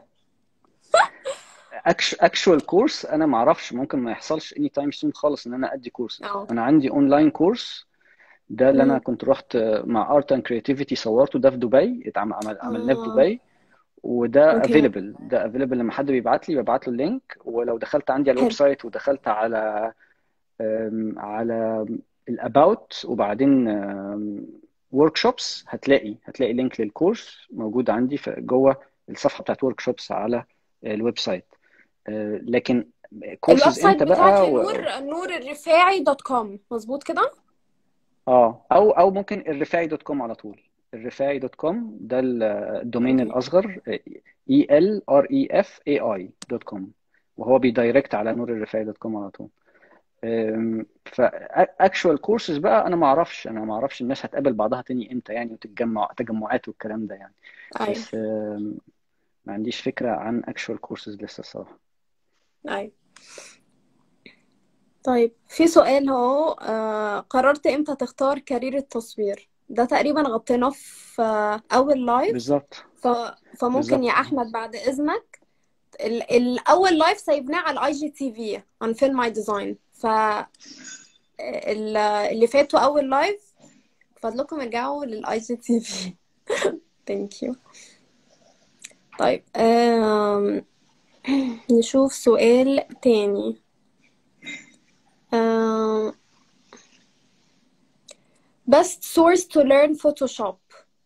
[SPEAKER 2] اكشوال كورس انا ما اعرفش ممكن ما يحصلش اني تايم سون خالص ان انا ادي كورس
[SPEAKER 1] اه
[SPEAKER 2] انا عندي اونلاين كورس ده اللي انا
[SPEAKER 1] مم.
[SPEAKER 2] كنت رحت مع ارت اند كرياتيفيتي صورته ده في دبي اتعمل عمل عملناه في
[SPEAKER 1] اه
[SPEAKER 2] دبي وده
[SPEAKER 1] اوكي
[SPEAKER 2] افيلبل ده افيلبل لما حد بيبعت لي ببعت له اللينك ولو دخلت عندي على الويب
[SPEAKER 1] حلو
[SPEAKER 2] سايت ودخلت على أم، على الاباوت وبعدين ورك شوبس هتلاقي هتلاقي لينك للكورس موجود عندي في جوه الصفحه بتاعت ورك شوبس على الويب سايت أه، لكن
[SPEAKER 1] الويب
[SPEAKER 2] كورسز
[SPEAKER 1] سايت
[SPEAKER 2] امتى
[SPEAKER 1] بتاعك
[SPEAKER 2] بقى
[SPEAKER 1] يا
[SPEAKER 2] و...
[SPEAKER 1] نور نور الرفاعي دوت كوم مظبوط كده
[SPEAKER 2] اه او او ممكن الرفاعي دوت كوم على طول الرفاعي دوت كوم ده ال- الدومين
[SPEAKER 1] اوكي
[SPEAKER 2] الاصغر اي ال ار اي اف اي اي دوت كوم وهو بيدايركت على نور الرفاعي دوت كوم على طول فاكشوال كورسز بقى انا ما اعرفش انا ما اعرفش الناس هتقابل بعضها تاني امتى يعني وتتجمع تجمعات والكلام ده يعني
[SPEAKER 1] ايوه
[SPEAKER 2] بس آم، ما عنديش فكرة عن اكشوال كورسز لسه الصراحة
[SPEAKER 1] ايوه طيب في سؤال اهو آه قررت امتى تختار كارير التصوير ده تقريبا غطيناه في آه، اول لايف
[SPEAKER 2] بالظبط
[SPEAKER 1] ف... فممكن
[SPEAKER 2] بالظبط
[SPEAKER 1] يا احمد بعد اذنك ال... الاول لايف سايبناه على الاي جي تي في عن فيلم ماي ديزاين ف ال- اللي فاتوا اول لايف فضلكم ارجعوا للاي جي تي في ثانك يو طيب آم... نشوف سؤال تاني آم... best source to learn Photoshop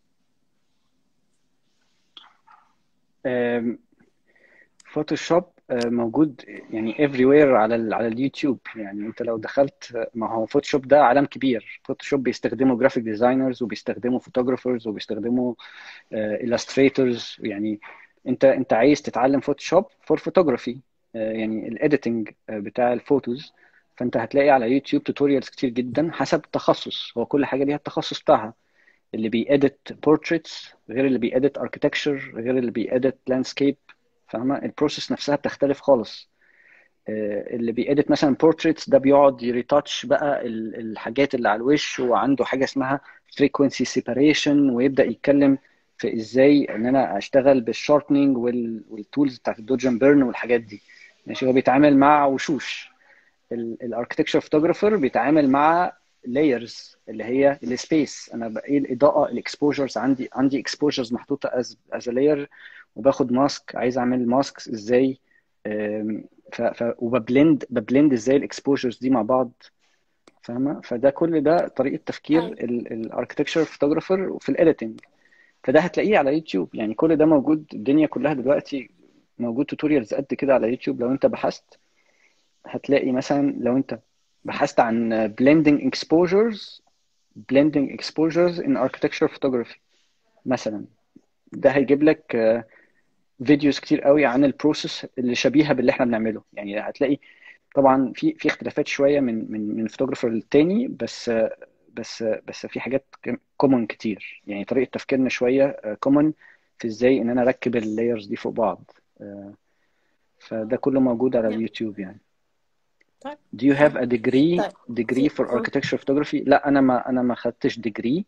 [SPEAKER 2] فوتوشوب موجود يعني everywhere على ال على اليوتيوب يعني انت لو دخلت ما هو فوتوشوب ده عالم كبير فوتوشوب بيستخدمه جرافيك ديزاينرز وبيستخدمه فوتوغرافرز وبيستخدمه illustrators يعني انت انت عايز تتعلم فوتوشوب فور فوتوغرافي يعني الايديتنج بتاع الفوتوز فانت هتلاقي على يوتيوب توتوريالز كتير جدا حسب التخصص هو كل حاجه ليها التخصص بتاعها اللي بيأديت بورتريتس غير اللي بيأديت اركتكتشر غير اللي بيأديت لاندسكيب فاهمه البروسيس نفسها بتختلف خالص آه، اللي بيأديت مثلا بورتريتس ده بيقعد يريتاتش بقى ال- الحاجات اللي على الوش وعنده حاجه اسمها frequency separation ويبدأ يتكلم في ازاي ان انا اشتغل بالشاربنينج والتولز بتاعت الدوج اند بيرن والحاجات دي ماشي هو بيتعامل مع وشوش الاركتكتشر فوتوجرافر بيتعامل مع لايرز اللي هي السبيس انا بقى ايه الاضاءه الاكسبوجرز عندي عندي اكسبوجرز محطوطه از از لاير وباخد ماسك عايز اعمل ماسك ازاي أم، ف ف وببلند ببلند ازاي الاكسبوجرز دي مع بعض فاهمه فده كل ده طريقه تفكير
[SPEAKER 1] ايوه
[SPEAKER 2] الاركتكتشر فوتوجرافر في الايديتنج فده هتلاقيه على يوتيوب يعني كل ده موجود الدنيا كلها دلوقتي موجود توتوريالز قد كده على يوتيوب لو انت بحثت هتلاقي مثلا لو انت بحثت عن blending exposures blending exposures in architecture photography مثلا ده هيجيب لك آه، فيديوز كتير قوي عن البروسيس اللي شبيهه باللي احنا بنعمله يعني هتلاقي طبعا في في اختلافات شويه من من من فوتوغرافر للتاني بس آه، بس آه، بس في حاجات كومن كتير يعني طريقه تفكيرنا شويه كومن في ازاي ان انا اركب اللايرز دي فوق بعض آه، فده كله موجود على
[SPEAKER 1] Yeah.
[SPEAKER 2] اليوتيوب يعني
[SPEAKER 1] طيب
[SPEAKER 2] Do you have a degree
[SPEAKER 1] طيب
[SPEAKER 2] degree for
[SPEAKER 1] في آه.
[SPEAKER 2] architecture photography؟ لا انا ما انا ما خدتش degree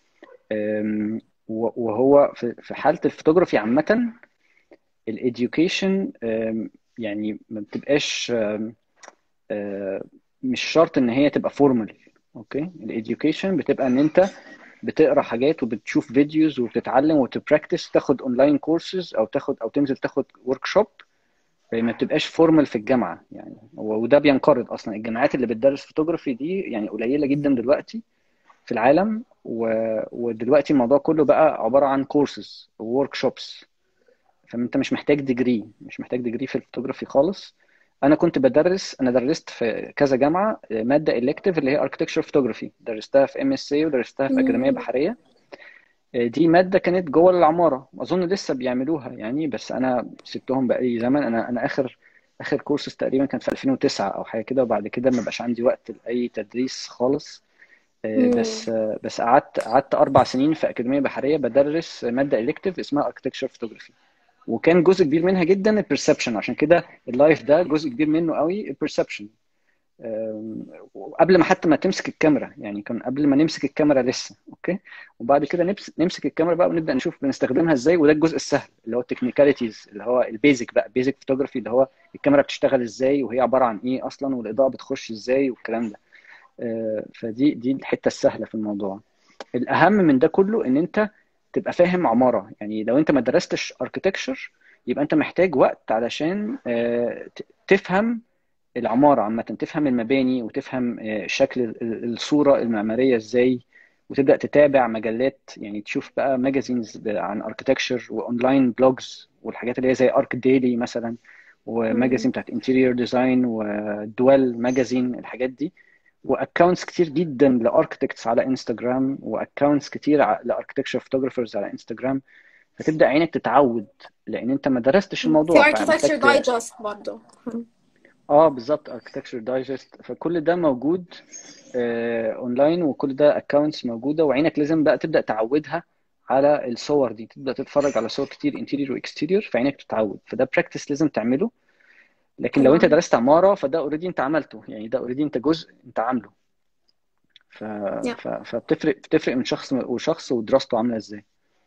[SPEAKER 2] أم، و- وهو في في حالة الفوتوغرافي عامة الإديوكيشن يعني ما بتبقاش أم، أه، مش شرط ان هي تبقى فورمال اوكي الإديوكيشن بتبقى ان انت بتقرا حاجات وبتشوف فيديوز وبتتعلم وتبراكتس تاخد اونلاين كورسز او تاخد او تنزل تاخد ورك شوب ما بتبقاش فورمال في الجامعه يعني و- وده بينقرض اصلا الجامعات اللي بتدرس فوتوغرافي دي يعني قليله جدا دلوقتي في العالم و... ودلوقتي الموضوع كله بقى عباره عن كورسز وورك شوبس فانت مش محتاج ديجري مش محتاج ديجري في الفوتوغرافي خالص انا كنت بدرس انا درست في كذا جامعه ماده الكتيف اللي هي اركتكتشر فوتوغرافي درستها في ام اس سي ودرستها في اكاديميه
[SPEAKER 1] مم.
[SPEAKER 2] بحريه دي ماده كانت جوه العماره اظن لسه بيعملوها يعني بس انا سبتهم بقالي زمن انا انا اخر اخر كورسز تقريبا كان في 2009 او حاجه كده وبعد كده ما بقاش عندي وقت لاي تدريس خالص آه،
[SPEAKER 1] مم.
[SPEAKER 2] بس آه، بس قعدت قعدت اربع سنين في اكاديميه بحريه بدرس ماده الكتيف اسمها اركتكتشر فوتوغرافي وكان جزء كبير منها جدا البرسبشن عشان كده اللايف ده جزء كبير منه قوي البرسبشن قبل ما حتى ما تمسك الكاميرا يعني كان قبل ما نمسك الكاميرا لسه اوكي وبعد كده نمس- نمسك الكاميرا بقى ونبدا نشوف بنستخدمها ازاي وده الجزء السهل اللي هو التكنيكاليتيز اللي هو البيزك بقى بيزك فوتوغرافي اللي هو الكاميرا بتشتغل ازاي وهي عباره عن ايه اصلا والاضاءه بتخش ازاي والكلام ده آه، فدي دي الحته السهله في الموضوع الاهم من ده كله ان انت تبقى فاهم عماره يعني لو انت ما درستش اركتكتشر يبقى انت محتاج وقت علشان آه، ت- تفهم العماره عامه تفهم المباني وتفهم آه، شكل ال- ال- الصوره المعماريه ازاي وتبدا تتابع مجلات يعني تشوف بقى ماجازينز عن اركتكتشر واونلاين بلوجز والحاجات اللي هي زي ارك ديلي مثلا وماجازين
[SPEAKER 1] مم.
[SPEAKER 2] بتاعت انتيريور ديزاين ودوال ماجازين الحاجات دي واكونتس كتير جدا لاركتكتس على انستغرام واكونتس كتير لاركتكتشر فوتوغرافرز على انستغرام فتبدا عينك تتعود لان انت ما درستش
[SPEAKER 1] في
[SPEAKER 2] الموضوع
[SPEAKER 1] architecture
[SPEAKER 2] فمحتاج ت...
[SPEAKER 1] digest برضه
[SPEAKER 2] اه بالظبط اركتكتشر دايجست فكل ده موجود آه اونلاين وكل ده اكونتس موجوده وعينك لازم بقى تبدا تعودها على الصور دي تبدا تتفرج على صور كتير انتيريور واكستيريور فعينك تتعود فده براكتس لازم تعمله لكن لو انت
[SPEAKER 1] تمام
[SPEAKER 2] درست عماره فده اوريدي انت عملته يعني ده اوريدي انت جزء انت عامله ف...
[SPEAKER 1] yeah.
[SPEAKER 2] ف... فبتفرق بتفرق من شخص وشخص ودراسته عامله ازاي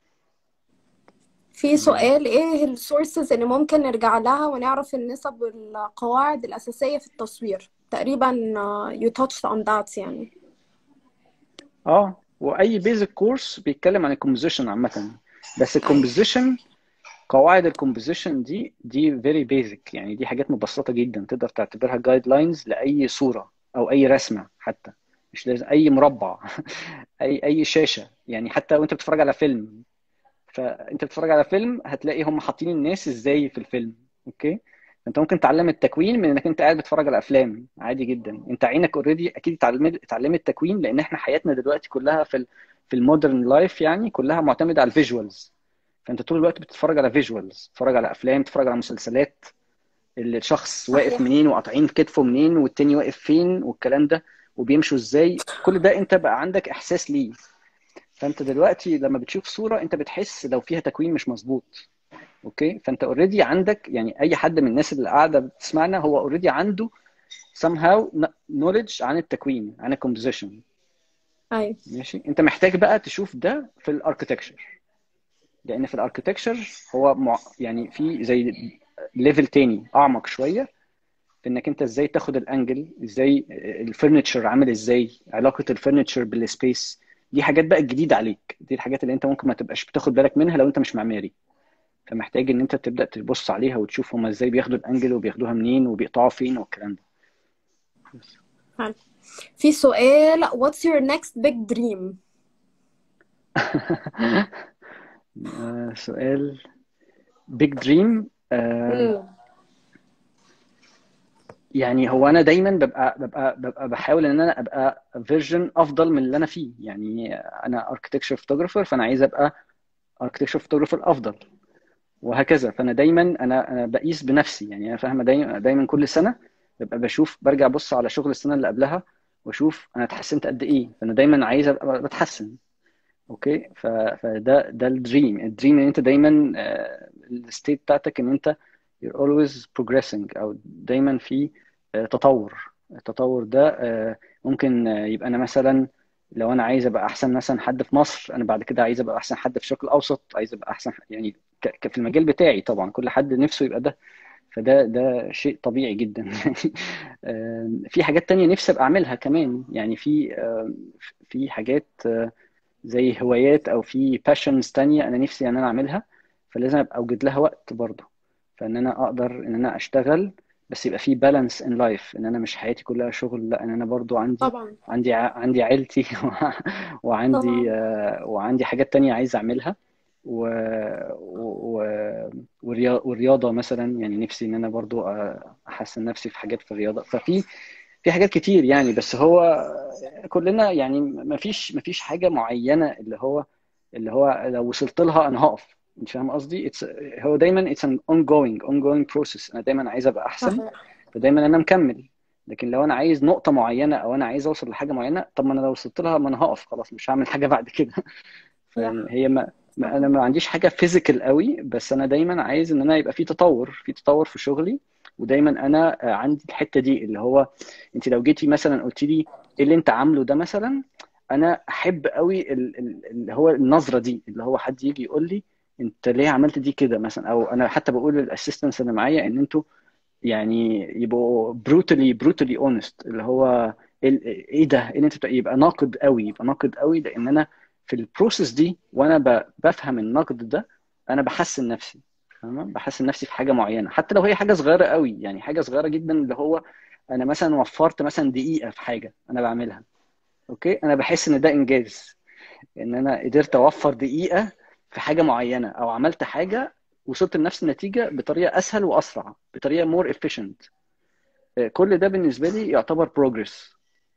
[SPEAKER 1] في سؤال ايه السورسز اللي ممكن نرجع لها ونعرف النسب والقواعد الأساسية في التصوير تقريبا uh, you touched on that يعني
[SPEAKER 2] اه واي بيزك كورس بيتكلم عن الكومبوزيشن عامه بس
[SPEAKER 1] أيوة
[SPEAKER 2] الكومبوزيشن قواعد الكومبوزيشن دي دي فيري بيزك يعني دي حاجات مبسطه جدا تقدر تعتبرها جايد لاينز لاي صوره او اي رسمه حتى مش لازم اي مربع اي اي شاشه يعني حتى وانت بتتفرج على فيلم فانت بتتفرج على فيلم هتلاقي هم حاطين الناس ازاي في الفيلم اوكي انت ممكن تعلم التكوين من انك انت قاعد بتتفرج على افلام عادي جدا انت عينك اوريدي اكيد اتعلمت اتعلمت التكوين لان احنا حياتنا دلوقتي كلها في ال في المودرن لايف يعني كلها معتمده على الفيجوالز فانت طول الوقت بتتفرج على فيجوالز بتتفرج على افلام بتتفرج على مسلسلات اللي الشخص واقف
[SPEAKER 1] صحيح
[SPEAKER 2] منين وقاطعين كتفه منين والتاني واقف فين والكلام ده وبيمشوا ازاي كل ده انت بقى عندك احساس ليه فانت دلوقتي لما بتشوف صوره انت بتحس لو فيها تكوين مش مظبوط اوكي فانت اوريدي عندك يعني اي حد من الناس اللي قاعده بتسمعنا هو اوريدي عنده somehow knowledge عن التكوين عن الكومبوزيشن
[SPEAKER 1] أيوة
[SPEAKER 2] ماشي انت محتاج بقى تشوف ده في الاركتكتشر لان في الاركتكتشر هو مع... يعني في زي ليفل تاني اعمق شويه في انك انت ازاي تاخد الانجل ازاي الفرنتشر عامل ازاي علاقه الفرنتشر بالسبيس دي حاجات بقى جديده عليك دي الحاجات اللي انت ممكن ما تبقاش بتاخد بالك منها لو انت مش معماري فمحتاج ان انت تبدا تبص عليها وتشوف هما ازاي بياخدوا الانجل وبياخدوها منين وبيقطعوا فين والكلام ده بس.
[SPEAKER 1] حلو في سؤال what's your next big dream
[SPEAKER 2] آه، سؤال بيج دريم
[SPEAKER 1] مم.
[SPEAKER 2] يعني هو انا دايما ببقى ببقى ببقى بحاول ان انا ابقى فيرجن افضل من اللي انا فيه يعني انا اركتكتشر فوتوغرافر فانا عايز ابقى اركتكتشر فوتوغرافر افضل وهكذا فانا دايما انا انا بقيس بنفسي يعني انا فاهمه دايما دايما كل سنه ببقى بشوف برجع ابص على شغل السنه اللي قبلها واشوف انا اتحسنت قد ايه فانا دايما عايز ابقى بتحسن اوكي ف- فده ده الدريم الدريم ان انت دايما الستيت بتاعتك ان انت you're always progressing او دايما في آه، تطور التطور ده آه، ممكن آه، يبقى انا مثلا لو انا عايز ابقى احسن مثلا حد في مصر انا بعد كده عايز ابقى احسن حد في الشرق الاوسط عايز ابقى احسن يعني ك- ك- في المجال بتاعي طبعا كل حد نفسه يبقى ده فده ده شيء طبيعي جدا آه، في حاجات تانية نفسي ابقى اعملها كمان يعني في آه، في حاجات آه، زي هوايات او في باشنز تانية انا نفسي ان انا اعملها فلازم ابقى اوجد لها وقت برضه فان انا اقدر ان انا اشتغل بس يبقى في بالانس ان لايف ان انا مش حياتي كلها شغل لا ان انا برضو عندي
[SPEAKER 1] طبعا
[SPEAKER 2] عندي ع- عندي عيلتي وعندي
[SPEAKER 1] طبعا
[SPEAKER 2] آه، وعندي حاجات تانية عايز اعملها و... و... وريا- والرياضة مثلا يعني نفسي ان انا برضو آه، احسن نفسي في حاجات في الرياضة ففي في حاجات كتير يعني بس هو كلنا يعني مفيش مفيش حاجة معينة اللي هو اللي هو لو وصلت لها انا هقف انت فاهم قصدي It's هو دايما it's an ongoing ongoing process انا دايما عايز ابقى احسن
[SPEAKER 1] صحيح
[SPEAKER 2] فدايما انا مكمل لكن لو انا عايز نقطة معينة او انا عايز اوصل لحاجة معينة طب ما انا لو وصلت لها ما انا هقف خلاص مش هعمل حاجة بعد كده
[SPEAKER 1] صح
[SPEAKER 2] فهي ما ما-
[SPEAKER 1] صح
[SPEAKER 2] انا ما عنديش حاجة فيزيكال قوي بس انا دايما عايز ان انا يبقى في تطور في تطور في شغلي ودايما انا آه، عندي الحتة دي اللي هو انت لو جيتي مثلا قلت لي ايه اللي انت عامله ده مثلا انا احب قوي ال- ال- اللي هو النظرة دي اللي هو حد يجي يقول لي انت ليه عملت دي كده مثلا او انا حتى بقول للاسيستنتس اللي معايا ان انتوا يعني يبقوا brutally brutally honest اللي هو ال- ايه ده ان انت تبقى- يبقى ناقد قوي يبقى ناقد قوي لان انا في البروسيس دي وانا ب- بفهم النقد ده انا بحسن نفسي فاهمة بحسن نفسي في حاجه معينه حتى لو هي حاجه صغيره قوي يعني حاجه صغيره جدا اللي هو انا مثلا وفرت مثلا دقيقه في حاجه انا بعملها اوكي انا بحس ان ده انجاز ان انا قدرت اوفر دقيقه في حاجه معينه او عملت حاجه وصلت لنفس النتيجه بطريقه اسهل واسرع بطريقه مور efficient كل ده بالنسبه لي يعتبر بروجرس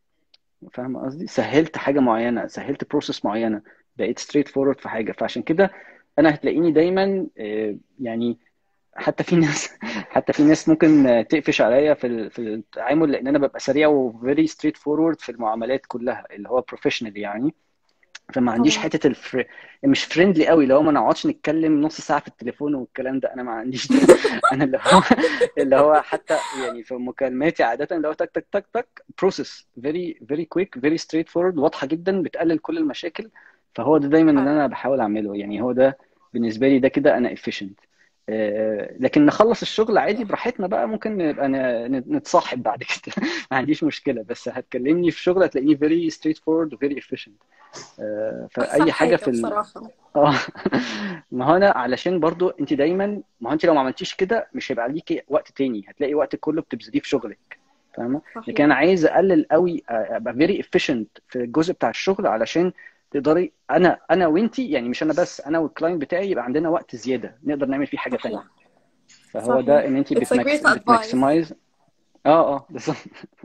[SPEAKER 2] فاهم قصدي سهلت حاجه معينه سهلت بروسيس معينه بقيت ستريت فورورد في حاجه فعشان كده انا هتلاقيني دايما آه، يعني حتى في ناس حتى في ناس ممكن آه، تقفش عليا في ال- في التعامل لان انا ببقى سريع وفيري ستريت فورورد في المعاملات كلها اللي هو بروفيشنال يعني فما عنديش
[SPEAKER 1] طبعا
[SPEAKER 2] حته الفر... مش فريندلي قوي اللي هو ما نقعدش نتكلم نص ساعه في التليفون والكلام ده انا ما عنديش ده انا اللي هو اللي هو حتى يعني في مكالماتي عاده اللي هو تك تك تك تك بروسيس فيري فيري كويك فيري ستريت فورورد واضحه جدا بتقلل كل المشاكل فهو ده دايما اللي انا بحاول اعمله يعني هو ده بالنسبه لي ده كده انا efficient آه، لكن نخلص الشغل عادي براحتنا بقى ممكن نبقى ن- نتصاحب بعد كده ما عنديش مشكله بس هتكلمني في شغل هتلاقيني very straight forward و very efficient آه،
[SPEAKER 1] احسن
[SPEAKER 2] فاي حاجه
[SPEAKER 1] حاجه
[SPEAKER 2] في ال...
[SPEAKER 1] بصراحه
[SPEAKER 2] اه ما هو انا علشان برضو انت دايما ما هو انت لو ما عملتيش كده مش هيبقى ليكي وقت تاني هتلاقي وقتك كله بتبذليه في شغلك فاهمه لكن
[SPEAKER 1] صحيح
[SPEAKER 2] انا عايز اقلل قوي ابقى فيري efficient في الجزء بتاع الشغل علشان تقدري انا انا وانتي يعني مش انا بس انا والكلاينت بتاعي يبقى عندنا وقت زياده نقدر نعمل فيه حاجه تانية
[SPEAKER 1] صحيح
[SPEAKER 2] فهو ده
[SPEAKER 1] صحيح
[SPEAKER 2] ان انت
[SPEAKER 1] it's a
[SPEAKER 2] بتماكس
[SPEAKER 1] great advice
[SPEAKER 2] بتماكسمايز اه اه بالظبط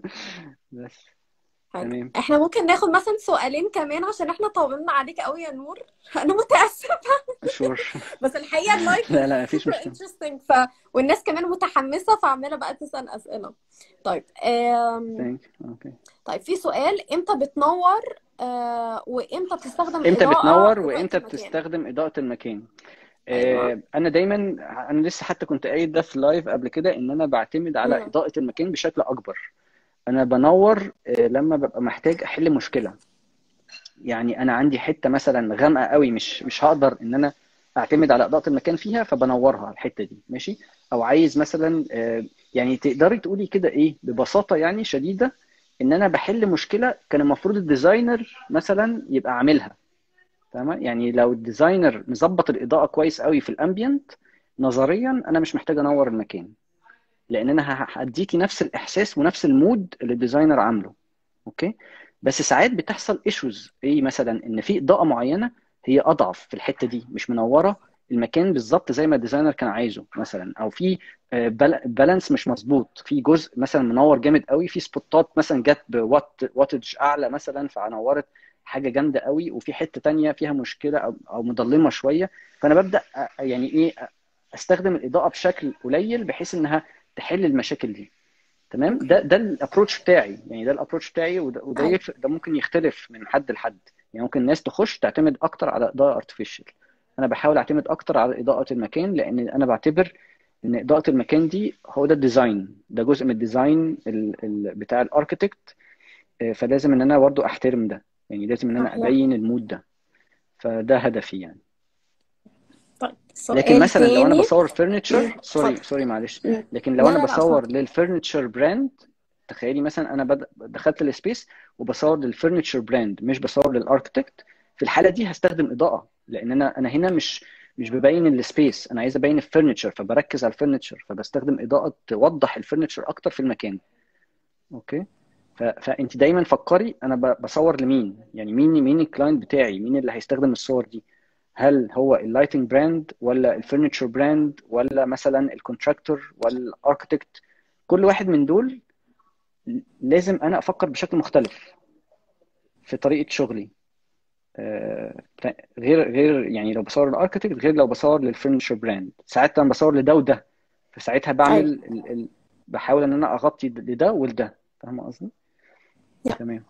[SPEAKER 2] بس
[SPEAKER 1] حلو
[SPEAKER 2] تمام
[SPEAKER 1] احنا ممكن ناخد مثلا سؤالين كمان عشان احنا طولنا عليك قوي يا نور انا متاسفه
[SPEAKER 2] شور
[SPEAKER 1] بس الحقيقه اللايف
[SPEAKER 2] لا لا مفيش
[SPEAKER 1] سوبر
[SPEAKER 2] مشكله
[SPEAKER 1] انترستنج ف والناس كمان متحمسه فعماله بقى تسال اسئله طيب آم...
[SPEAKER 2] ثانك اوكي
[SPEAKER 1] طيب في سؤال امتى بتنور آه... وامتى بتستخدم
[SPEAKER 2] امتى
[SPEAKER 1] اضاءه
[SPEAKER 2] بتنور
[SPEAKER 1] اضاءه
[SPEAKER 2] وامتى
[SPEAKER 1] المكان
[SPEAKER 2] بتستخدم اضاءه المكان
[SPEAKER 1] ايوه
[SPEAKER 2] آه، انا دايما انا لسه حتى كنت قايل ده في لايف قبل كده ان انا بعتمد على
[SPEAKER 1] مم.
[SPEAKER 2] اضاءه المكان بشكل اكبر انا بنور آه، لما ببقى محتاج احل مشكله يعني انا عندي حته مثلا غامقه قوي مش مش هقدر ان انا اعتمد على اضاءه المكان فيها فبنورها الحته دي ماشي او عايز مثلا آه، يعني تقدري تقولي كده ايه ببساطه يعني شديده ان انا بحل مشكله كان المفروض الديزاينر مثلا يبقى عاملها فاهمة يعني لو الديزاينر مظبط الإضاءة كويس قوي في الأمبيانت نظريا أنا مش محتاج أنور المكان لأن أنا ه- هديكي نفس الإحساس ونفس المود اللي الديزاينر عامله أوكي بس ساعات بتحصل ايشوز إيه مثلا إن في إضاءة معينة هي أضعف في الحتة دي مش منورة المكان بالظبط زي ما الديزاينر كان عايزه مثلا او في بالانس مش مظبوط في جزء مثلا منور جامد قوي في سبوتات مثلا جت بوات واتج اعلى مثلا فنورت حاجه جامده قوي وفي حته تانية فيها مشكله او او مظلمه شويه فانا ببدا يعني ايه استخدم الاضاءه بشكل قليل بحيث انها تحل المشاكل دي تمام ده ده الابروتش بتاعي يعني ده الابروتش بتاعي وده, وده
[SPEAKER 1] أيوة.
[SPEAKER 2] ده ممكن يختلف من حد لحد يعني ممكن الناس تخش تعتمد اكتر على اضاءه ارتفيشال انا بحاول اعتمد اكتر على اضاءه المكان لان انا بعتبر ان اضاءه المكان دي هو ده الديزاين ده جزء من الديزاين ال ال بتاع الاركتكت فلازم ان انا برضه احترم ده يعني لازم ان انا
[SPEAKER 1] صحيح.
[SPEAKER 2] ابين المود ده فده هدفي يعني
[SPEAKER 1] طيب
[SPEAKER 2] لكن
[SPEAKER 1] سؤال
[SPEAKER 2] مثلا لو انا
[SPEAKER 1] تاني
[SPEAKER 2] بصور فرنتشر
[SPEAKER 1] مم.
[SPEAKER 2] سوري
[SPEAKER 1] اتفضل.
[SPEAKER 2] سوري معلش
[SPEAKER 1] مم.
[SPEAKER 2] لكن لو
[SPEAKER 1] لا
[SPEAKER 2] انا
[SPEAKER 1] لا لا
[SPEAKER 2] بصور
[SPEAKER 1] اتفضل
[SPEAKER 2] للفرنتشر براند تخيلي مثلا انا بد... دخلت السبيس وبصور للفرنتشر براند مش بصور للاركتكت في الحاله دي هستخدم اضاءه لان انا انا هنا مش مش ببين السبيس انا عايز ابين الفرنتشر فبركز على الفرنتشر فبستخدم اضاءه توضح الفرنتشر اكتر في المكان اوكي ف... فانت دايما فكري انا ب... بصور لمين يعني مين مين الكلاينت بتاعي مين اللي هيستخدم الصور دي هل هو اللايتنج براند ولا الفرنتشر براند ولا مثلا الكونتراكتور ولا الاركتكت كل واحد من دول لازم انا افكر بشكل مختلف في طريقه شغلي آه، غير غير يعني لو بصور الاركتكت غير لو بصور للفرنتشر براند ساعات انا بصور لده وده فساعتها بعمل
[SPEAKER 1] أيوة.
[SPEAKER 2] ال... ال... بحاول ان انا اغطي لده ولده فاهمه قصدي؟
[SPEAKER 1] لا.
[SPEAKER 2] تمام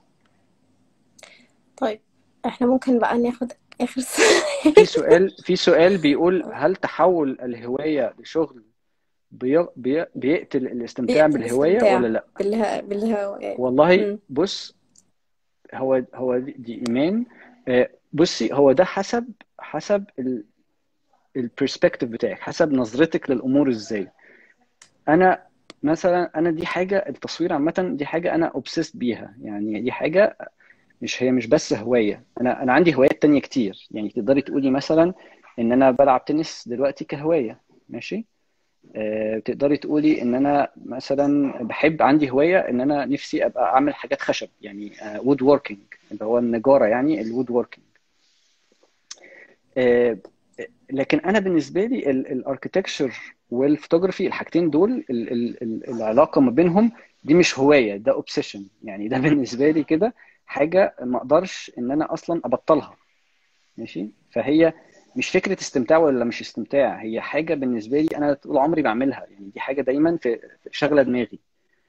[SPEAKER 1] طيب احنا ممكن بقى ناخد اخر
[SPEAKER 2] في
[SPEAKER 1] سؤال
[SPEAKER 2] سؤال في سؤال بيقول هل تحول الهوايه لشغل بي... بي... بيقتل الاستمتاع
[SPEAKER 1] بيقتل
[SPEAKER 2] بالهوايه
[SPEAKER 1] الاستمتاع
[SPEAKER 2] ولا لا؟
[SPEAKER 1] بالها بالهواء
[SPEAKER 2] والله
[SPEAKER 1] مم.
[SPEAKER 2] بص هو هو دي, دي ايمان آه، بصي هو ده حسب حسب البرسبكتيف بتاعك حسب نظرتك للامور ازاي انا مثلا انا دي حاجه التصوير عامه دي حاجه انا اوبسيست بيها يعني دي حاجه مش هي مش بس هوايه انا انا عندي هوايات تانية كتير يعني تقدري تقولي مثلا ان انا بلعب تنس دلوقتي كهوايه ماشي آه، تقدري تقولي ان انا مثلا بحب عندي هوايه ان انا نفسي ابقى اعمل حاجات خشب يعني وود ووركينج اللي هو النجاره يعني الوود ووركينج لكن انا بالنسبه لي الاركتكتشر والفوتوغرافي الحاجتين دول ال ال ال العلاقه ما بينهم دي مش هوايه ده اوبسيشن يعني ده بالنسبه لي كده حاجه ما اقدرش ان انا اصلا ابطلها ماشي فهي مش فكره استمتاع ولا مش استمتاع هي حاجه بالنسبه لي انا طول عمري بعملها يعني دي حاجه دايما في في شغله دماغي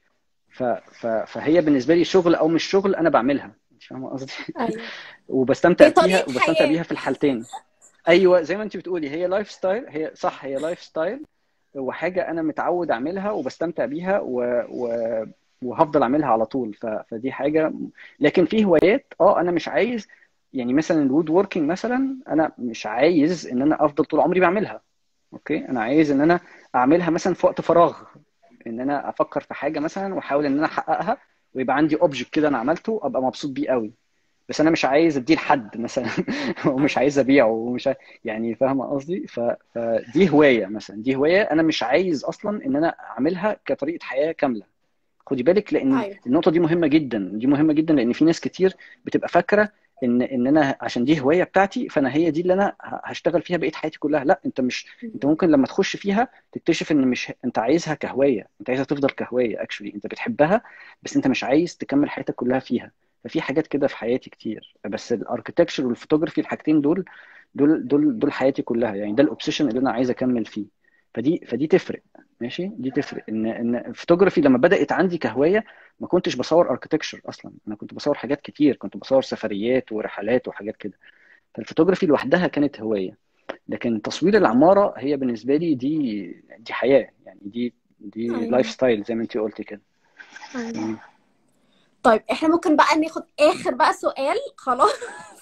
[SPEAKER 2] ف ف فهي بالنسبه لي شغل او مش شغل انا بعملها مش فاهمه قصدي
[SPEAKER 1] ايوه
[SPEAKER 2] وبستمتع
[SPEAKER 1] هي
[SPEAKER 2] فيها
[SPEAKER 1] طريقة
[SPEAKER 2] وبستمتع
[SPEAKER 1] حياة
[SPEAKER 2] بيها في الحالتين ايوه زي ما انت بتقولي هي لايف ستايل هي صح هي لايف ستايل وحاجه انا متعود اعملها وبستمتع بيها و... و... وهفضل اعملها على طول ف... فدي حاجه لكن في هوايات اه انا مش عايز يعني مثلا الوود ووركينج مثلا انا مش عايز ان انا افضل طول عمري بعملها اوكي انا عايز ان انا اعملها مثلا في وقت فراغ ان انا افكر في حاجه مثلا واحاول ان انا احققها ويبقى عندي اوبجكت كده انا عملته ابقى مبسوط بيه قوي بس انا مش عايز اديه لحد مثلا ومش عايز ابيعه ومش عايز يعني فاهمه قصدي ف... فدي هوايه مثلا دي هوايه انا مش عايز اصلا ان انا اعملها كطريقه حياه كامله خدي بالك لان
[SPEAKER 1] ايوه
[SPEAKER 2] النقطه دي مهمه جدا دي مهمه جدا لان في ناس كتير بتبقى فاكره ان ان انا عشان دي هوايه بتاعتي فانا هي دي اللي انا هشتغل فيها بقيه حياتي كلها لا انت مش انت ممكن لما تخش فيها تكتشف ان مش انت عايزها كهوايه انت عايزها تفضل كهوايه اكشولي انت بتحبها بس انت مش عايز تكمل حياتك كلها فيها ففي حاجات كده في حياتي كتير بس الاركتكتشر والفوتوغرافي الحاجتين دول دول دول دول حياتي كلها يعني ده الاوبسيشن اللي انا عايز اكمل فيه فدي فدي تفرق ماشي دي تفرق ان ان الفوتوغرافي لما بدات عندي كهوايه ما كنتش بصور اركتكتشر اصلا انا كنت بصور حاجات كتير كنت بصور سفريات ورحلات وحاجات كده فالفوتوغرافي لوحدها كانت هوايه لكن تصوير العماره هي بالنسبه لي دي دي حياه يعني دي دي
[SPEAKER 1] ايوه
[SPEAKER 2] لايف ستايل زي ما انت قلتي كده
[SPEAKER 1] ايوه
[SPEAKER 2] مم.
[SPEAKER 1] طيب احنا ممكن بقى ناخد اخر بقى سؤال خلاص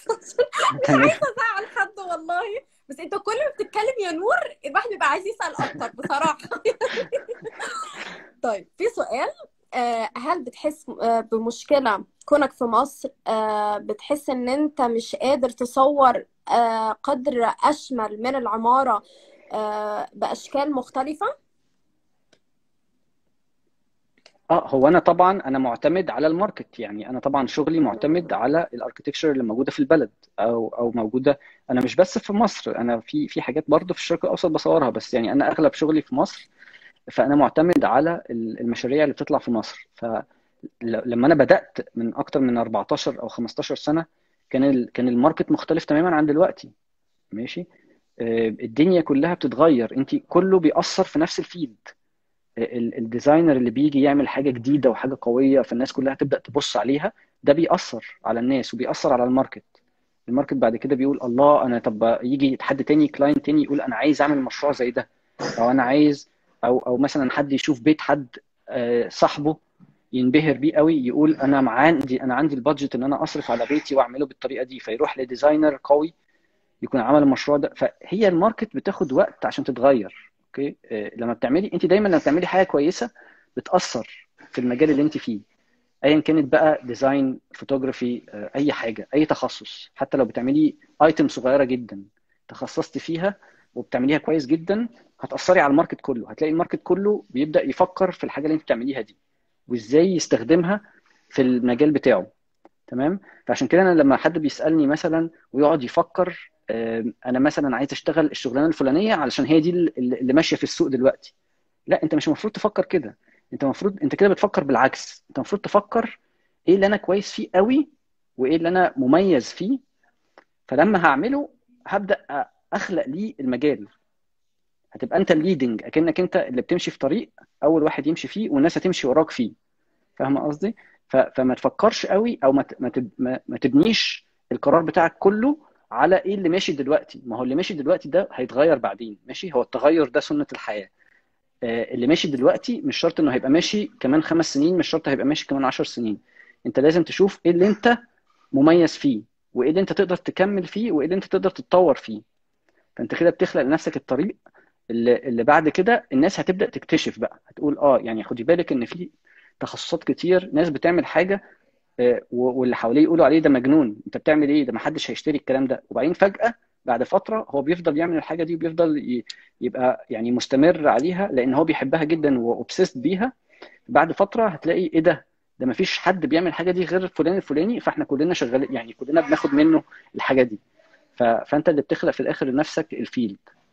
[SPEAKER 1] مش
[SPEAKER 2] تمام
[SPEAKER 1] عايزه ازعل حد والله بس انت كل ما بتتكلم يا نور الواحد بيبقى عايز يسأل اكتر بصراحه طيب في سؤال آه، هل بتحس آه، بمشكلة كونك في مصر آه، بتحس ان انت مش قادر تصور آه، قدر اشمل من العمارة آه، باشكال مختلفة
[SPEAKER 2] اه هو انا طبعا انا معتمد على الماركت يعني انا طبعا شغلي معتمد على الاركتكتشر اللي موجوده في البلد او او موجوده انا مش بس في مصر انا في في حاجات برضه في الشرق الاوسط بصورها بس يعني انا اغلب شغلي في مصر فانا معتمد على المشاريع اللي بتطلع في مصر فلما انا بدات من اكتر من 14 او 15 سنه كان ال... كان الماركت مختلف تماما عن دلوقتي ماشي الدنيا كلها بتتغير انت كله بيأثر في نفس الفيلد الديزاينر اللي بيجي يعمل حاجه جديده وحاجه قويه فالناس كلها تبدا تبص عليها ده بيأثر على الناس وبيأثر على الماركت الماركت بعد كده بيقول الله انا طب يجي حد تاني كلاينت تاني يقول انا عايز اعمل مشروع زي ده او انا عايز او او مثلا حد يشوف بيت حد صاحبه ينبهر بيه قوي يقول انا عندي انا عندي البادجت ان انا اصرف على بيتي واعمله بالطريقه دي فيروح لديزاينر قوي يكون عمل المشروع ده فهي الماركت بتاخد وقت عشان تتغير اوكي لما بتعملي انت دايما لما بتعملي حاجه كويسه بتاثر في المجال اللي انت فيه ايا كانت بقى ديزاين فوتوغرافي اي حاجه اي تخصص حتى لو بتعملي ايتم صغيره جدا تخصصتي فيها وبتعمليها كويس جدا هتاثري على الماركت كله هتلاقي الماركت كله بيبدا يفكر في الحاجه اللي انت بتعمليها دي وازاي يستخدمها في المجال بتاعه تمام فعشان كده انا لما حد بيسالني مثلا ويقعد يفكر انا مثلا عايز اشتغل الشغلانه الفلانيه علشان هي دي اللي ماشيه في السوق دلوقتي لا انت مش المفروض تفكر كده انت المفروض انت كده بتفكر بالعكس انت المفروض تفكر ايه اللي انا كويس فيه قوي وايه اللي انا مميز فيه فلما هعمله هبدا اخلق ليه المجال هتبقى انت الليدنج اكنك انت اللي بتمشي في طريق اول واحد يمشي فيه والناس هتمشي وراك فيه فاهم قصدي فما تفكرش قوي او ما ما تبنيش القرار بتاعك كله على ايه اللي ماشي دلوقتي ما هو اللي ماشي دلوقتي ده هيتغير بعدين ماشي هو التغير ده سنة الحياة اللي ماشي دلوقتي مش شرط انه هيبقى ماشي كمان خمس سنين مش شرط هيبقى ماشي كمان عشر سنين انت لازم تشوف ايه اللي انت مميز فيه وايه اللي انت تقدر تكمل فيه وايه اللي انت تقدر تتطور فيه فانت كده بتخلق لنفسك الطريق اللي, اللي بعد كده الناس هتبدا تكتشف بقى هتقول اه يعني خدي بالك ان في تخصصات كتير ناس بتعمل حاجه واللي حواليه يقولوا عليه ده مجنون انت بتعمل ايه ده ما حدش هيشتري الكلام ده وبعدين فجاه بعد فتره هو بيفضل يعمل الحاجه دي وبيفضل يبقى يعني مستمر عليها لان هو بيحبها جدا واوبسيست بيها بعد فتره هتلاقي ايه ده ده ما فيش حد بيعمل الحاجه دي غير فلان الفلاني فاحنا كلنا شغالين يعني كلنا بناخد منه الحاجه دي فانت اللي بتخلق في الاخر لنفسك الفيلد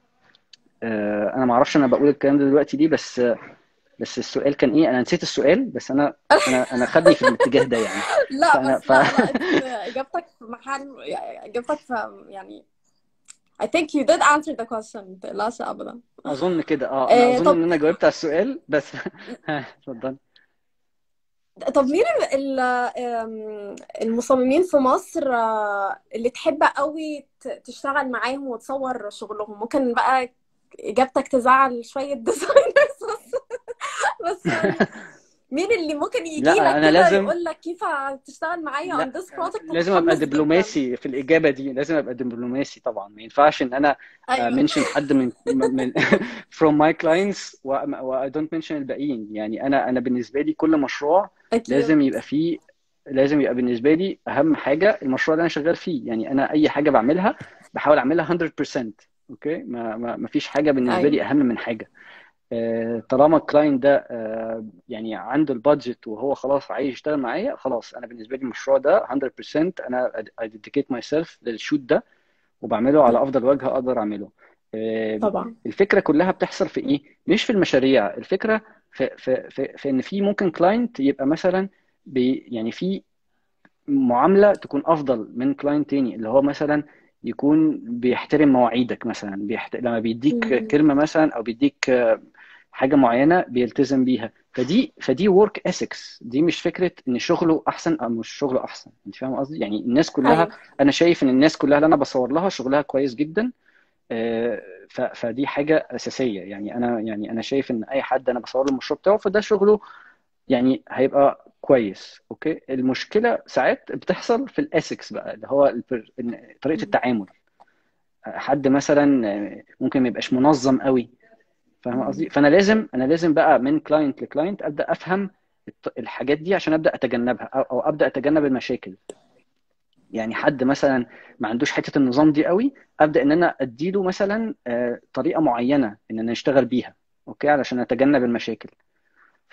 [SPEAKER 2] انا ما اعرفش انا بقول الكلام ده دلوقتي ليه بس بس السؤال كان ايه انا نسيت السؤال بس انا انا انا خدني في الاتجاه ده يعني
[SPEAKER 1] لا بس ف... لا, لا اجابتك في محل اجابتك في يعني I think you did answer the question ما تقلقش ابدا
[SPEAKER 2] اظن كده اه انا اظن طب... ان انا جاوبت على السؤال بس اتفضل
[SPEAKER 1] طب مين المصممين في مصر اللي تحب قوي تشتغل معاهم وتصور شغلهم ممكن بقى اجابتك تزعل شويه ديزاينرز بس بس يعني مين اللي ممكن يجي لك
[SPEAKER 2] أنا
[SPEAKER 1] كده
[SPEAKER 2] لازم...
[SPEAKER 1] يقول لك كيف تشتغل معايا on this project
[SPEAKER 2] لازم ابقى دبلوماسي في الاجابه دي لازم ابقى دبلوماسي طبعا ما ينفعش ان انا
[SPEAKER 1] أيوة.
[SPEAKER 2] منشن حد من من from my clients و, و I don't mention الباقيين يعني انا انا بالنسبه لي كل مشروع
[SPEAKER 1] أكيد.
[SPEAKER 2] لازم يبقى فيه لازم يبقى بالنسبه لي اهم حاجه المشروع اللي انا شغال فيه يعني انا اي حاجه بعملها بحاول اعملها 100% اوكي ما ما, ما فيش حاجه بالنسبه
[SPEAKER 1] أيوة.
[SPEAKER 2] لي اهم من حاجه طالما الكلاينت ده يعني عنده البادجت وهو خلاص عايز يشتغل معايا خلاص انا بالنسبه لي المشروع ده 100% انا I dedicate myself للشوت ده وبعمله على افضل وجه اقدر اعمله
[SPEAKER 1] طبعا
[SPEAKER 2] الفكره كلها بتحصل في ايه مش في المشاريع الفكره في في في, في ان في ممكن كلاينت يبقى مثلا بي يعني في معامله تكون افضل من كلاينت تاني اللي هو مثلا يكون بيحترم مواعيدك مثلا بيحت... لما بيديك
[SPEAKER 1] مم.
[SPEAKER 2] كلمه مثلا او بيديك حاجه معينه بيلتزم بيها فدي فدي ورك اسكس دي مش فكره ان شغله احسن او مش شغله احسن انت فاهم قصدي يعني الناس كلها
[SPEAKER 1] أيوة.
[SPEAKER 2] انا شايف ان الناس كلها اللي انا بصور لها شغلها كويس جدا ف... فدي حاجه اساسيه يعني انا يعني انا شايف ان اي حد انا بصور له المشروع بتاعه فده شغله يعني هيبقى كويس اوكي المشكله ساعات بتحصل في الاسكس بقى اللي هو البر... طريقه التعامل حد مثلا ممكن ما يبقاش منظم قوي فاهم قصدي فانا لازم انا لازم بقى من كلاينت لكلاينت ابدا افهم الحاجات دي عشان ابدا اتجنبها او ابدا اتجنب المشاكل يعني حد مثلا ما عندوش حته النظام دي قوي ابدا ان انا اديله مثلا طريقه معينه ان انا اشتغل بيها اوكي علشان اتجنب المشاكل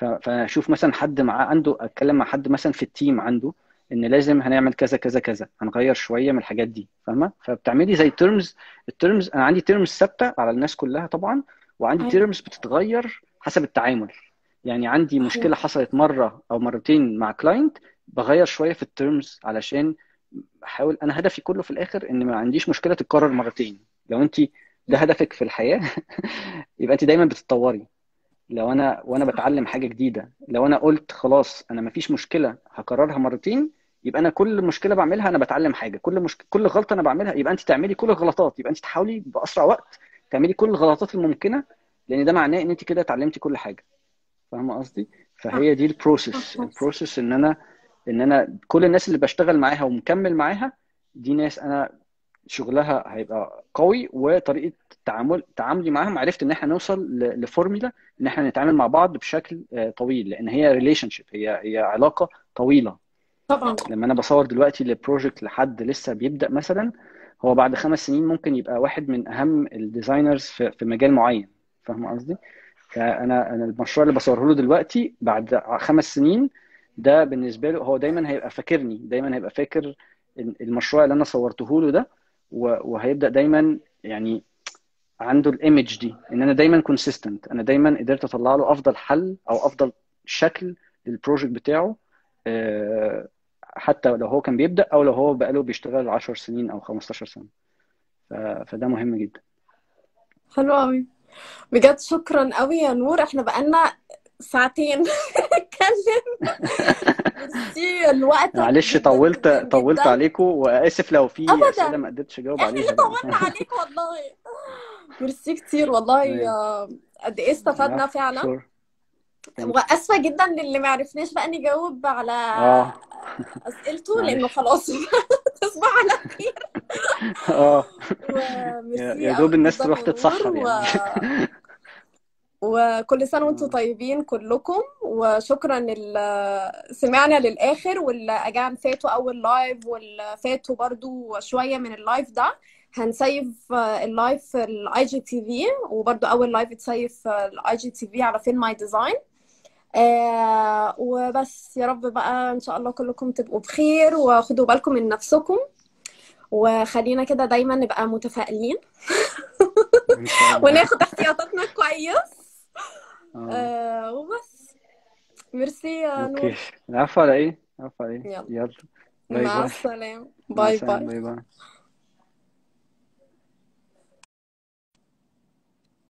[SPEAKER 2] فاشوف مثلا حد معاه عنده اتكلم مع حد مثلا في التيم عنده ان لازم هنعمل كذا كذا كذا هنغير شويه من الحاجات دي فاهمه فبتعملي زي تيرمز التيرمز انا عندي تيرمز ثابته على الناس كلها طبعا وعندي تيرمز بتتغير حسب التعامل يعني عندي مشكله حصلت مره او مرتين مع كلاينت بغير شويه في التيرمز علشان احاول انا هدفي كله في الاخر ان ما عنديش مشكله تتكرر مرتين لو انت ده هدفك في الحياه يبقى انت دايما بتتطوري لو انا وانا بتعلم حاجه جديده لو انا قلت خلاص انا ما فيش مشكله هكررها مرتين يبقى انا كل مشكله بعملها انا بتعلم حاجه كل مشكله كل غلطه انا بعملها يبقى انت تعملي كل الغلطات يبقى انت تحاولي باسرع وقت تعملي كل الغلطات الممكنه لان ده معناه ان انت كده اتعلمتي كل حاجه فاهمه قصدي فهي دي البروسيس البروسيس ان انا ان انا كل الناس اللي بشتغل معاها ومكمل معاها دي ناس انا شغلها هيبقى قوي وطريقه تعامل تعاملي معاهم عرفت ان احنا نوصل لفورمولا ان احنا نتعامل مع بعض بشكل طويل لان هي ريليشن شيب هي هي علاقه طويله
[SPEAKER 1] طبعا
[SPEAKER 2] لما انا بصور دلوقتي لبروجكت لحد لسه بيبدا مثلا هو بعد خمس سنين ممكن يبقى واحد من اهم الديزاينرز في, في مجال معين فاهم قصدي؟ فانا انا المشروع اللي بصوره له دلوقتي بعد خمس سنين ده بالنسبه له هو دايما هيبقى فاكرني دايما هيبقى فاكر المشروع اللي انا صورته له ده وهيبدا دايما يعني عنده الايمج دي ان انا دايما كونسيستنت انا دايما قدرت اطلع له افضل حل او افضل شكل للبروجكت بتاعه حتى لو هو كان بيبدا او لو هو بقاله بيشتغل 10 سنين او 15 سنه فده مهم جدا
[SPEAKER 1] حلو قوي بجد شكرا قوي يا نور احنا بقالنا ساعتين نتكلم ميرسي الوقت
[SPEAKER 2] معلش طولت طولت عليكم واسف لو في
[SPEAKER 1] أبداً.
[SPEAKER 2] اسئله ما قدرتش اجاوب
[SPEAKER 1] احنا
[SPEAKER 2] عليها
[SPEAKER 1] اللي طولنا عليك والله ميرسي كتير والله آه، قد ايه استفدنا فعلا
[SPEAKER 2] شور.
[SPEAKER 1] واسفه جدا للي ما عرفناش بقى نجاوب على
[SPEAKER 2] اه
[SPEAKER 1] اسئلته
[SPEAKER 2] معلش.
[SPEAKER 1] لانه خلاص تصبح على خير
[SPEAKER 2] اه
[SPEAKER 1] وميرسي
[SPEAKER 2] يا- يا
[SPEAKER 1] قوي
[SPEAKER 2] دوب الناس
[SPEAKER 1] جدا
[SPEAKER 2] تروح
[SPEAKER 1] يا
[SPEAKER 2] تتسحر
[SPEAKER 1] نور
[SPEAKER 2] يعني.
[SPEAKER 1] وكل سنة وانتم طيبين كلكم وشكرا اللي سمعنا للآخر واللي أجان فاتوا أول لايف واللي فاتوا برضو شوية من اللايف ده هنسيف اللايف في الاي جي تي في وبرضو أول لايف اتسيف الاي جي تي في على فين ماي ديزاين آه وبس يا رب بقى إن شاء الله كلكم تبقوا بخير وخدوا بالكم من نفسكم وخلينا كده دايما نبقى متفائلين
[SPEAKER 2] ان شاء الله
[SPEAKER 1] وناخد احتياطاتنا كويس
[SPEAKER 2] آه.
[SPEAKER 1] آه وبس ميرسي يا
[SPEAKER 2] اوكي
[SPEAKER 1] نور
[SPEAKER 2] العفو على ايه العفو على ايه
[SPEAKER 1] يلا.
[SPEAKER 2] يلا باي
[SPEAKER 1] مع
[SPEAKER 2] باي
[SPEAKER 1] السلامة
[SPEAKER 2] مع
[SPEAKER 1] باي
[SPEAKER 2] السلامة.
[SPEAKER 1] باي
[SPEAKER 2] باي باي